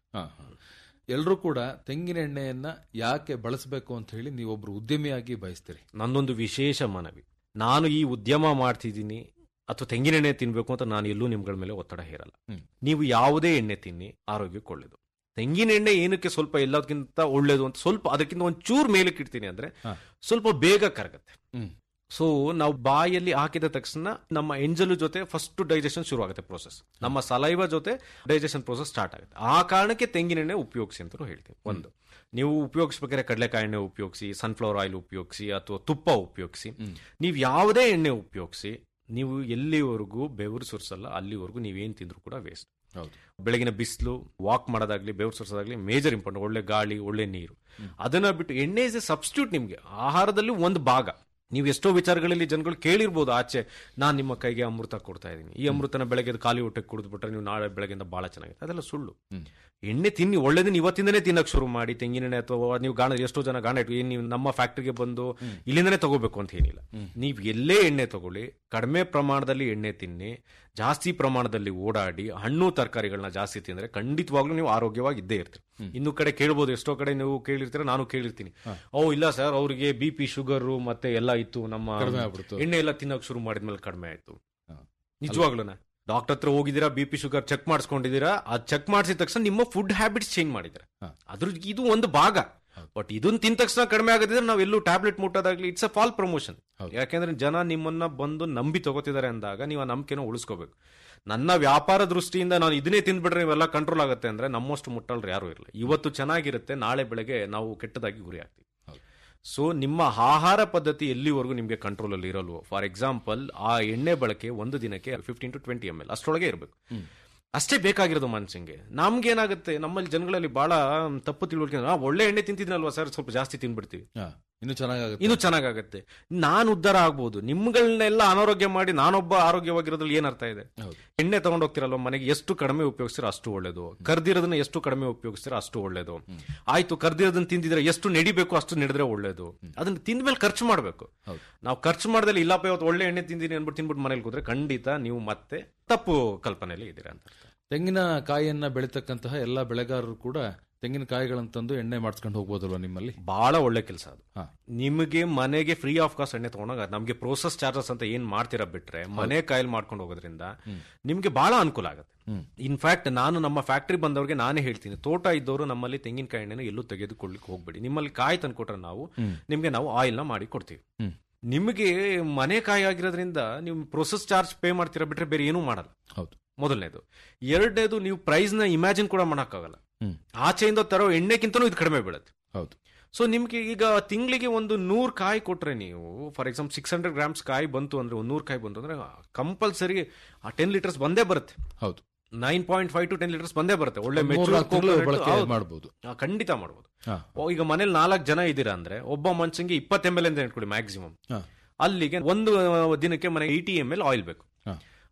ಎಲ್ಲರೂ ಕೂಡ ತೆಂಗಿನ ಎಣ್ಣೆಯನ್ನ ಯಾಕೆ ಬಳಸಬೇಕು ಅಂತ ಹೇಳಿ ನೀವೊಬ್ರು ಉದ್ಯಮಿಯಾಗಿ ಬಯಸ್ತೀರಿ ನನ್ನೊಂದು ವಿಶೇಷ ಮನವಿ ನಾನು ಈ ಉದ್ಯಮ ಮಾಡ್ತಿದ್ದೀನಿ ಅಥವಾ ತೆಂಗಿನ ಎಣ್ಣೆ ತಿನ್ಬೇಕು ಅಂತ ನಾನು ಎಲ್ಲೂ ನಿಮ್ಗಳ ಮೇಲೆ ಒತ್ತಡ ಹೇರಲ್ಲ ಹ್ಮ್. ನೀವು ಯಾವುದೇ ಎಣ್ಣೆ ತಿನ್ನಿ ಆರೋಗ್ಯಕ್ಕೆ ಒಳ್ಳೇದು ತೆಂಗಿನ ಎಣ್ಣೆ ಏನಕ್ಕೆ ಸ್ವಲ್ಪ ಎಲ್ಲದಕ್ಕಿಂತ ಒಳ್ಳೇದು ಅಂತ ಸ್ವಲ್ಪ ಅದಕ್ಕಿಂತ ಒಂದು ಚೂರು ಮೇಲಕ್ಕೆ ಇಡ್ತೀನಿ ಅಂದ್ರೆ ಹಾ. ಸ್ವಲ್ಪ ಬೇಗ ಕರಗತ್ತೆ ಹ್ಮ್. ಸೊ ನಾವು ಬಾಯಲ್ಲಿ ಹಾಕಿದ ತಕ್ಷಣ ನಮ್ಮ ಎಂಜಲು ಜೊತೆ ಫಸ್ಟ್ ಡೈಜೆಷನ್ ಶುರು ಆಗುತ್ತೆ ಪ್ರೋಸೆಸ್ ನಮ್ಮ ಸಲೈವ ಜೊತೆ ಡೈಜೆಷನ್ ಪ್ರೋಸೆಸ್ ಸ್ಟಾರ್ಟ್ ಆಗುತ್ತೆ ಆ ಕಾರಣಕ್ಕೆ ತೆಂಗಿನ ಎಣ್ಣೆ ಉಪಯೋಗಿಸಿ ಅಂತ ಹೇಳ್ತೀನಿ ಒಂದು ನೀವು ಉಪಯೋಗಿಸ್ಬೇಕಾದ್ರೆ ಕಡಲೆಕಾಯಿ ಎಣ್ಣೆ ಉಪಯೋಗಿಸಿ ಸನ್ಫ್ಲವರ್ ಆಯಿಲ್ ಉಪಯೋಗಿಸಿ ಅಥವಾ ತುಪ್ಪ ಉಪಯೋಗಿಸಿ ನೀವು ಯಾವುದೇ ಎಣ್ಣೆ ಉಪಯೋಗಿಸಿ ನೀವು ಎಲ್ಲಿವರೆಗೂ ಬೆವರು ಸುರಿಸಲ್ಲ ಅಲ್ಲಿವರೆಗೂ ನೀವೇನು ತಿಂದ್ರು ಕೂಡ ವೇಸ್ಟ್ ಹೌದು ಬೆಳಗಿನ ಬಿಸಿಲು ವಾಕ್ ಮಾಡೋದಾಗ್ಲಿ ಬೆವರು ಸುರಿಸೋದಾಗ್ಲಿ ಮೇಜರ್ ಇಂಪಾರ್ಟೆಂಟ್ ಒಳ್ಳೆ ಗಾಳಿ ಒಳ್ಳೆ ನೀರು ಅದನ್ನ ಬಿಟ್ಟು ಎಣ್ಣೆ ಇಸ್ ಎ ಸಬ್ಸ್ಟಿಟ್ಯೂಟ್ ನಿಮಗೆ ಆಹಾರದಲ್ಲಿ ಒಂದು ಭಾಗ ನೀವು ಎಷ್ಟೋ ವಿಚಾರಗಳಲ್ಲಿ ಜನಗಳು ಕೇಳಿರ್ಬೋದು ಆಚೆ ನಾನು ನಿಮ್ಮ ಕೈಗೆ ಅಮೃತ ಕೊಡ್ತಾ ಇದ್ದೀನಿ ಈ ಅಮೃತನ ಬೆಳಗ್ಗೆ ಖಾಲಿ ಹೊಟ್ಟೆಗೆ ಕುಡಿದ್ಬಿಟ್ರೆ ನೀವು ನಾಳೆ ಬೆಳಗ್ಗೆಯಿಂದ ಬಹಳ ಚೆನ್ನಾಗಿದೆ ಅದೆಲ್ಲ ಸುಳ್ಳು ಎಣ್ಣೆ ತಿನ್ನಿ ಒಳ್ಳೇದನ್ನ ಇವತ್ತಿಂದನೇ ತಿನ್ನಕ್ ಶುರು ಮಾಡಿ ತೆಂಗಿನೆಣ್ಣೆ ಅಥವಾ ನೀವು ಗಾಣ ಎಷ್ಟೋ ಜನ ಗಾಣ ಇಟ್ಟು ಏನ್ ನೀವು ನಮ್ಮ ಫ್ಯಾಕ್ಟ್ರಿಗೆ ಬಂದು ಇಲ್ಲಿಂದನೇ ತಗೋಬೇಕು ಅಂತ ಏನಿಲ್ಲ ನೀವು ಎಲ್ಲೇ ಎಣ್ಣೆ ತಗೊಳ್ಳಿ ಕಡಿಮೆ ಪ್ರಮಾಣದಲ್ಲಿ ಎಣ್ಣೆ ತಿನ್ನಿ ಜಾಸ್ತಿ ಪ್ರಮಾಣದಲ್ಲಿ ಓಡಾಡಿ ಹಣ್ಣು ತರಕಾರಿಗಳನ್ನ ಜಾಸ್ತಿ ತಿಂದ್ರೆ ಖಂಡಿತವಾಗ್ಲೂ ನೀವು ಆರೋಗ್ಯವಾಗಿ ಇದ್ದೇ ಇರ್ತೀರಿ ಇನ್ನು ಕಡೆ ಕೇಳ್ಬೋದು ಎಷ್ಟೋ ಕಡೆ ನೀವು ಕೇಳಿರ್ತೀರ ನಾನು ಕೇಳಿರ್ತೀನಿ ಓ ಇಲ್ಲ ಸರ್ ಅವರಿಗೆ ಬಿ ಪಿ ಶುಗರ್ ಮತ್ತೆ ಎಲ್ಲ ಇತ್ತು ನಮ್ಮ ಕಡಿಮೆ ಆಗ್ಬಿಡ್ತು. ಎಣ್ಣೆ ಎಲ್ಲ ತಿನ್ನಕ್ ಶುರು ಮಾಡಿದ್ಮೇಲೆ ಕಡಿಮೆ ಆಯ್ತು ಹಾ. ನಿಜವಾಗ್ಲೂನ ಡಾಕ್ಟರ್ ಹತ್ರ ಹೋಗಿದ್ದೀರಾ ಬಿ ಪಿ ಶುಗರ್ ಚೆಕ್ ಮಾಡಿಸ್ಕೊಂಡಿದ್ದೀರಾ ಅದ್ ಚೆಕ್ ಮಾಡಿಸಿದ ತಕ್ಷಣ ನಿಮ್ಮ ಫುಡ್ ಹ್ಯಾಬಿಟ್ಸ್ ಚೇಂಜ್ ಮಾಡಿದ್ರೆ ಹಾ. ಅದ್ರ ಇದು ಒಂದು ಭಾಗ ಬಟ್ ಇದನ್ನ ತಿಂದ ತಕ್ಷಣ ಕಡಿಮೆ ಆಗದಿದ್ರೆ ನಾವು ಎಲ್ಲೂ ಟ್ಯಾಬ್ಲೆಟ್ ಮುಟ್ಟೋದಾಗ್ಲಿ ಇಟ್ಸ್ ಅ ಫಾಲ್ ಪ್ರಮೋಷನ್ ಹೌದು. ಯಾಕೆಂದ್ರೆ ಜನ ನಿಮ್ಮನ್ನ ಬಂದು ನಂಬಿ ತಗೋತಿದ್ದಾರೆ ಅಂದಾಗ ನೀವು ಆ ನಂಬಿಕೆನ ಉಳಿಸ್ಕೋಬೇಕು ನನ್ನ ವ್ಯಾಪಾರ ದೃಷ್ಟಿಯಿಂದ ನಾನು ಇದನ್ನೇ ತಿಂದ್ಬಿಟ್ರೆ ನೀವೆಲ್ಲ ಕಂಟ್ರೋಲ್ ಆಗುತ್ತೆ ಅಂದ್ರೆ ನಮ್ಮಷ್ಟು ಮುಟ್ಟಲ್ರು ಯಾರು ಇರಲ್ಲ ಇವತ್ತು ಚೆನ್ನಾಗಿರುತ್ತೆ ನಾಳೆ ಬೆಳಗ್ಗೆ ನಾವು ಕೆಟ್ಟದಾಗಿ ಗುರಿ ಆಗ್ತೀವಿ ಹೌದು. ಸೊ ನಿಮ್ಮ ಆಹಾರ ಪದ್ಧತಿ ಎಲ್ಲಿವರೆಗೂ ನಿಮಗೆ ಕಂಟ್ರೋಲ್ ಅಲ್ಲಿ ಇರಲ್ವೋ ಫಾರ್ ಎಕ್ಸಾಂಪಲ್ ಆ ಎಣ್ಣೆ ಬಳಕೆ ಒಂದು ದಿನಕ್ಕೆ fifteen to twenty M L ಅಷ್ಟರೊಳಗೆ ಇರಬೇಕು ಅಷ್ಟೇ ಬೇಕಾಗಿರೋದು ಮನುಷ್ಯಂಗೆ ನಮ್ಗೇನಾಗುತ್ತೆ ನಮ್ಮಲ್ಲಿ ಜನಗಳಲ್ಲಿ ಬಹಳ ತಪ್ಪು ತಿಳುವಳಿಕೆ ಅಂದ್ರೆ, ಆ, ಒಳ್ಳೆ ಎಣ್ಣೆ ತಿಂತಿದ್ನಲ್ವಾ ಸರ್ ಸ್ವಲ್ಪ ಜಾಸ್ತಿ ತಿನ್ಬಿಡ್ತೀವಿ ಹಾ, ಇನ್ನು ಚೆನ್ನಾಗಾಗುತ್ತೆ ಇನ್ನು ಚೆನ್ನಾಗಾಗುತ್ತೆ ನಾನು ಉದ್ಧಾರ ಆಗ್ಬೋದು ನಿಮ್ಗಳನ್ನೆಲ್ಲ ಅನಾರೋಗ್ಯ ಮಾಡಿ ನಾನೊಬ್ಬ ಆರೋಗ್ಯವಾಗಿರೋದ್ರಲ್ಲಿ ಏನ್ ಅರ್ಥ ಇದೆ ಹೌದು. ಎಣ್ಣೆ ತಗೊಂಡ್ ಹೋಗ್ತಿರಲ್ವ ಮನೆಗೆ ಎಷ್ಟು ಕಡಿಮೆ ಉಪಯೋಗಿಸ್ತೀರ ಅಷ್ಟು ಒಳ್ಳೇದು ಕರ್ದಿರೋದನ್ನ ಎಷ್ಟು ಕಡಿಮೆ ಉಪಯೋಗಿಸ್ತೀರ ಅಷ್ಟು ಒಳ್ಳೇದು ಆಯ್ತು ಕರ್ದಿರೋದನ್ನ ತಿಂದಿದ್ರೆ ಎಷ್ಟು ನಡಿಬೇಕು ಅಷ್ಟು ನಡೆದ್ರೆ ಒಳ್ಳೇದು ಅದನ್ನ ತಿಂದ್ಮೇಲೆ ಖರ್ಚು ಮಾಡಬೇಕು ಹೌದು. ನಾವು ಖರ್ಚು ಮಾಡ್ದಲ್ಲಿ ಇಲ್ಲಪ್ಪ ಇವತ್ತು ಒಳ್ಳೆ ಎಣ್ಣೆ ತಿಂದಿನಿ ಅನ್ಬಿಟ್ಟು ತಿನ್ಬಿಟ್ಟು ಮನೇಲಿ ಕೂತ್ರೆ ಖಂಡಿತ ನೀವು ಮತ್ತೆ ತಪ್ಪು ಕಲ್ಪನೆಯಲ್ಲಿ ಇದ್ದೀರಾ ಅಂತ ಅರ್ಥ. ತೆಂಗಿನ ಕಾಯಿಯನ್ನ ಬೆಳೀತಕ್ಕಂತಹ ಎಲ್ಲಾ ಬೆಳೆಗಾರರು ಕೂಡ ತೆಂಗಿನಕಾಯಿಗಳನ್ನು ತಂದು ಎಣ್ಣೆ ಮಾಡಿಸ್ಕೊಂಡು ಹೋಗ್ಬೋದಲ್ವಾ ನಿಮ್ಮಲ್ಲಿ ಬಹಳ ಒಳ್ಳೆ ಕೆಲಸ ಅದು ಹಾ. ನಿಮಗೆ ಮನೆಗೆ ಫ್ರೀ ಆಫ್ ಕಾಸ್ಟ್ ಎಣ್ಣೆ ತಗೊಂಡಾಗ ನಮಗೆ ಪ್ರೋಸೆಸ್ ಚಾರ್ಜಸ್ ಅಂತ ಏನ್ ಮಾಡ್ತೀರಾ ಬಿಟ್ರೆ ಮನೆ ಕಾಯಿಲ್ ಮಾಡ್ಕೊಂಡು ಹೋಗೋದ್ರಿಂದ ನಿಮ್ಗೆ ಬಹಳ ಅನುಕೂಲ ಆಗುತ್ತೆ ಇನ್ಫ್ಯಾಕ್ಟ್ ನಾನು ನಮ್ಮ ಫ್ಯಾಕ್ಟ್ರಿ ಬಂದವ್ರಿಗೆ ನಾನೇ ಹೇಳ್ತೀನಿ ತೋಟ ಇದ್ದವರು ನಮ್ಮಲ್ಲಿ ತೆಂಗಿನಕಾಯಿ ಎಣ್ಣೆನ ಎಲ್ಲೂ ತೆಗೆದುಕೊಳ್ಳಿಕ್ಕೆ ಹೋಗ್ಬೇಡಿ ನಿಮ್ಮಲ್ಲಿ ಕಾಯಿ ತಂದ್ಕೊಟ್ರೆ ನಾವು ನಿಮ್ಗೆ ನಾವು ಆಯಿಲ್ ನ ಮಾಡಿ ಕೊಡ್ತೀವಿ ಹ್ಮ್. ನಿಮಗೆ ಮನೆ ಕಾಯಿ ಆಗಿರೋದ್ರಿಂದ ನೀವು ಪ್ರೋಸೆಸ್ ಚಾರ್ಜ್ ಪೇ ಮಾಡ್ತೀರಾ ಬಿಟ್ರೆ ಬೇರೆ ಏನೂ ಮಾಡಲ್ಲ ಹೌದು ಮೊದಲನೇದು ಎರಡನೇದು ನೀವು ಪ್ರೈಸ್ ನ ಇಮ್ಯಾಜಿನ್ ಕೂಡ ಮಾಡಕ್ಕಾಗಲ್ಲ ಹ್ಮ್. ಆಚೆಯಿಂದ ತರೋ ಎಣ್ಣೆಗಿಂತನೂ ಇದು ಕಡಿಮೆ ಬೀಳುತ್ತೆ ಹೌದು ಸೊ ನಿಮ್ಗೆ ಈಗ ತಿಂಗಳಿಗೆ ಒಂದು ನೂರು ಕಾಯಿ ಕೊಟ್ರೆ ನೀವು for example six hundred grams ಕಾಯಿ ಬಂತು ಅಂದ್ರೆ ಒಂದು ನೂರು ಕಾಯಿ ಬಂತು ಅಂದ್ರೆ ಕಂಪಲ್ಸರಿ ಆ ಟೆನ್ ಲೀಟರ್ಸ್ ಬಂದೇ ಬರುತ್ತೆ ಹೌದು nine point five to ten litres ಬಂದೇ ಬರುತ್ತೆ ಒಳ್ಳೆ ಮೂರ್ mature ನಾಲ್ಕು ತಿಂಗಳು coconut, ಬಳಕೆ ಹೌದು. ಮಾಡ್ಬೋದು ಆ, ಖಂಡಿತ ಮಾಡ್ಬೋದು ಹಾ. ಓ, ಈಗ ಮನೇಲಿ ನಾಲ್ಕು ಜನ ಇದ್ದೀರಾ ಅಂದ್ರೆ ಒಬ್ಬ ಮನುಷ್ಯಂಗೆ ಇಪ್ಪತ್ತು ಎಮ್ ಎಲ್ ಅಂತ ಇಟ್ಕೊಳ್ಳಿ ಮ್ಯಾಕ್ಸಿಮಮ್ ಹಾ. ಅಲ್ಲಿಗೆ ಒಂದು ದಿನಕ್ಕೆ ಮನೆಗೆ ಏಯ್ಟಿ ಎಮ್ ಎಲ್ ಆಯಿಲ್ ಬೇಕು ಹಾ.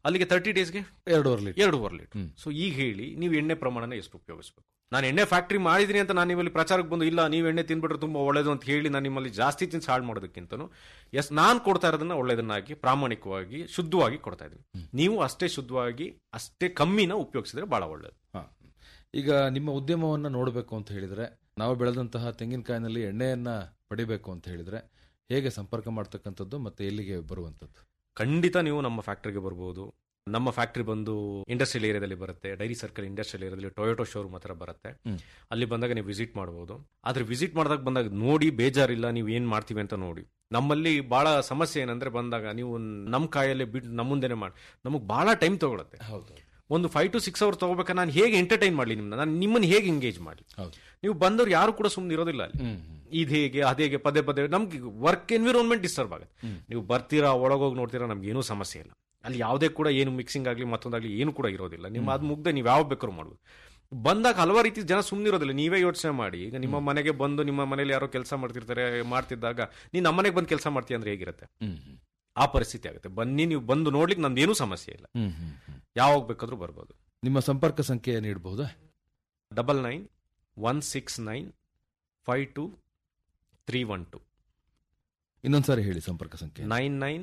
ಅಲ್ಲಿಗೆ ತರ್ಟಿ ಡೇಸ್ಗೆ ಎರಡೂವರೆ ಲೀಟರ್ ಎರಡೂವರೆ ಲೀಟರ್ ಸೊ ಈಗ ಹೇಳಿ ನೀವು ಎಣ್ಣೆ ಪ್ರಮಾಣನ ಎಷ್ಟು ಉಪಯೋಗಿಸಬೇಕು ನಾನು ಎಣ್ಣೆ ಫ್ಯಾಕ್ಟ್ರಿ ಮಾಡಿದೀನಿ ಅಂತ ನಾನು ನಿಮ್ಮಲ್ಲಿ ಪ್ರಚಾರಕ್ಕೆ ಬಂದು ಇಲ್ಲ ನೀವು ಎಣ್ಣೆ ತಿನ್ಬಿಟ್ರೆ ತುಂಬಾ ಒಳ್ಳೇದು ಅಂತ ಹೇಳಿ ನಾನು ನಿಮ್ಮಲ್ಲಿ ಜಾಸ್ತಿ ತಿನ್ಸಿ ಹಾಳು ಮಾಡೋದಕ್ಕಿಂತನೂ ಎಸ್ ನಾನು ಕೊಡ್ತಾ ಇರೋದನ್ನ ಒಳ್ಳೇದನ್ನಾಗಿ ಪ್ರಾಮಾಣಿಕವಾಗಿ ಶುದ್ಧವಾಗಿ ಕೊಡ್ತಾ ಇದ್ದೀನಿ ನೀವು ಅಷ್ಟೇ ಶುದ್ಧವಾಗಿ ಅಷ್ಟೇ ಕಮ್ಮಿನ ಉಪಯೋಗಿಸಿದ್ರೆ ಬಹಳ ಒಳ್ಳೇದು ಹಾ. ಈಗ ನಿಮ್ಮ ಉದ್ಯಮವನ್ನ ನೋಡಬೇಕು ಅಂತ ಹೇಳಿದ್ರೆ ನಾವು ಬೆಳೆದಂತಹ ತೆಂಗಿನಕಾಯಿನಲ್ಲಿ ಎಣ್ಣೆಯನ್ನ ಪಡಿಬೇಕು ಅಂತ ಹೇಳಿದ್ರೆ ಹೇಗೆ ಸಂಪರ್ಕ ಮಾಡ್ತಕ್ಕಂಥದ್ದು ಮತ್ತೆ ಎಲ್ಲಿಗೆ ಬರುವಂಥದ್ದು ಖಂಡಿತ ನೀವು ನಮ್ಮ ಫ್ಯಾಕ್ಟ್ರಿಗೆ ಬರ್ಬೋದು ನಮ್ಮ ಫ್ಯಾಕ್ಟ್ರಿ ಬಂದು ಇಂಡಸ್ಟ್ರಿಯಲ್ ಏರಿಯಾದಲ್ಲಿ ಬರುತ್ತೆ ಡೈರಿ ಸರ್ಕಲ್ ಇಂಡಸ್ಟ್ರಿಯಲ್ ಏರಿಯಾದಲ್ಲಿ ಟೊಯೋಟೋ ಶೋರೂಮ್ ಹತ್ರ ಬರುತ್ತೆ ಹ್ಮ್. ಅಲ್ಲಿ ಬಂದಾಗ ನೀವು ವಿಸಿಟ್ ಮಾಡಬಹುದು ಆದ್ರೆ ವಿಸಿಟ್ ಮಾಡಿದಾಗ ಬಂದಾಗ ನೋಡಿ ಬೇಜಾರಿಲ್ಲ ನೀವು ಏನ್ ಮಾಡ್ತೀವಿ ಅಂತ ನೋಡಿ ನಮ್ಮಲ್ಲಿ ಬಹಳ ಸಮಸ್ಯೆ ಏನಂದ್ರೆ ಬಂದಾಗ ನೀವು ನಮ್ಮ ಕಾಯಲ್ಲಿ ಬಿಟ್ಟು ನಮ್ಮ ಮುಂದೆನೆ ಮಾಡಿ ನಮಗೆ ಬಹಳ ಟೈಮ್ ತಗೊಳುತ್ತೆ ಹೌದು ಒಂದು ಫೈವ್ ಟು ಸಿಕ್ಸ್ ಅವರ್ ತಗೋಬೇಕಾ ನಾನು ಹೇಗೆ ಎಂಟರ್ಟೈನ್ ಮಾಡಲಿ ನಿಮ್ಮನ್ನ ನಾನು ನಿಮ್ಮನ್ನ ಹೇಗೆ ಎಂಗೇಜ್ ಮಾಡಲಿ ಹೌದು ನೀವು ಬಂದವ್ರು ಯಾರು ಕೂಡ ಸುಮ್ಮನೆ ಇರೋದಿಲ್ಲ ಅಲ್ಲಿ ಹ್ಮ್ ಹ್ಮ್. ಇದು ಹೇಗೆ ಅದೇಗೆ ಪದೇ ಪದೇ ನಮ್ಗೆ ವರ್ಕ್ ಎನ್ವಿರಾನ್ಮೆಂಟ್ ಡಿಸ್ಟರ್ಬ್ ಆಗುತ್ತೆ ನೀವು ಬರ್ತೀರಾ ಒಳಗೋಗಿ ನೋಡ್ತೀರಾ ನಮ್ಗೆ ಏನೂ ಸಮಸ್ಯೆ ಇಲ್ಲ ಅಲ್ಲಿ ಯಾವುದೇ ಕೂಡ ಏನು ಮಿಕ್ಸಿಂಗ್ ಆಗಲಿ ಮತ್ತೊಂದಾಗಲಿ ಏನು ಕೂಡ ಇರೋದಿಲ್ಲ ನಿಮ್ಮ ಅದು ಮುಗ್ದೆ ನೀವು ಯಾವ ಬೇಕಾದ್ರೂ ಮಾಡ್ಬೋದು ಬಂದಾಗ ಹಲವಾರು ರೀತಿ ಜನ ಸುಮ್ಮನಿರೋದಿಲ್ಲ ನೀವೇ ಯೋಚನೆ ಮಾಡಿ ಈಗ ನಿಮ್ಮ ಮನೆಗೆ ಬಂದು ನಿಮ್ಮ ಮನೇಲಿ ಯಾರೋ ಕೆಲಸ ಮಾಡ್ತಿರ್ತಾರೆ ಮಾಡ್ತಿದ್ದಾಗ ನೀನು ನಮ್ಮ ಮನೆಗೆ ಬಂದು ಕೆಲಸ ಮಾಡ್ತೀಯ ಅಂದ್ರೆ ಹೇಗಿರುತ್ತೆ ಹ್ಮ್ ಹ್ಮ್. ಆ ಪರಿಸ್ಥಿತಿ ಆಗುತ್ತೆ ಬನ್ನಿ ನೀವು ಬಂದು ನೋಡ್ಲಿಕ್ಕೆ ನಮ್ದೇನೂ ಸಮಸ್ಯೆ ಇಲ್ಲ ಹ್ಮ್ ಹ್ಮ್ ಹ್ಮ್. ಯಾವಾಗ ಬೇಕಾದ್ರೂ ಬರ್ಬೋದು ನಿಮ್ಮ ಸಂಪರ್ಕ ಸಂಖ್ಯೆ ನೀಡಬಹುದಾ double nine one six nine five two three one two ಇನ್ನೊಂದ್ಸಾರಿ ಹೇಳಿ ಸಂಪರ್ಕ ಸಂಖ್ಯೆ nine nine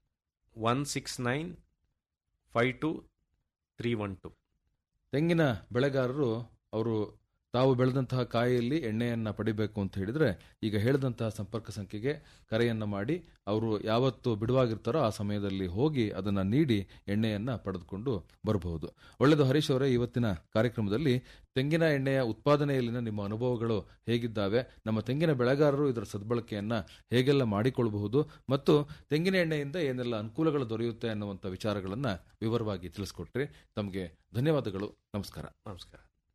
one six nine five two three one two ತೆಂಗಿನ ಬೆಳೆಗಾರರು ಅವರು ತಾವು ಬೆಳೆದಂತಹ ಕಾಯಿಯಲ್ಲಿ ಎಣ್ಣೆಯನ್ನ ಪಡಿಬೇಕು ಅಂತ ಹೇಳಿದ್ರೆ ಈಗ ಹೇಳಿದಂತಹ ಸಂಪರ್ಕ ಸಂಖ್ಯೆಗೆ ಕರೆಯನ್ನ ಮಾಡಿ ಅವರು ಯಾವತ್ತು ಬಿಡುವಾಗಿರ್ತಾರೋ ಆ ಸಮಯದಲ್ಲಿ ಹೋಗಿ ಅದನ್ನ ನೀಡಿ ಎಣ್ಣೆಯನ್ನ ಪಡೆದುಕೊಂಡು ಬರಬಹುದು ಒಳ್ಳೆಯದು ಹರೀಶ್ ಅವರೇ ಇವತ್ತಿನ ಕಾರ್ಯಕ್ರಮದಲ್ಲಿ ತೆಂಗಿನ ಎಣ್ಣೆಯ ಉತ್ಪಾದನೆಯಲ್ಲಿನ ನಿಮ್ಮ ಅನುಭವಗಳು ಹೇಗಿದ್ದಾವೆ ನಮ್ಮ ತೆಂಗಿನ ಬೆಳೆಗಾರರು ಇದರ ಸದ್ಬಳಕೆಯನ್ನ ಹೇಗೆಲ್ಲ ಮಾಡಿಕೊಳ್ಳಬಹುದು ಮತ್ತು ತೆಂಗಿನ ಎಣ್ಣೆಯಿಂದ ಏನೆಲ್ಲ ಅನುಕೂಲಗಳು ದೊರೆಯುತ್ತೆ ಅನ್ನುವಂಥ ವಿಚಾರಗಳನ್ನ ವಿವರವಾಗಿ ತಿಳಿಸ್ಕೊಟ್ರಿ ತಮಗೆ ಧನ್ಯವಾದಗಳು ನಮಸ್ಕಾರ ನಮಸ್ಕಾರ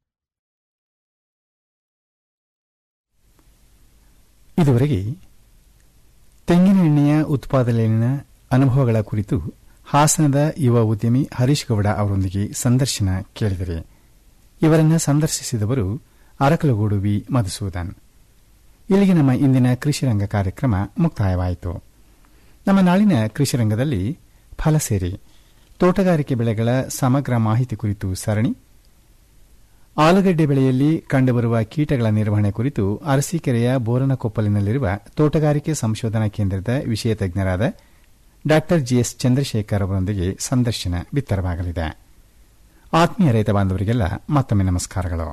ಇದುವರೆಗೆ ತೆಂಗಿನ ಎಣ್ಣೆಯ ಉತ್ಪಾದನೆಯಲ್ಲಿನ ಅನುಭವಗಳ ಕುರಿತು ಹಾಸನದ ಯುವ ಉದ್ಯಮಿ ಹರೀಶ್ ಗೌಡ ಅವರೊಂದಿಗೆ ಸಂದರ್ಶನ ಕೇಳಿದರೆ ಇವರನ್ನ ಸಂದರ್ಶಿಸಿದವರು ಅರಕಲಗೂಡು ವಿ ಮಧುಸೂದನ್ ಇಲ್ಲಿಗೆ ನಮ್ಮ ಇಂದಿನ ಕೃಷಿರಂಗ ಕಾರ್ಯಕ್ರಮ ಮುಕ್ತಾಯವಾಯಿತು ನಮ್ಮ ನಾಳಿನ ಕೃಷಿರಂಗದಲ್ಲಿ ಫಲಸೇರಿ ತೋಟಗಾರಿಕೆ ಬೆಳೆಗಳ ಸಮಗ್ರ ಮಾಹಿತಿ ಕುರಿತು ಸರಣಿ ಆಲೂಗಡ್ಡೆ ಬೆಳೆಯಲ್ಲಿ ಕಂಡುಬರುವ ಕೀಟಗಳ ನಿರ್ವಹಣೆ ಕುರಿತು ಅರಸೀಕೆರೆಯ ಬೋರನಕೊಪ್ಪಲಿನಲ್ಲಿರುವ ತೋಟಗಾರಿಕೆ ಸಂಶೋಧನಾ ಕೇಂದ್ರದ ವಿಷಯ ತಜ್ಞರಾದ ಡಾ ಜಿಎಸ್ ಚಂದ್ರಶೇಖರ್ ಅವರೊಂದಿಗೆ ಸಂದರ್ಶನ ಬಿತ್ತರವಾಗಲಿದೆ ಆತ್ಮೀಯ ರೈತ ಬಾಂಧವರಿಗೆಲ್ಲ ಮತ್ತೊಮ್ಮೆ ನಮಸ್ಕಾರಗಳು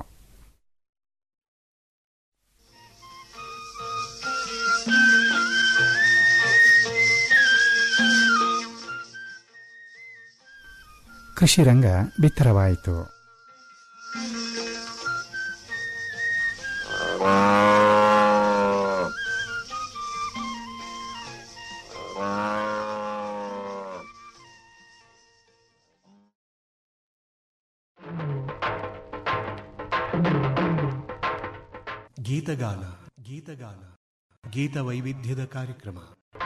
ಕೃಷಿ ರಂಗ ಬಿತ್ತರವಾಯಿತು ಗೀತಗಾನ ಗೀತಗಾನ ಗೀತ ವೈವಿಧ್ಯದ ಕಾರ್ಯಕ್ರಮ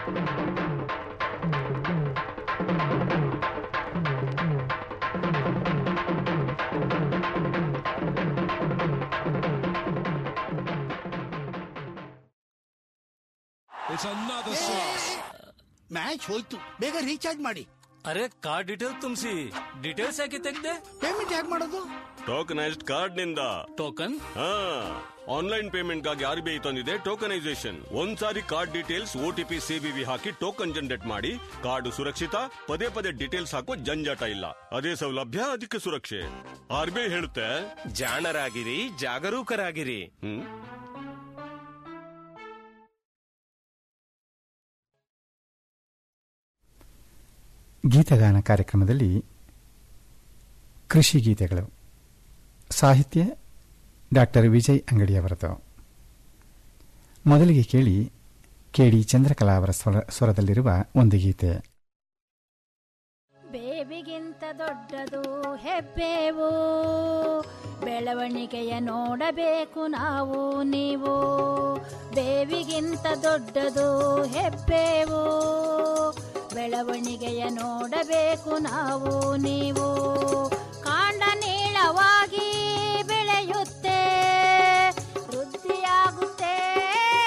ಮ್ಯಾಚ್ ಹೋಯ್ತು ಬೇಗ ರೀಚಾರ್ಜ್ ಮಾಡಿ ಅರೆ ಕಾರ್ಡ್ ಡೀಟೇಲ್ಸ್ ತುಂಬಿಸಿ ಡೀಟೇಲ್ಸ್ ಯಾಕೆ ತೆಗ್ದೆ ಪೇಮೆಂಟ್ ಹೇಗೆ ಮಾಡೋದು ಟೋಕನೈಸ್ಡ್ ಕಾರ್ಡ್ ನಿಂದ ಟೋಕನ್ ಹಾ ಆನ್ಲೈನ್ ಪೇಮೆಂಟ್ ಗಾಗಿ ಆರ್ ಬಿ ಐ ತಂದಿದೆ ಟೋಕನೈಸೇಷನ್ ಒಂದ್ಸಾರಿ ಕಾರ್ಡ್ ಡೀಟೇಲ್ಸ್ ಓಟಿಪಿ ಸಿಬಿವಿ ಹಾಕಿ ಟೋಕನ್ ಜನರೇಟ್ ಮಾಡಿ ಕಾರ್ಡ್ ಸುರಕ್ಷಿತ ಪದೇ ಪದೇ ಡೀಟೇಲ್ಸ್ ಹಾಕೋ ಜಂಜಾಟ ಇಲ್ಲ ಅದೇ ಸೌಲಭ್ಯ ಅದಕ್ಕೆ ಸುರಕ್ಷೆ ಆರ್ ಬಿ ಐ ಹೇಳುತ್ತೆ ಜಾಣರಾಗಿರಿ ಜಾಗರೂಕರಾಗಿರಿ ಹ್ಮ್ ಗೀತಗಾನ ಕಾರ್ಯಕ್ರಮದಲ್ಲಿ ಕೃಷಿ ಗೀತೆಗಳು ಸಾಹಿತ್ಯ ಡಾಕ್ಟರ್ ವಿಜಯ್ ಅಂಗಡಿಯವರದು ಮೊದಲಿಗೆ ಕೇಳಿ ಕೆಡಿ ಚಂದ್ರಕಲಾ ಅವರ ಸ್ವರ ಸ್ವರದಲ್ಲಿರುವ ಒಂದು ಗೀತೆ ಬೇಬಿಗಿಂತ ದೊಡ್ಡದು ಹೆಬ್ಬೇವು ಬೆಳವಣಿಗೆಯ ನೋಡಬೇಕು ನಾವು ನೀವು ಬೇವಿಗಿಂತ ದೊಡ್ಡದು ಹೆಬ್ಬೇವು ಬೆಳವಣಿಗೆಯ ನೋಡಬೇಕು ನಾವು ನೀವು ಕಾಂಡ ನೀಳವಾಗಿ ಬೆಳೆಯುತ್ತೆ ವೃದ್ಧಿಯಾಗುತ್ತೆ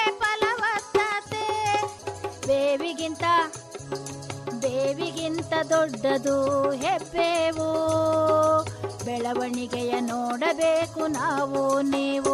ಫಲವತ್ತತೆ ಬೇವಿಗಿಂತ ಬೇವಿಗಿಂತ ದೊಡ್ಡದು ಹೆಬ್ಬೇವು ಬೆಳವಣಿಗೆಯ ನೋಡಬೇಕು ನಾವು ನೀವು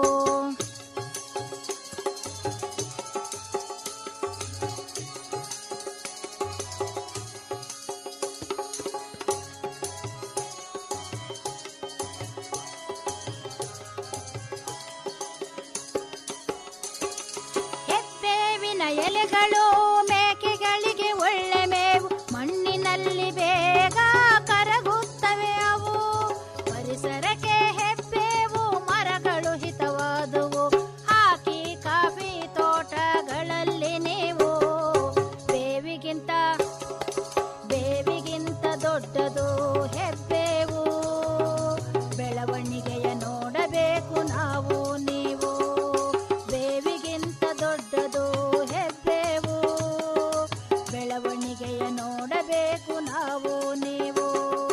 ಹೆಬ್ಬೇವಿನ ಎಲೆಗಳು ಮೇಕೆಗಳಿಗೆ ಒಳ್ಳೆ ಮೇವು ಮಣ್ಣಿನಲ್ಲಿ ಬೇಗ ಕರಗುತ್ತವೆ ಅವು ಪರಿಸರಕ್ಕೆ ಹೆಬ್ಬೇವು ಮರಗಳು ಹಿತವಾದುವು ಹಾಕಿ ಕಾಫಿ ತೋಟಗಳಲ್ಲಿ ನೀವು ಬೇವಿಗಿಂತ ಬೇವಿಗಿಂತ ದೊಡ್ಡದು ಹೆಬ್ಬೇವು ಬೆಳವಣಿಗೆಯ ನೋಡಬೇಕು ನಾವು ನೀವು ಬೇವಿಗಿಂತ ದೊಡ್ಡದು ಹೆಬ್ಬೇವು ಬೆಳವಣಿಗೆಯ ನೋಡಬೇಕು ನಾವು ನೀವು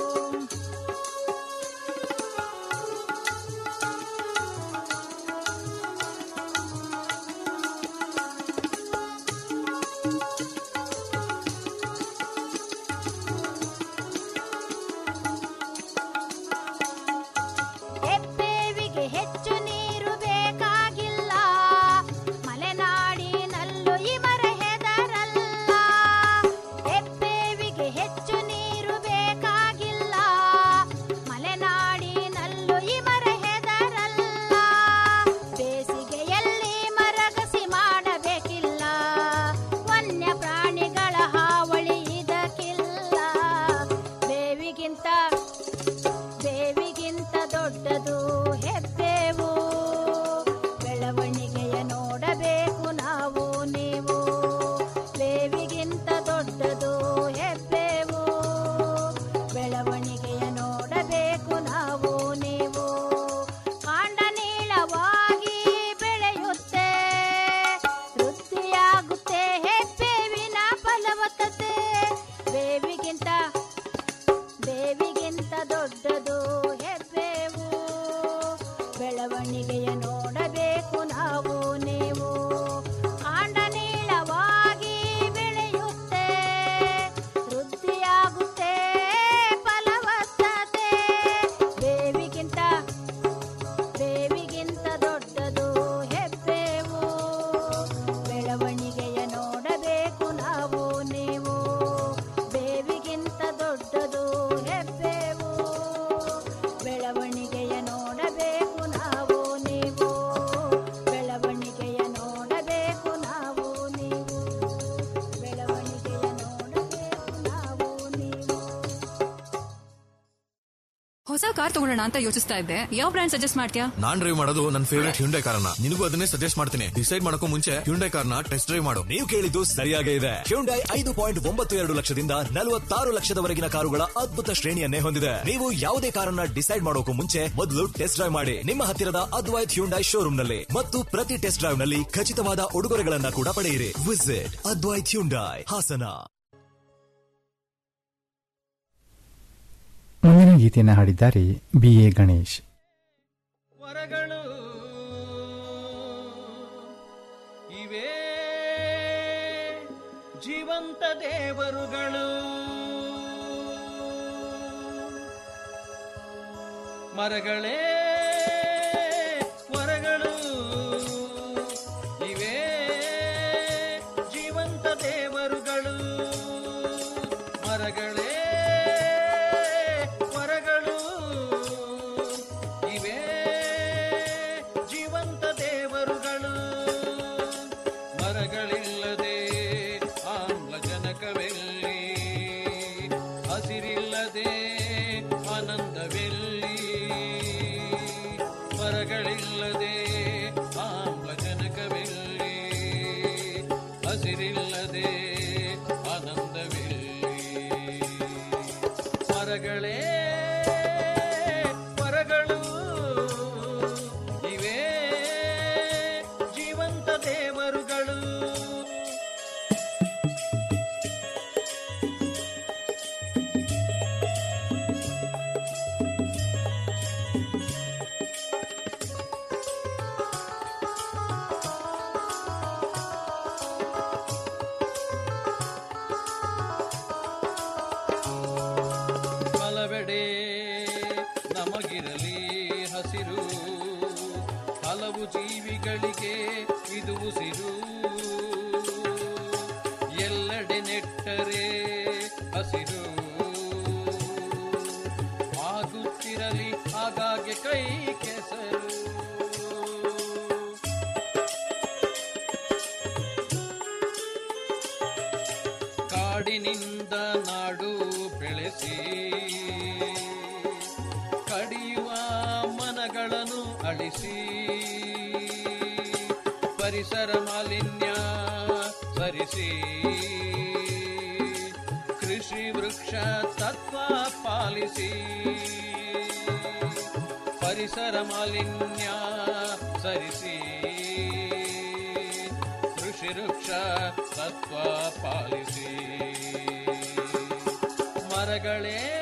ಹೆಬ್ಬೇವಿಗೆ ಹೆಚ್ಚು ನೀರು ಬೇಕಾಗಿಲ್ಲ ಮಲೆನಾಡಿನಲ್ಲೂ ಈ ಮರ ಹೆದರಲ್ಲ ಹೆಬ್ಬೇವಿಗೆ ಹೆಚ್ಚು ನೀರು ಬೇಕಾಗಿಲ್ಲ ಮಲೆನಾಡಿನಲ್ಲೂ ಈ ಮರ ಹೆದರಲ್ಲ ಬೇಸಿಗೆಯಲ್ಲಿ ಮರಗಸಿ ಮಾಡಬೇಕಿಲ್ಲ ವನ್ಯ ಪ್ರಾಣಿಗಳ ಹಾವಳಿ ಇದಕ್ಕಿಲ್ಲ ಬೇವಿಗಿಂತ ಬೇವಿಗಿಂತ ದೊಡ್ಡದು ಹೆಬ್ಬೇವು ಬೆಳವಣಿಗೆಯ ನೋಡಬೇಕು ನಾವು ನೀವು ಬೇವಿಗಿಂತ ದೊಡ್ಡದು ಹೆಬ್ಬೇವು ಬೆಳವಣಿಗೆಯ ನೋಡಬೇಕು ನಾವು ನೀವು ಕಾಂಡ ನೀಳವಾಗಿ ಬೆಳೆಯುತ್ತೆ ವೃದ್ಧಿಯಾಗುತ್ತೆ ಹೆಬ್ಬೇವಿನ ಫಲವತ್ತತೆ ಬೇವಿಗಿಂತ ಬೇವಿಗಿಂತ ದೊಡ್ಡದು ಹೆಬ್ಬೇವು ಬೆಳವಣಿಗೆಯ ನೋಡಬೇಕು ನಾವು ನೀವು ಕಾಂಡ ನೀಳವಾಗಿ ಬೆಳೆಯುತ್ತೆ ವೃದ್ಧಿಯಾಗುತ್ತೆ ಫಲವತ್ತತೆ ಬೇವಿಗಿಂತ ಬೇವಿಗಿಂತ ದೊಡ್ಡದು ಹೆಬ್ಬೇವು ಬೆಳವಣಿಗೆಯ ನೋಡಬೇಕು ನಾವು ನೀವು ಬೇವಿಗಿಂತ ದೊಡ್ಡದು ಹೆಬ್ಬೇವು ಬೆಳವಣಿಗೆಯ ನೋಡಬೇಕು ನಾವು ನೀವು ಬೆಳವಣಿಗೆಯ ನೋಡಬೇಕು ನಾವು ನೀವು ಬೆಳವಣಿಗೆಯ ನೋಡಬೇಕು ನಾವು ನೀವು ಹೊಸ ಕಾರ್ ತಗೊಳ್ಳೋಣ ಅಂತ ಯೋಚಿಸ್ತಾ ಇದ್ದೆ ಯಾವ ಬ್ರ್ಯಾಂಡ್ ಸಜೆಸ್ಟ್ ಮಾಡ್ತೀಯಾ ನಾನ್ ಡ್ರೈವ್ ಮಾಡೋದು ನನ್ನ ಫೇವರೇಟ್ ಹ್ಯುಂಡೈ ಕಾರ್ನ ನಿನಗೂ ಅದನ್ನೇ ಸಜೆಸ್ಟ್ ಮಾಡ್ತೀನಿ ಡಿಸೈಡ್ ಮಾಡಕ್ಕೂ ಮುಂಚೆ ಹ್ಯುಂಡೈ ಕಾರ್ನ ಟೆಸ್ಟ್ ಡ್ರೈವ್ ಮಾಡು ನೀವು ಕೇಳಿದ್ದು ಸರಿಯಾಗೇ ಇದೆ ಹ್ಯುಂಡೈ ಐದು ಪಾಯಿಂಟ್ ಒಂಬತ್ತು ಎರಡು ಲಕ್ಷದಿಂದ ನಲವತ್ತಾರು ಲಕ್ಷದವರೆಗಿನ ಕಾರುಗಳ ಅದ್ಭುತ ಶ್ರೇಣಿಯನ್ನೇ ಹೊಂದಿದೆ ನೀವು ಯಾವುದೇ ಕಾರನ್ನ ಡಿಸೈಡ್ ಮಾಡೋಕು ಮುಂಚೆ ಮೊದಲು ಟೆಸ್ಟ್ ಡ್ರೈವ್ ಮಾಡಿ ನಿಮ್ಮ ಹತ್ತಿರದ ಅದ್ವೈತ್ ಹ್ಯುಂಡೈ ಶೋರೂಮ್ ನಲ್ಲಿ ಮತ್ತು ಪ್ರತಿ ಟೆಸ್ಟ್ ಡ್ರೈವ್ ನಲ್ಲಿ ಖಚಿತವಾದ ಉಡುಗೊರೆಗಳನ್ನ ಕೂಡ ಪಡೆಯಿರಿ ವಿಸಿಟ್ ಅದ್ವೈತ್ ಹ್ಯುಂಡೈ ಹಾಸನ ಮುಂದಿನ ಗೀತೆಯನ್ನು ಹಾಡಿದ್ದಾರೆ ಬಿ ಎ ಗಣೇಶ್ ವರಗಳು ಇವೇ ಜೀವಂತ ದೇವರುಗಳು ಮರಗಳೇ ವರಗಳು ಇವೇ ಜೀವಂತ ದೇವರುಗಳು ಮರಗಳೇ ವರಗಳು ಇವೇ ಜೀವಂತ ದೇವರುಗಳು ಮರಗಳಿಲ್ಲದೆ ಆಮ್ಲಜನಕವೆಲ್ಲಿ ಹಸಿರಿಲ್ಲದೆ ಆನಂದವೆಲ್ಲಿ ಮರಗಳಿಲ್ಲದೆ ಆಮ್ಲಜನಕವೆಲ್ಲಿ ಹಸಿರಿಲ್ಲದೆ ಆನಂದವೆಲ್ಲಿ ಮರಗಳೇ ಮರಗಳು ಇವೇ ಜೀವಂತ ದೇವರುಗಳು ಕಾಡಿನಿಂದ ನಾಡು ಬೆಳೆಸಿ ಕಡಿಯುವ ಮನಗಳನ್ನು ಅಳಿಸಿ ಪರಿಸರ ಮಾಲಿನ್ಯ ಸರಿಸಿ ಕೃಷಿ ವೃಕ್ಷ ತತ್ವ ಪಾಲಿಸಿ ಪರಿಸರ ಮಾಲಿನ್ಯ ಸರಿಸಿ ಕೃಷಿ ವೃಕ್ಷ ತತ್ವ ಪಾಲಿಸಿ ಮರಗಳೇ